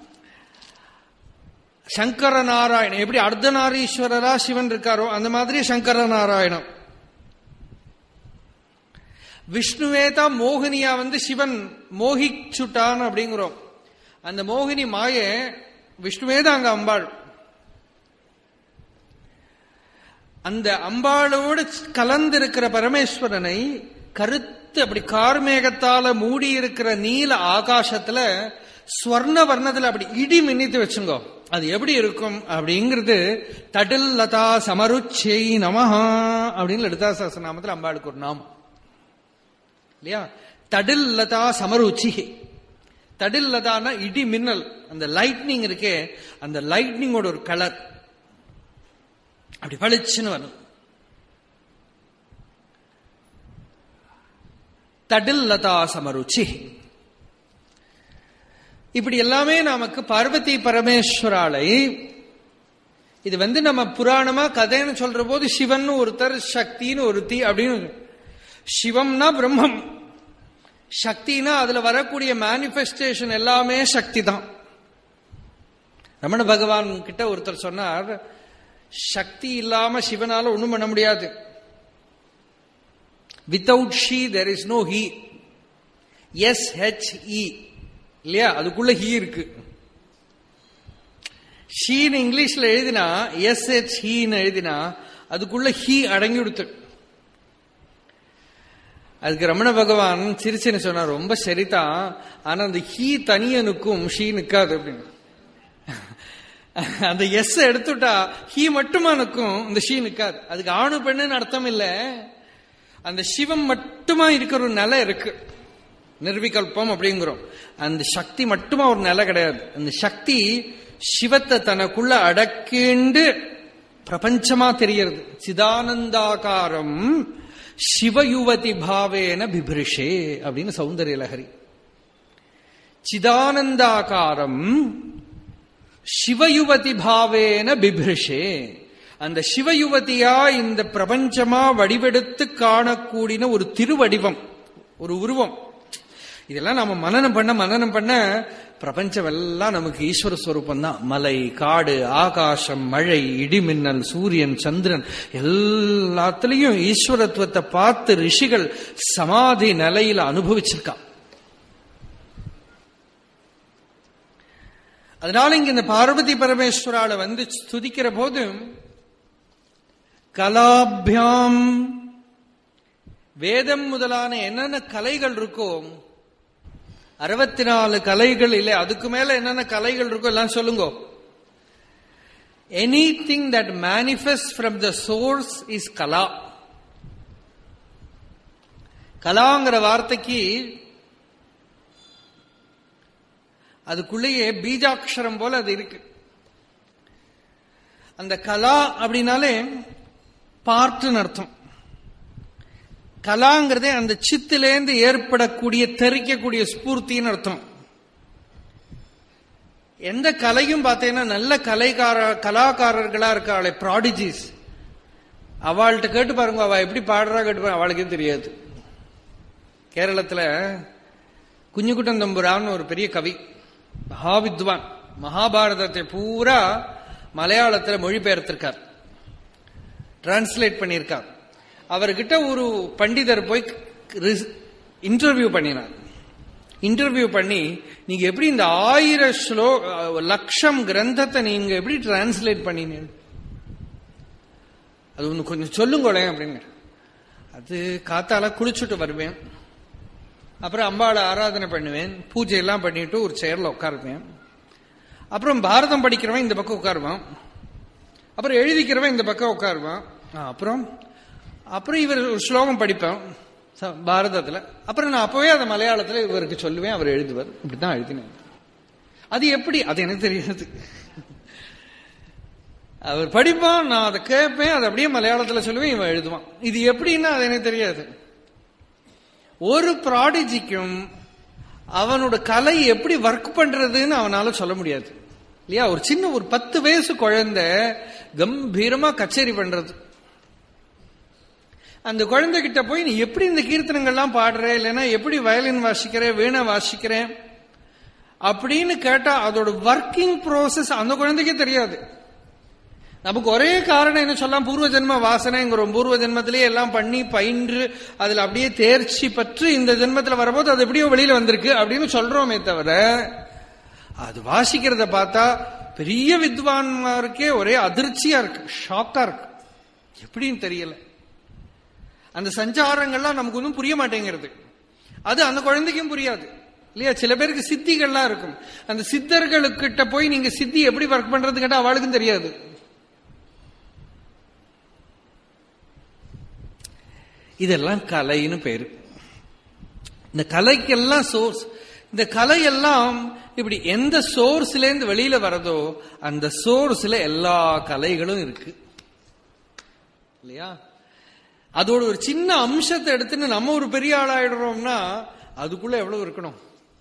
[SPEAKER 2] சங்கர நாராயணன் எப்படி அர்த்தநாரீஸ்வரரா சிவன் இருக்காரோ அந்த மாதிரி சங்கர நாராயணன் விஷ்ணுவே தான் மோகினியா வந்து சிவன் மோகிச்சுட்டான் அப்படிங்கிறோம் அந்த மோகினி மாயே விஷ்ணுவே தான் அங்க அம்பாள் அந்த அம்பாளோடு கலந்திருக்கிற பரமேஸ்வரனை கருத்து அப்படி கார்மேகத்தால மூடி இருக்கிற நீல ஆகாசத்துல ஸ்வர்ண வர்ணத்துல அப்படி இடி மின்னித்து வச்சுங்கோ அது எப்படி இருக்கும் அப்படிங்கிறது தடில் லதா சமருச்சை நமஹா அப்படின்னு லலிதா சாஸ்திரநாமத்தில் அம்பாளுக்கு ஒரு நாமம் இல்லையா தடில் லதா சமருச்சி தடில் லதான்னா இடி மின்னல் அந்த லைட்னிங் இருக்கே அந்த லைட்னிங்கோட ஒரு கலர் அப்படி பளிச்சுன்னு வரும் தடில் லதா சமருச்சி இப்படி எல்லாமே நமக்கு பார்வதி பரமேஸ்வராலை இது வந்து நம்ம புராணமா கதைன்னு சொல்ற போது சிவன் ஒருத்தர் சக்தின்னு ஒருத்தி அப்படின்னு சிவம்னா பிரம்மம் சக்தினா அதுல வரக்கூடிய மேனிபெஸ்டேஷன் எல்லாமே சக்தி தான் ரமண பகவான் கிட்ட ஒருத்தர் சொன்னார் சக்தி இல்லாம சிவனால ஒண்ணும் பண்ண முடியாது without she there is no he S H E இல்லையா அதுக்குள்ள ஹீ இருக்கு ஷீன்னு இங்கிலீஷ்ல எழுதினா எஸ் ஹெச் ஹீன்னு எழுதினா அதுக்குள்ள ஹீ அடங்கி கொடுத்து அதுக்கு ரமண பகவான் சிரிச்சுன்னு சொன்னார் ரொம்ப சரிதான் ஆனா அந்த ஹீ தனியனுக்கும் ஷீ நிக்காது அப்படின்னு அந்த எஸ் எடுத்துட்டா ஹீ மட்டுமா நிற்கும் இந்த ஷீ நிக்காது அதுக்கு ஆணு பெண்ணுன்னு அர்த்தம் இல்ல அந்த சிவம் மட்டுமா இருக்கிற ஒரு நிலை இருக்கு நிர்விகல்பம் அப்படிங்கிறோம் அந்த சக்தி மட்டுமா ஒரு நிலை கிடையாது அந்த சக்தி சிவத்தை தனக்குள்ள அடக்கிண்டு பிரபஞ்சமா தெரியறது சிதானந்தாகாரம் சிவயுவதி பாவேன பிபிரிஷே அப்படின்னு சௌந்தரிய லஹரி சிதானந்தாகாரம் சிவயுவதி பாவேன பிபிரிஷே அந்த சிவயுவதியா இந்த பிரபஞ்சமா வடிவெடுத்து காணக்கூடின ஒரு திருவடிவம் ஒரு உருவம் இதெல்லாம் நாம மனனம் பண்ண மனனம் பண்ண பிரபஞ்சம் எல்லாம் நமக்கு ஈஸ்வர ஸ்வரூபம் தான் மலை காடு ஆகாசம் மழை இடிமின்னல் சூரியன் சந்திரன் எல்லாத்துலயும் ஈஸ்வரத்துவத்தை பார்த்து ரிஷிகள் சமாதி நிலையில அனுபவிச்சிருக்கா அதனால இங்க இந்த பார்வதி பரமேஸ்வரால வந்து ஸ்துதிக்கிற போது கலாபியாம் வேதம் முதலான என்னென்ன கலைகள் இருக்கோ அறுபத்தி நாலு கலைகள் இல்லை அதுக்கு மேல என்னென்ன கலைகள் இருக்கோ எல்லாம் சொல்லுங்க anything that manifest from the source is kala கலாங்கிற வார்த்தைக்கு அதுக்குள்ளேயே பீஜாட்சரம் போல அது இருக்கு அந்த கலா அப்படின்னாலே பார்ட்டுன்னு அர்த்தம் கலாங்கிறதே அந்த சித்திலேந்து ஏற்படக்கூடிய தெரிக்கக்கூடிய ஸ்பூர்த்தின்னு அர்த்தம் எந்த கலையும் பார்த்தீங்கன்னா நல்ல கலைக்கார கலாக்காரர்களா இருக்காளே ப்ராடிஜிஸ் அவள்கிட்ட கேட்டு பாருங்க அவ எப்படி பாடுறா கேட்டு பாருங்க அவளுக்கே தெரியாது கேரளத்துல குஞ்சுக்குட்டன் தம்புரான்னு ஒரு பெரிய கவி மகாவித்வான் மகாபாரதத்தை பூரா மலையாளத்துல மொழிபெயர்த்திருக்கார் டிரான்ஸ்லேட் பண்ணியிருக்கார் அவர்கிட்ட ஒரு பண்டிதர் போய் இன்டர்வியூ பண்ணினார் இன்டர்வியூ பண்ணி நீங்க எப்படி இந்த ஆயிரம் ஸ்லோ லட்சம் கிரந்தத்தை நீங்க எப்படி டிரான்ஸ்லேட் பண்ணினீங்க அது ஒன்று கொஞ்சம் சொல்லுங்களேன் அப்படின்னு அது காத்தால குளிச்சுட்டு வருவேன் அப்புறம் அம்பாளை ஆராதனை பண்ணுவேன் பூஜை எல்லாம் பண்ணிட்டு ஒரு சேர்ல உட்காருவேன் அப்புறம் பாரதம் படிக்கிறவன் இந்த பக்கம் உட்காருவான் அப்புறம் எழுதிக்கிறவன் இந்த பக்கம் உட்காருவான் ஆ, அப்புறம் அப்புறம் இவர் ஒரு ஸ்லோகம் படிப்பான் ச- பாரதத்துல அப்புறம் நான் அப்பவே அதை மலையாளத்துல இவருக்கு சொல்லுவேன் அவர் எழுதுவார் இப்படிதான் எழுதினேன் அது எப்படி அது எனக்கு தெரியாது அவர் படிப்பான் நான் அதை கேட்பேன் அதை அப்படியே மலையாளத்துல சொல்லுவேன் இவன் எழுதுவான் இது எப்படின்னா அது எனக்கு தெரியாது ஒரு ப்ராடிஜிக்கும் அவனோட கலை எப்படி ஒர்க் பண்றதுன்னு அவனால சொல்ல முடியாது இல்லையா ஒரு சின்ன ஒரு பத்து வயசு குழந்தை கம்பீரமா கச்சேரி பண்றது அந்த குழந்தை கிட்ட போய் நீ எப்படி இந்த கீர்த்தனங்கள்லாம் பாடுற இல்லைன்னா எப்படி வயலின் வாசிக்கிற வீணை வாசிக்கிற அப்படின்னு கேட்டா அதோட ஒர்க்கிங் ப்ரோசஸ் அந்த குழந்தைக்கே தெரியாது நமக்கு ஒரே காரணம் என்ன சொல்லலாம் பூர்வ ஜென்ம வாசனைங்கிறோம் பூர்வ ஜென்மத்திலேயே எல்லாம் பண்ணி பயின்று அதுல அப்படியே தேர்ச்சி பற்று இந்த ஜென்மத்துல வரும்போது அது எப்படியோ வெளியில வந்திருக்கு அப்படின்னு சொல்றோமே தவிர அது வாசிக்கிறத பார்த்தா பெரிய வித்வான்மாருக்கே ஒரே அதிர்ச்சியா இருக்கு ஷாக்கா இருக்கு எப்படின்னு தெரியல அந்த சஞ்சாரங்கள்லாம் நமக்கு ஒன்றும் புரிய மாட்டேங்கிறது அது அந்த குழந்தைக்கும் புரியாது இல்லையா சில பேருக்கு சித்திகள்லாம் இருக்கும் அந்த சித்தர்களுக்கிட்ட போய் நீங்க சித்தி எப்படி ஒர்க் பண்றது கேட்டா அவளுக்கும் தெரியாது இதெல்லாம் கலைன்னு பேரு இந்த கலைக்கெல்லாம் சோர்ஸ் இந்த கலையெல்லாம் இப்படி எந்த சோர்ஸ்ல இருந்து வெளியில வரதோ அந்த சோர்ஸ்ல எல்லா கலைகளும் இருக்கு இல்லையா அதோட ஒரு சின்ன அம்சத்தை எடுத்துன்னு நம்ம ஒரு பெரிய ஆளாயிடுறோம்னா அதுக்குள்ள எவ்வளவு இருக்கணும்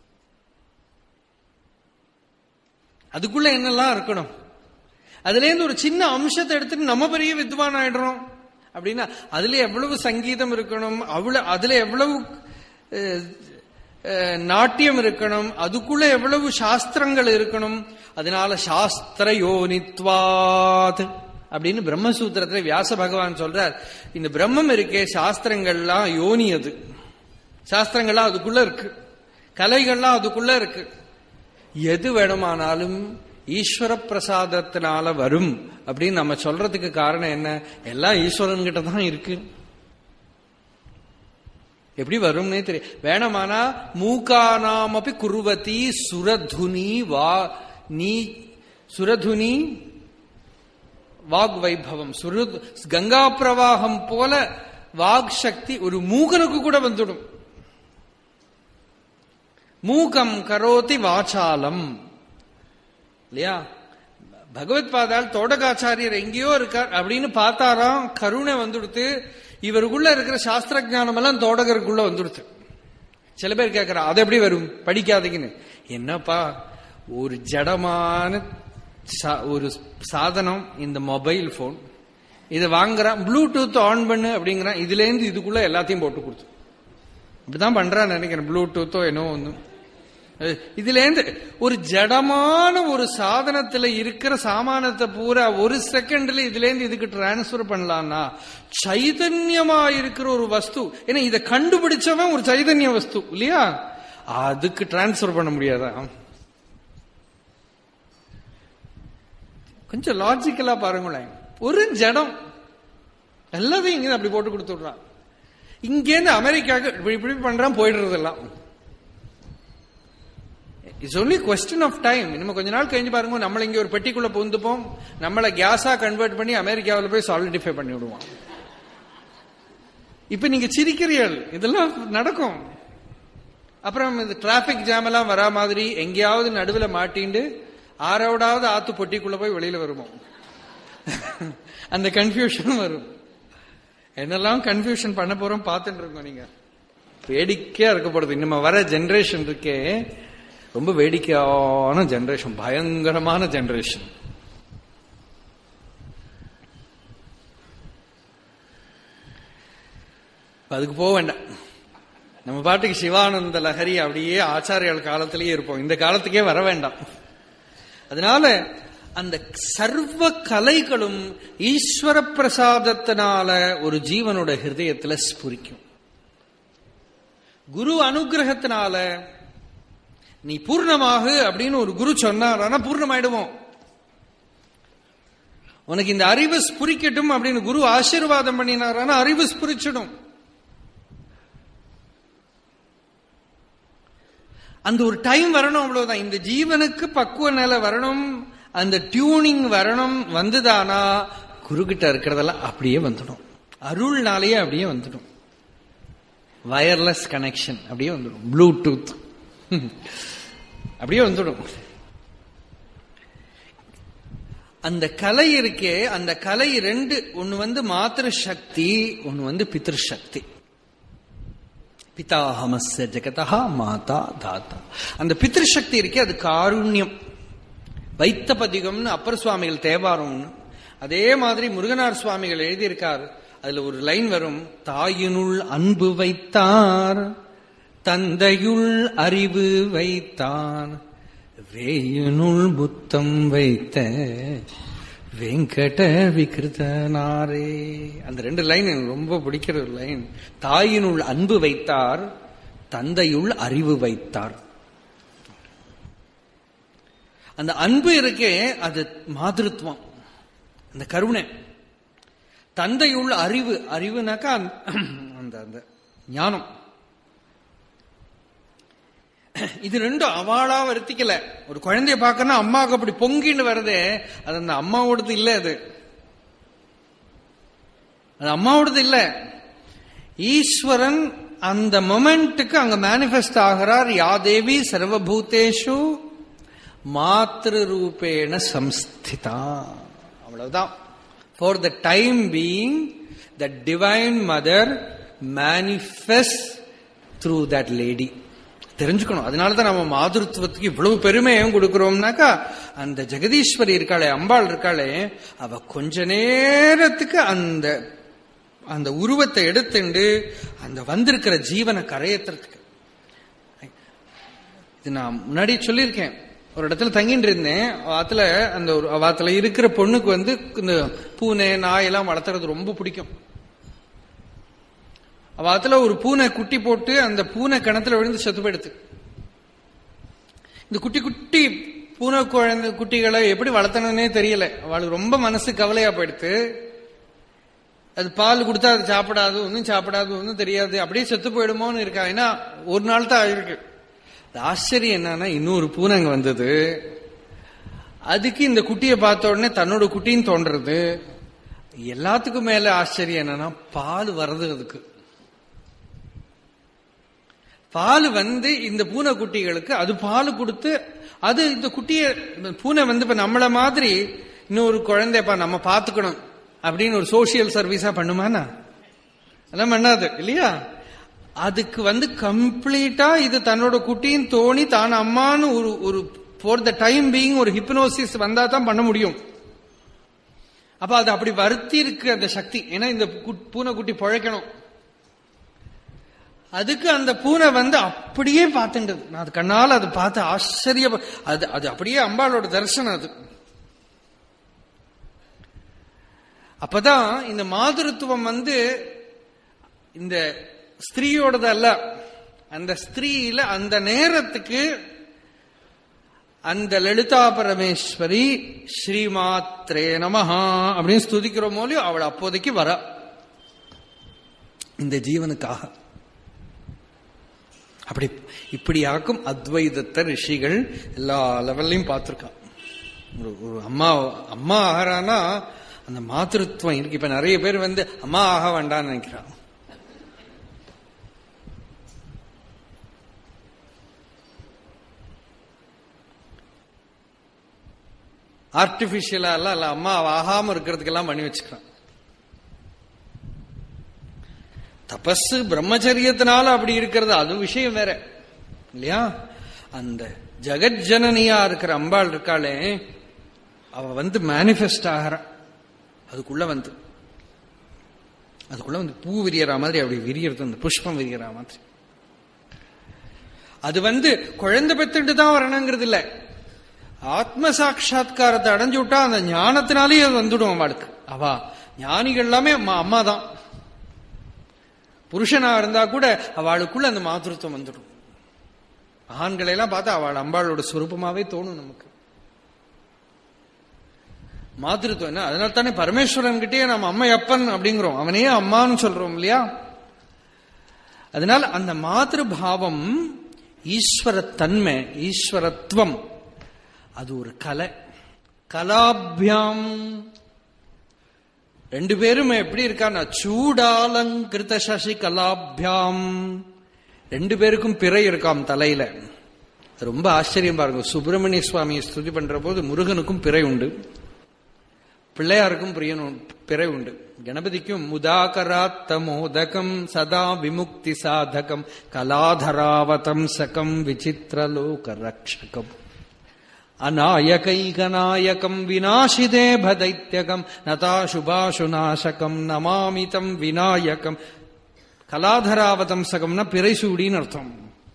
[SPEAKER 2] அதுக்குள்ள என்னெல்லாம் இருக்கணும் அதுல இருந்து ஒரு சின்ன அம்சத்தை எடுத்துட்டு நம்ம பெரிய வித்வான் ஆயிடுறோம் அப்படின்னா அதுல எவ்வளவு சங்கீதம் இருக்கணும் அவ்வளவு அதுல எவ்வளவு அஹ், அஹ், நாட்டியம் இருக்கணும் அதுக்குள்ள எவ்வளவு சாஸ்திரங்கள் இருக்கணும் அதனால சாஸ்திர யோனித்வாத் அப்படின்னு பிரம்மசூத்திரத்துல வியாச பகவான் சொல்றார் இந்த பிரம்மம் இருக்கே சாஸ்திரங்கள்லாம் யோனி அது சாஸ்திரங்கள்லாம் அதுக்குள்ள இருக்கு கலைகள்லாம் அதுக்குள்ள இருக்கு எது வேணுமானாலும் ஈஸ்வர பிரசாதத்தினால வரும் அப்படின்னு நம்ம சொல்றதுக்கு காரணம் என்ன எல்லாம் ஈஸ்வரன் கிட்ட தான் இருக்கு எப்படி வரும்னே தெரியும் வேணுமானா மூக்கானாமப்பி குருவதி சுரதுனி வா நீ சுரதுனி வாக் வைபவம் சுரு கங்கா பிரவாகம் போல வாக் சக்தி ஒரு மூகனுக்கு கூட வந்துடும் மூகம் கரோதி வாசாலம் இல்லையா பகவத் பாதால் தோடகாச்சாரியர் எங்கேயோ இருக்கார் அப்படின்னு பார்த்தாராம் கருணை வந்துடுத்து இவருக்குள்ள இருக்கிற சாஸ்திர ஞானம் எல்லாம் தோடகருக்குள்ள வந்துடுத்து சில பேர் கேட்கிறா அது எப்படி வரும் படிக்காதீங்கன்னு என்னப்பா ஒரு ஜடமான சா- ஒரு சாதனம் இந்த மொபைல் போன் இதை வாங்குறான் ப்ளூடூத் ஆன் பண்ணு அப்படிங்கிறான் இதுல இருந்து இதுக்குள்ள எல்லாத்தையும் போட்டு கொடுத்து இப்படிதான் பண்றான்னு நினைக்கிறேன் ப்ளூடூத்தோ என்னோ ஒண்ணு அஹ் இதுல இருந்து ஒரு ஜடமான ஒரு சாதனத்துல இருக்கிற சாமானத்தை பூரா ஒரு செகண்ட்ல இதுல இருந்து இதுக்கு டிரான்ஸ்பர் பண்ணலாம்னா சைதன்யமா இருக்கிற ஒரு வஸ்து ஏன்னா இதை கண்டுபிடிச்சவன் ஒரு சைதன்ய வஸ்து இல்லையா அதுக்கு டிரான்ஸ்பர் பண்ண முடியாதா கொஞ்சம் லாஜிக்கலா பாருங்களேன் ஒரு ஜடம் எல்லாத்தையும் இங்க அப்படி போட்டு கொடுத்துடுறான் இங்கேருந்து அமெரிக்காவுக்கு இப்படி இப்படி பண்றான் போயிடுறது எல்லாம் it's only question of time இன்னும் கொஞ்ச நாள் கழிஞ்சு பாருங்க நம்மள இங்க ஒரு பெட்டிக்குள்ள புகுந்துப்போம் நம்மள கேஸா கன்வெர்ட் பண்ணி அமெரிக்காவில் போய் சாலிடிஃபை பண்ணி விடுவோம் இப்ப நீங்க சிரிக்கிறீர்கள் இதெல்லாம் நடக்கும் அப்புறம் இந்த டிராபிக் ஜாம் எல்லாம் வரா மாதிரி எங்கேயாவது நடுவுல மாட்டிண்டு ஆறோடாவது ஆத்து பொட்டிக்குள்ள போய் வெளியில வருமோ அந்த கன்ஃபியூஷன் வரும் என்னெல்லாம் கன்ஃபியூஷன் பண்ண போறோம் பார்த்துட்டு இருக்கோம் நீங்க வேடிக்கையா இருக்க போறது இனிமே வர ஜெனரேஷன் இருக்கே ரொம்ப வேடிக்கையான ஜெனரேஷன் பயங்கரமான ஜெனரேஷன் அதுக்கு போக வேண்டாம் நம்ம பாட்டுக்கு சிவானந்த லஹரி அப்படியே ஆச்சாரியால் காலத்திலேயே இருப்போம் இந்த காலத்துக்கே வர வேண்டாம் அதனால அந்த சர்வ கலைகளும் ஈஸ்வர பிரசாதத்தினால ஒரு ஜீவனோட ஹிருதயத்துல ஸ்புரிக்கும் குரு அனுகிரகத்தினால நீ பூர்ணமாகு அப்படின்னு ஒரு குரு சொன்னார் ஆனா பூர்ணமாயிடுவோம் உனக்கு இந்த அறிவு ஸ்புரிக்கட்டும் அப்படின்னு குரு ஆசீர்வாதம் பண்ணினார் ஆனா அறிவு ஸ்புரிச்சிடும் அந்த ஒரு டைம் வரணும் அவ்வளவுதான் இந்த ஜீவனுக்கு பக்குவ நிலை வரணும் அந்த டியூனிங் வரணும் வந்துதானா குருகிட்ட இருக்கிறதெல்லாம் அப்படியே வந்துடும் அருள்னாலேயே அப்படியே வந்துடும் வயர்லெஸ் கனெக்ஷன் அப்படியே வந்துடும் ப்ளூடூத் அப்படியே வந்துடும் அந்த கலை இருக்கே அந்த கலை ரெண்டு ஒன்னு வந்து மாத்திரு சக்தி ஒன்னு வந்து பித்ரு சக்தி பிதாஹமஸ்ய ஜெகதா மாதா தாத்தா அந்த பித்ரு சக்தி இருக்கே அது காருண்யம் வைத்த பதிகம்னு அப்பர் சுவாமிகள் தேவாரம்னு அதே மாதிரி முருகனார் சுவாமிகள் எழுதியிருக்கார் அதுல ஒரு லைன் வரும் தாயினுள் அன்பு வைத்தார் தந்தையுள் அறிவு வைத்தான் வேயினுள் புத்தம் வைத்த வெங்கட விகிருதனாரே அந்த ரெண்டு லைன் எனக்கு ரொம்ப பிடிக்கிற ஒரு லைன் தாயினுள் அன்பு வைத்தார் தந்தையுள் அறிவு வைத்தார் அந்த அன்பு இருக்கே அது மாதிருத்துவம் அந்த கருணை தந்தையுள்ள அறிவு அறிவுனாக்கா அந்த அந்த ஞானம் இது ரெண்டும் அவாளா வருத்திக்கல ஒரு குழந்தைய பார்க்கணும் அம்மாவுக்கு அப்படி பொங்கின்னு வருதே அது அந்த அம்மாவோடது இல்ல அது அது அம்மாவோடது இல்ல ஈஸ்வரன் அந்த மொமெண்ட்டுக்கு அங்க மேனிஃபெஸ்ட் ஆகிறார் யாதேவி சர்வபூதேஷு மாத்திரு ரூபேண சம்ஸ்திதா அவ்வளவுதான் for the time being the divine mother manifest through that lady தெரிஞ்சுக்கணும் அதனாலதான் நம்ம மாதுருத்துவத்துக்கு இவ்வளவு பெருமை ஏன் கொடுக்கிறோம்னாக்கா அந்த ஜெகதீஸ்வரி இருக்காளே அம்பாள் இருக்காளே அவ கொஞ்ச நேரத்துக்கு அந்த அந்த உருவத்தை எடுத்துண்டு அந்த வந்திருக்கிற ஜீவனை கரையத்துறதுக்கு இது நான் முன்னாடி சொல்லியிருக்கேன் ஒரு இடத்துல தங்கிட்டு இருந்தேன் வாத்துல அந்த ஒரு வாத்துல இருக்கிற பொண்ணுக்கு வந்து இந்த பூனை நாய் எல்லாம் வளர்த்துறது ரொம்ப பிடிக்கும் வாத்துல ஒரு பூனை குட்டி போட்டு அந்த பூனை கிணத்துல விழுந்து செத்து போயிடுது இந்த குட்டி குட்டி பூனை குழந்தை குட்டிகளை எப்படி வளர்த்தனே தெரியல அவளுக்கு ரொம்ப மனசு கவலையா போயிடுது அது பால் கொடுத்தா அது சாப்பிடாது ஒன்னும் சாப்பிடாது ஒன்னும் தெரியாது அப்படியே செத்து போயிடுமோன்னு இருக்கா ஏன்னா ஒரு நாள் தான் ஆயிருக்கு ஆச்சரியம் என்னன்னா இன்னொரு பூனை அங்க வந்தது அதுக்கு இந்த குட்டியை பார்த்த உடனே தன்னோட குட்டின்னு தோன்றது எல்லாத்துக்கும் மேல ஆச்சரியம் என்னன்னா பால் வர்றது அதுக்கு பால் வந்து இந்த பூனை குட்டிகளுக்கு அது பால் கொடுத்து அது இந்த குட்டிய பூனை வந்து இப்ப நம்மள மாதிரி இன்னொரு குழந்தைப்பா நம்ம பாத்துக்கணும் அப்படின்னு ஒரு சோசியல் சர்வீஸா பண்ணுமானா அதெல்லாம் பண்ணாது இல்லையா அதுக்கு வந்து கம்ப்ளீட்டா இது தன்னோட குட்டியும் தோணி தான் அம்மான்னு ஒரு ஒரு ஃபார் த டைம் பீயிங் ஒரு ஹிப்னோசிஸ் வந்தா தான் பண்ண முடியும் அப்ப அது அப்படி வருத்தி இருக்கு அந்த சக்தி ஏன்னா இந்த பூனை குட்டி பழைக்கணும் அதுக்கு அந்த பூனை வந்து அப்படியே பார்த்துட்டது நான் அது கண்ணால் அது பார்த்து ஆச்சரிய அது அது அப்படியே அம்பாளோட தரிசனம் அது அப்பதான் இந்த மாதுருத்துவம் வந்து இந்த ஸ்திரீயோடது அல்ல அந்த ஸ்திரீல அந்த நேரத்துக்கு அந்த லலிதா பரமேஸ்வரி ஸ்ரீமாத்ரே நமஹா அப்படின்னு ஸ்துதிக்கிறோம் போலயும் அவள் அப்போதைக்கு வர இந்த ஜீவனுக்காக அப்படி இப்படியாக்கும் அத்வைதத்தை ரிஷிகள் எல்லா லெவல்லையும் பார்த்திருக்கான் ஒரு ஒரு அம்மா அம்மா ஆகிறானா அந்த மாத்திருத்துவம் இருக்கு இப்ப நிறைய பேர் வந்து அம்மா ஆக வேண்டாம்னு நினைக்கிறான் ஆர்டிபிஷியலா எல்லாம் இல்ல அம்மா ஆகாம இருக்கிறதுக்கெல்லாம் பண்ணி வச்சுக்கிறான் தபஸ் பிரம்மச்சரியத்தினால அப்படி இருக்கிறது அது விஷயம் வேற இல்லையா அந்த ஜெகஜனனியா இருக்கிற அம்பாள் இருக்காளே அவ வந்து மேனிஃபெஸ்ட் ஆகிற அதுக்குள்ள வந்து அதுக்குள்ள வந்து பூ விரியற மாதிரி அப்படி விரியறது அந்த புஷ்பம் விரியற மாதிரி அது வந்து குழந்தை பெத்துட்டு தான் வரணுங்கிறது இல்ல ஆத்ம சாட்சா்காரத்தை அடைஞ்சு விட்டா அந்த ஞானத்தினாலேயே அது வந்துடும் அவளுக்கு அவா ஞானிகள் எல்லாமே அம்மா அம்மா தான் புருஷனா இருந்தா கூட அவளுக்குள்ள அந்த மாத்திருத்தம் வந்துடும் ஆண்களை எல்லாம் பார்த்தா அவள் அம்பாளோட சுரூபமாவே தோணும் நமக்கு மாத்திருத்தம் என்ன அதனால தானே பரமேஸ்வரன் கிட்டே நம்ம அம்மா அப்பன் அப்படிங்கிறோம் அவனையே அம்மான்னு சொல்றோம் இல்லையா அதனால அந்த மாத்திரு பாவம் ஈஸ்வரத்தன்மை ஈஸ்வரத்துவம் அது ஒரு கலை கலாபியாம் ரெண்டு பேரும் எப்படி இருக்கான்னா சூடாலங்கிருத சசி கலாபியாம் ரெண்டு பேருக்கும் பிறை இருக்காம் தலையில ரொம்ப ஆச்சரியம் பாருங்க சுப்பிரமணிய சுவாமியை ஸ்துதி பண்ற போது முருகனுக்கும் பிறை உண்டு பிள்ளையாருக்கும் பிரியனும் பிறை உண்டு கணபதிக்கும் முதாகராத்த மோதகம் சதா விமுக்தி சாதகம் கலாதராவதம் சகம் விசித்திரலோக ரக்ஷகம் அநாயகைகநாயகம் விநாசிதே பதைத்தியகம் நதாசுபாசுநாசகம் நமாமிதம் விநாயகம் கலாதராவதம் சகம்னா பிறைசூடின்னு அர்த்தம்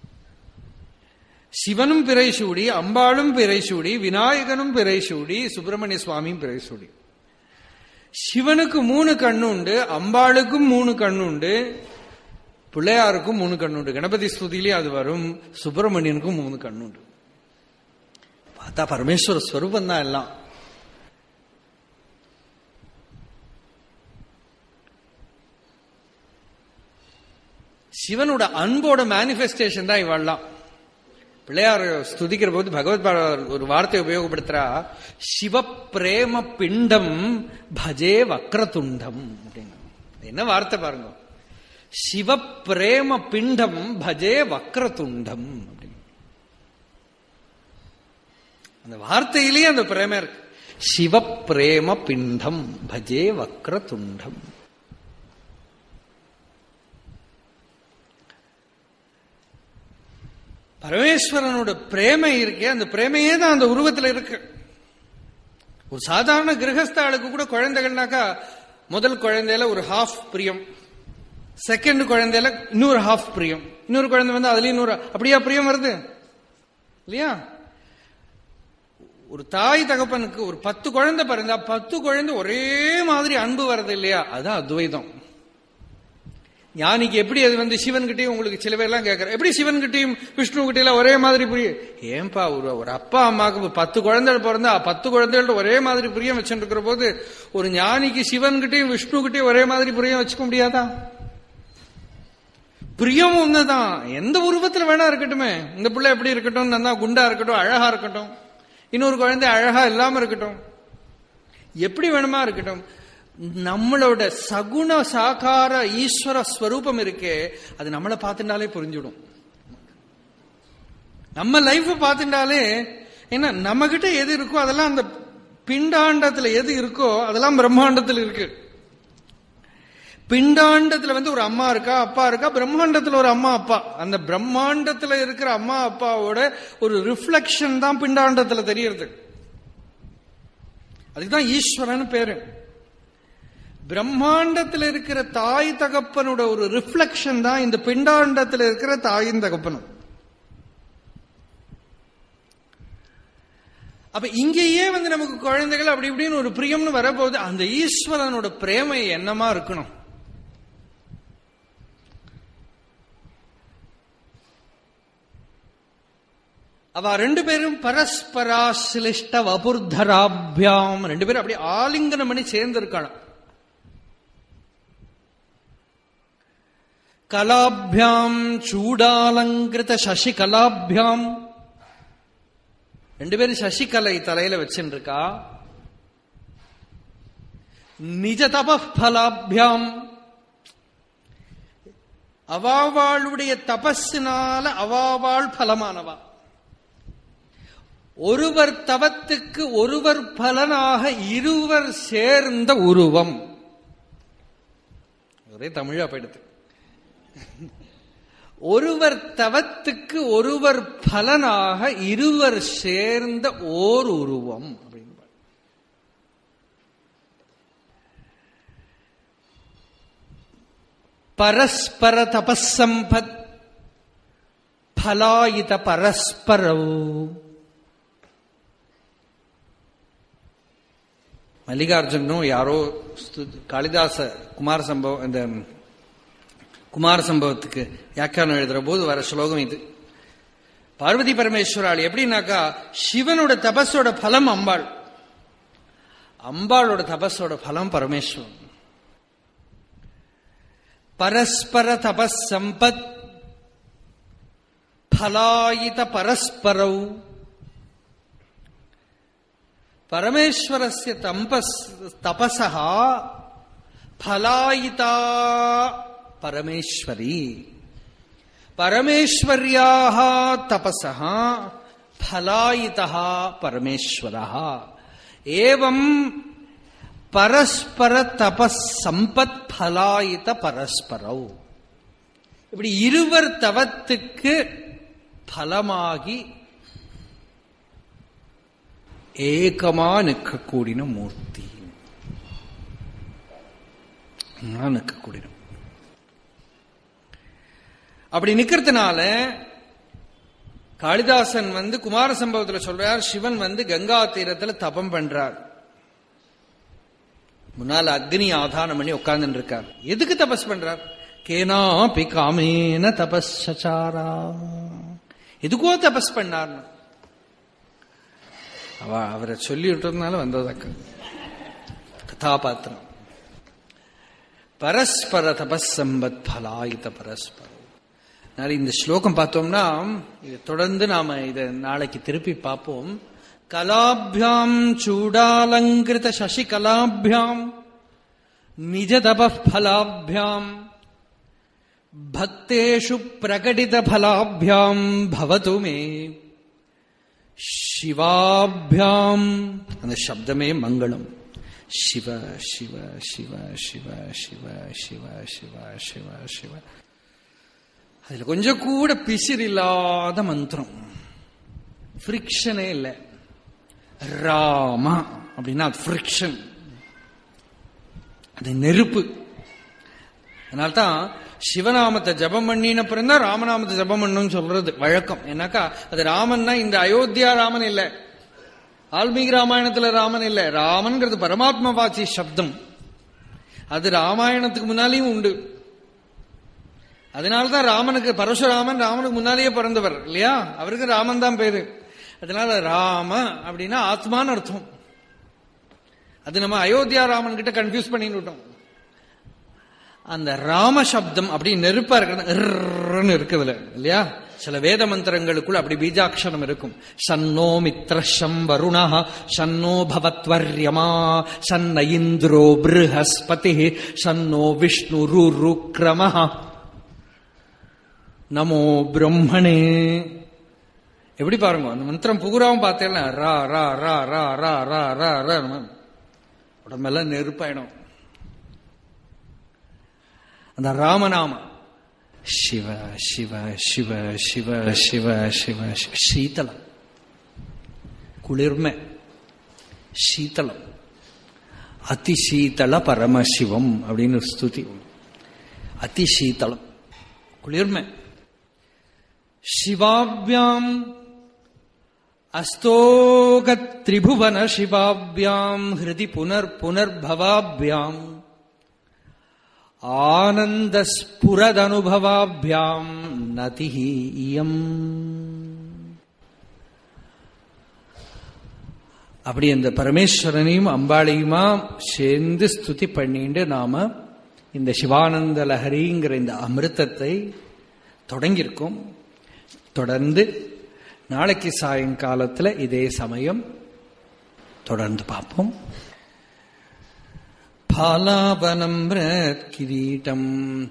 [SPEAKER 2] சிவனும் பிறைசூடி அம்பாளும் பிறைசூடி விநாயகனும் பிறைசூடி சுப்பிரமணிய சுவாமியும் பிறைசூடி சிவனுக்கு மூணு கண்ணு உண்டு அம்பாளுக்கும் மூணு கண்ணு உண்டு பிள்ளையாருக்கும் மூணு கண்ணு உண்டு கணபதி ஸ்துதியிலே அது வரும் சுப்பிரமணியனுக்கும் மூணு கண்ணு உண்டு பார்த்தா பரமேஸ்வர ஸ்வரூபம் தான் எல்லாம் சிவனோட அன்போட மேனிபெஸ்டேஷன் தான் இவாள்லாம் பிள்ளையார் ஸ்துதிக்கிற போது பகவத் பாடல் ஒரு வார்த்தை உபயோகப்படுத்துறா சிவ பிரேம பிண்டம் பஜே வக்ரதுண்டம் அப்படின்னு என்ன வார்த்தை பாருங்க சிவ பிரேம பிண்டம் பஜே வக்ரதுண்டம் அப்படின்னு அந்த வார்த்தையிலேயே அந்த பிரேம இருக்கு சிவ பிரேம பிண்டம் பஜே வக்ரதுண்டம் பரமேஸ்வரனோட பிரேமை இருக்கே அந்த பிரேமையே தான் அந்த உருவத்துல இருக்கு ஒரு சாதாரண கிரகஸ்த ஆளுக்கு கூட குழந்தைகள்னாக்கா முதல் குழந்தையில ஒரு ஹாஃப் பிரியம் செகண்ட் குழந்தையில இன்னொரு ஹாஃப் பிரியம் இன்னொரு குழந்தை வந்து அதுலயும் இன்னொரு அப்படியா பிரியம் வருது இல்லையா ஒரு தாய் தகப்பனுக்கு ஒரு பத்து குழந்தை பிறந்தா பத்து குழந்தை ஒரே மாதிரி அன்பு வருது இல்லையா அதான் அத்வைதம் ஞானிக்கு எப்படி அது வந்து சிவன் கிட்டயும் உங்களுக்கு சில பேர்லாம் கேட்கற எப்படி சிவன் கிட்டயும் விஷ்ணு கிட்டயும் ஒரே மாதிரி புரியும் ஏன்பா ஒரு ஒரு அப்பா அம்மாவுக்கு பத்து குழந்தைகள் பிறந்தா பத்து குழந்தைகள்ட்ட ஒரே மாதிரி புரியம் வச்சுட்டு இருக்கிற போது ஒரு ஞானிக்கு சிவன் கிட்டயும் விஷ்ணு கிட்டயும் ஒரே மாதிரி புரியம் வச்சுக்க முடியாதா பிரியம் ஒண்ணுதான் எந்த உருவத்துல வேணா இருக்கட்டுமே இந்த பிள்ளை எப்படி இருக்கட்டும் நல்லா குண்டா இருக்கட்டும் அழகா இருக்கட்டும் இன்னொரு குழந்தை அழகா இல்லாம இருக்கட்டும் எப்படி வேணுமா இருக்கட்டும் நம்மளோட சகுண சாகார ஈஸ்வர ஸ்வரூபம் இருக்கே அது நம்மளை பார்த்துட்டாலே புரிஞ்சுடும் நம்ம லைஃப் பார்த்துட்டாலே ஏன்னா நம்ம கிட்ட எது இருக்கோ அதெல்லாம் அந்த பிண்டாண்டத்துல எது இருக்கோ அதெல்லாம் பிரம்மாண்டத்தில் இருக்கு பிண்டாண்டத்துல வந்து ஒரு அம்மா இருக்கா அப்பா இருக்கா பிரம்மாண்டத்துல ஒரு அம்மா அப்பா அந்த பிரம்மாண்டத்துல இருக்கிற அம்மா அப்பாவோட ஒரு ரிஃப்ளெக்ஷன் தான் பிண்டாண்டத்துல தெரியறது அதுக்குதான் ஈஸ்வரன் பேரு பிரம்மாண்டத்தில் இருக்கிற தாய் தகப்பனோட ஒரு ரிஃப்ளெக்ஷன் தான் இந்த பிண்டாண்டத்தில் இருக்கிற தாயின் தகப்பனும் அப்ப இங்கேயே வந்து நமக்கு குழந்தைகள் அப்படி இப்படின்னு ஒரு பிரியம்னு வரப்போகுது அந்த ஈஸ்வரனோட பிரேமை என்னமா இருக்கணும் அவ ரெண்டு பேரும் பரஸ்பராசிலிஷ்ட வபுர்தராபியாம் ரெண்டு பேரும் அப்படி ஆலிங்கனம் பண்ணி சேர்ந்து இருக்கலாம் கலாபியாம் சூடாலங்கிருத சசிகலாபியாம் ரெண்டு பேரும் சசிகலை தலையில வச்சுருக்கா நிஜ தபலாபியாம் அவாவாளுடைய தபஸினால அவாவாள் பலமானவா ஒருவர் தவத்துக்கு ஒருவர் பலனாக இருவர் சேர்ந்த உருவம் ஒரே தமிழா போயிடுது ஒருவர் தவத்துக்கு ஒருவர் பலனாக இருவர் சேர்ந்த ஓர் உருவம் அப்படின்னு பரஸ்பர தபசம்பத் பலாயித பரஸ்பரவு மல்லிகார்ஜுனும் யாரோ காளிதாச குமார சம்பவம் இந்த குமார சம்பவத்துக்கு வியாக்கியானம் எழுதுற போது வர ஸ்லோகம் இது பார்வதி பரமேஸ்வராள் எப்படின்னாக்கா சிவனோட தபஸோட பலம் அம்பாள் அம்பாளோட தபஸோட பலம் பரமேஸ்வரன் பரஸ்பர தபஸ் சம்பத் फलायित परस्परौ परमेश्वरस्य तपस् तपसः फलायिता परमेश्वरी परमेश्वर्याः तपसः फलायितः परमेश्वरः एवं பரஸ்பர தபஸ் சம்பத் பலாயித பரஸ்பரவ் இப்படி இருவர் தவத்துக்கு பலமாகி ஏகமா நிற்கக்கூடின மூர்த்தி நிற்கக்கூடிய அப்படி நிக்கிறதுனால காளிதாசன் வந்து குமார சம்பவத்துல சொல்றார் சிவன் வந்து கங்கா தீரத்துல தபம் பண்றார் முன்னால அக்னி ஆதானம் பண்ணி உட்கார்ந்து இருக்கார் எதுக்கு தபஸ் பண்றார் கேனாபி காமேன தபஸ்சாரா எதுக்கோ தபஸ் பண்ணார் அவ அவரை சொல்லி விட்டதுனால வந்ததாக்க கதாபாத்திரம் பரஸ்பர தபஸ் சம்பத் பலாயுத பரஸ்பரம் அதனால இந்த ஸ்லோகம் பார்த்தோம்னா இது தொடர்ந்து நாம இதை நாளைக்கு திருப்பி பார்ப்போம் கலாபியாம் சூடாலங்கிருத சசி கலாபியாம் நிஜ தபலாபியாம் பக்தேஷு பிரகடித பலாபியாம் பவது மே சிவாபியாம் அந்த சப்தமே மங்களம் சிவ சிவ சிவ சிவ சிவ சிவ சிவ சிவ சிவ அதுல கொஞ்சம் கூட பிசிறு இல்லாத மந்திரம் ஃப்ரிக்ஷனே இல்லை ராமா அப்படின்னா ஃப்ரிக்ஷன் அது நெருப்பு அதனால்தான் சிவநாமத்தை ஜபம் பண்ணின அப்புறம் தான் ராமநாமத்தை ஜபம் பண்ணணும்னு சொல்றது வழக்கம் ஏன்னாக்கா அது ராமன்னா இந்த அயோத்தியா ராமன் இல்ல ஆல்மீக ராமாயணத்துல ராமன் இல்ல ராமன்கிறது பரமாத்ம வாச்சி சப்தம் அது ராமாயணத்துக்கு முன்னாலேயும் உண்டு அதனால்தான் ராமனுக்கு பரசுராமன் ராமனுக்கு முன்னாலேயே பிறந்தவர் இல்லையா அவருக்கு ராமன் தான் பேரு அதனால ராம அப்படின்னா ஆத்மான்னு அர்த்தம் அது நம்ம அயோத்தியா ராமன் கிட்ட கன்ஃபியூஸ் பண்ணிவிட்டோம் அந்த ராம சப்தம் அப்படி நெருப்பா இருக்கிறது இருக்குதுல இல்லையா சில வேத மந்திரங்களுக்குள்ள அப்படி பீஜாட்சரம் இருக்கும் சன்னோ மித்ரஷம் வருணா சன்னோ பவத்வர்யமா சன்ன இந்திரோ பிருஹஸ்பதி சன்னோ விஷ்ணு ருக்ரம நமோ பிரம்மணே எப்படி பாருங்க அந்த மந்திரம் புகுராவும் பார்த்தேன்னா ரா ரா ரா ரா ரா ரா ரா ரா உடம்பெல்லாம் நெருப்பாயிடும் அந்த ராமநாம சிவ சிவ சிவ சிவ சிவ சிவ சீதளம் குளிர்மை சீதளம் அதிசீதள பரமசிவம் அப்படின்னு ஸ்துதி அதிசீதளம் குளிர்மை சிவாபியாம் அஸ்தோகத்ரிபுவன சிவாபியாம் ஹிருதி புனர் புனர்பவாபியாம் ஆனந்தஸ்புரதனுபவாபியாம் நதிஹி இயம் அப்படி அந்த பரமேஸ்வரனையும் அம்பாளையுமா சேர்ந்து ஸ்துதி பண்ணிட்டு நாம இந்த சிவானந்த லஹரிங்கிற இந்த அமிர்தத்தை தொடங்கியிருக்கோம் தொடர்ந்து நாளைக்கு சாயங்காலத்தில் இதே சமயம் தொடர்ந்து பார்ப்போம் फालावनम्रत्किरीटम्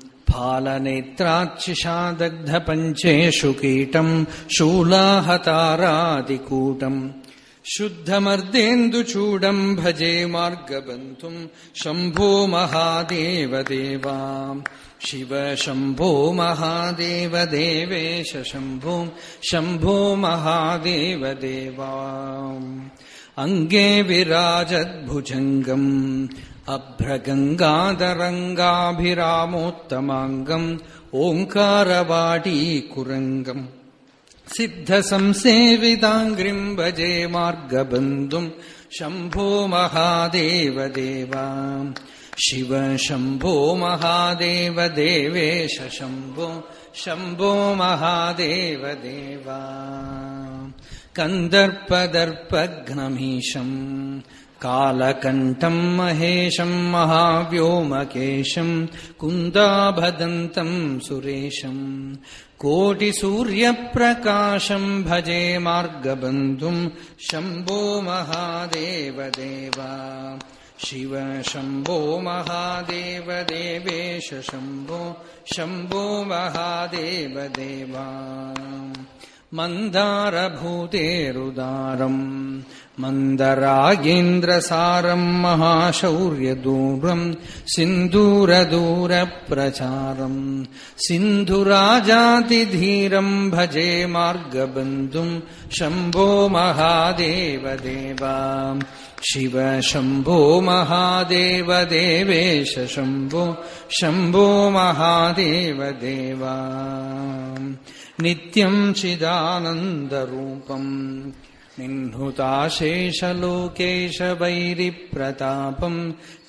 [SPEAKER 2] फालनेत्राक्षिषादग्धपञ्चेषु कीटम् शूलाहतारादिकूटम् शुद्धमर्देन्दुचूडम् भजे मार्गबन्धुम् शम्भो महादेवदेवा शिव शम्भो महादेव देवेश शम्भो शम्भो महादेव देवा अङ्गे विराजद्भुजङ्गम् अभ्रगङ्गादरङ्गाभिरामोत्तमाङ्गम् ओङ्कारवाटीकुरङ्गम् सिद्धसंसेविताङ्घ्रिम् भजे मार्गबन्धुम् शम्भो महादेव देवा शिव शम्भो महादेव देवेश शम्भो शम्भो महादेव देवा कन्दर्पदर्पघ्नमीशम् कालकण्ठम् महेशम् महाव्योमकेशम् कुन्दाभदन्तम् सुरेशम् कोटिसूर्यप्रकाशम् भजे मार्गबन्धुम् शम्भो महादेव देवा शिव शम्भो महादेव देवेश शम्भो शम्भो महादेव देवा मन्दारभूतेरुदारम् मन्दरागेन्द्रसारम् महाशौर्यदूरम् सिन्धूरदूरप्रचारम् सिन्धुराजातिधीरम् भजे मार्गबन्धुम् शम्भो महादेव देवा शिव शम्भो महादेव देवेश शम्भो शम्भो महादेव देवा नित्यम् चिदानन्दरूपम् निह्नुताशेषलोकेश वैरिप्रतापम्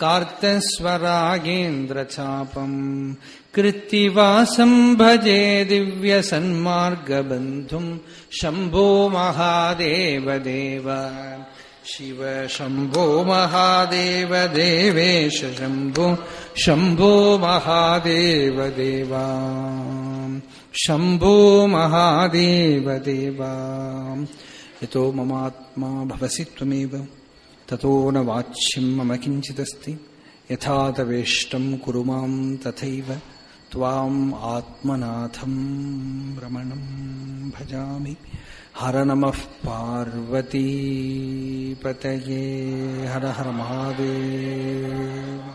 [SPEAKER 2] कार्तस्वरागेन्द्रचापम् कृत्तिवासम् भजे दिव्यसन्मार्गबन्धुम् शम्भो महादेव देव शिव शम्भो महादेव देवेश शम्भो शम्भो महादेव देवा शम्भो महादेव देवा यतो ममात्मा भवसि त्वमेव ततो न वाच्यम् मम किञ्चिदस्ति यथा तवेष्टम् कुरु माम् तथैव त्वाम् आत्मनाथम् रमणम् भजामि हर नमः पार्वतीपतये हर हर महादेव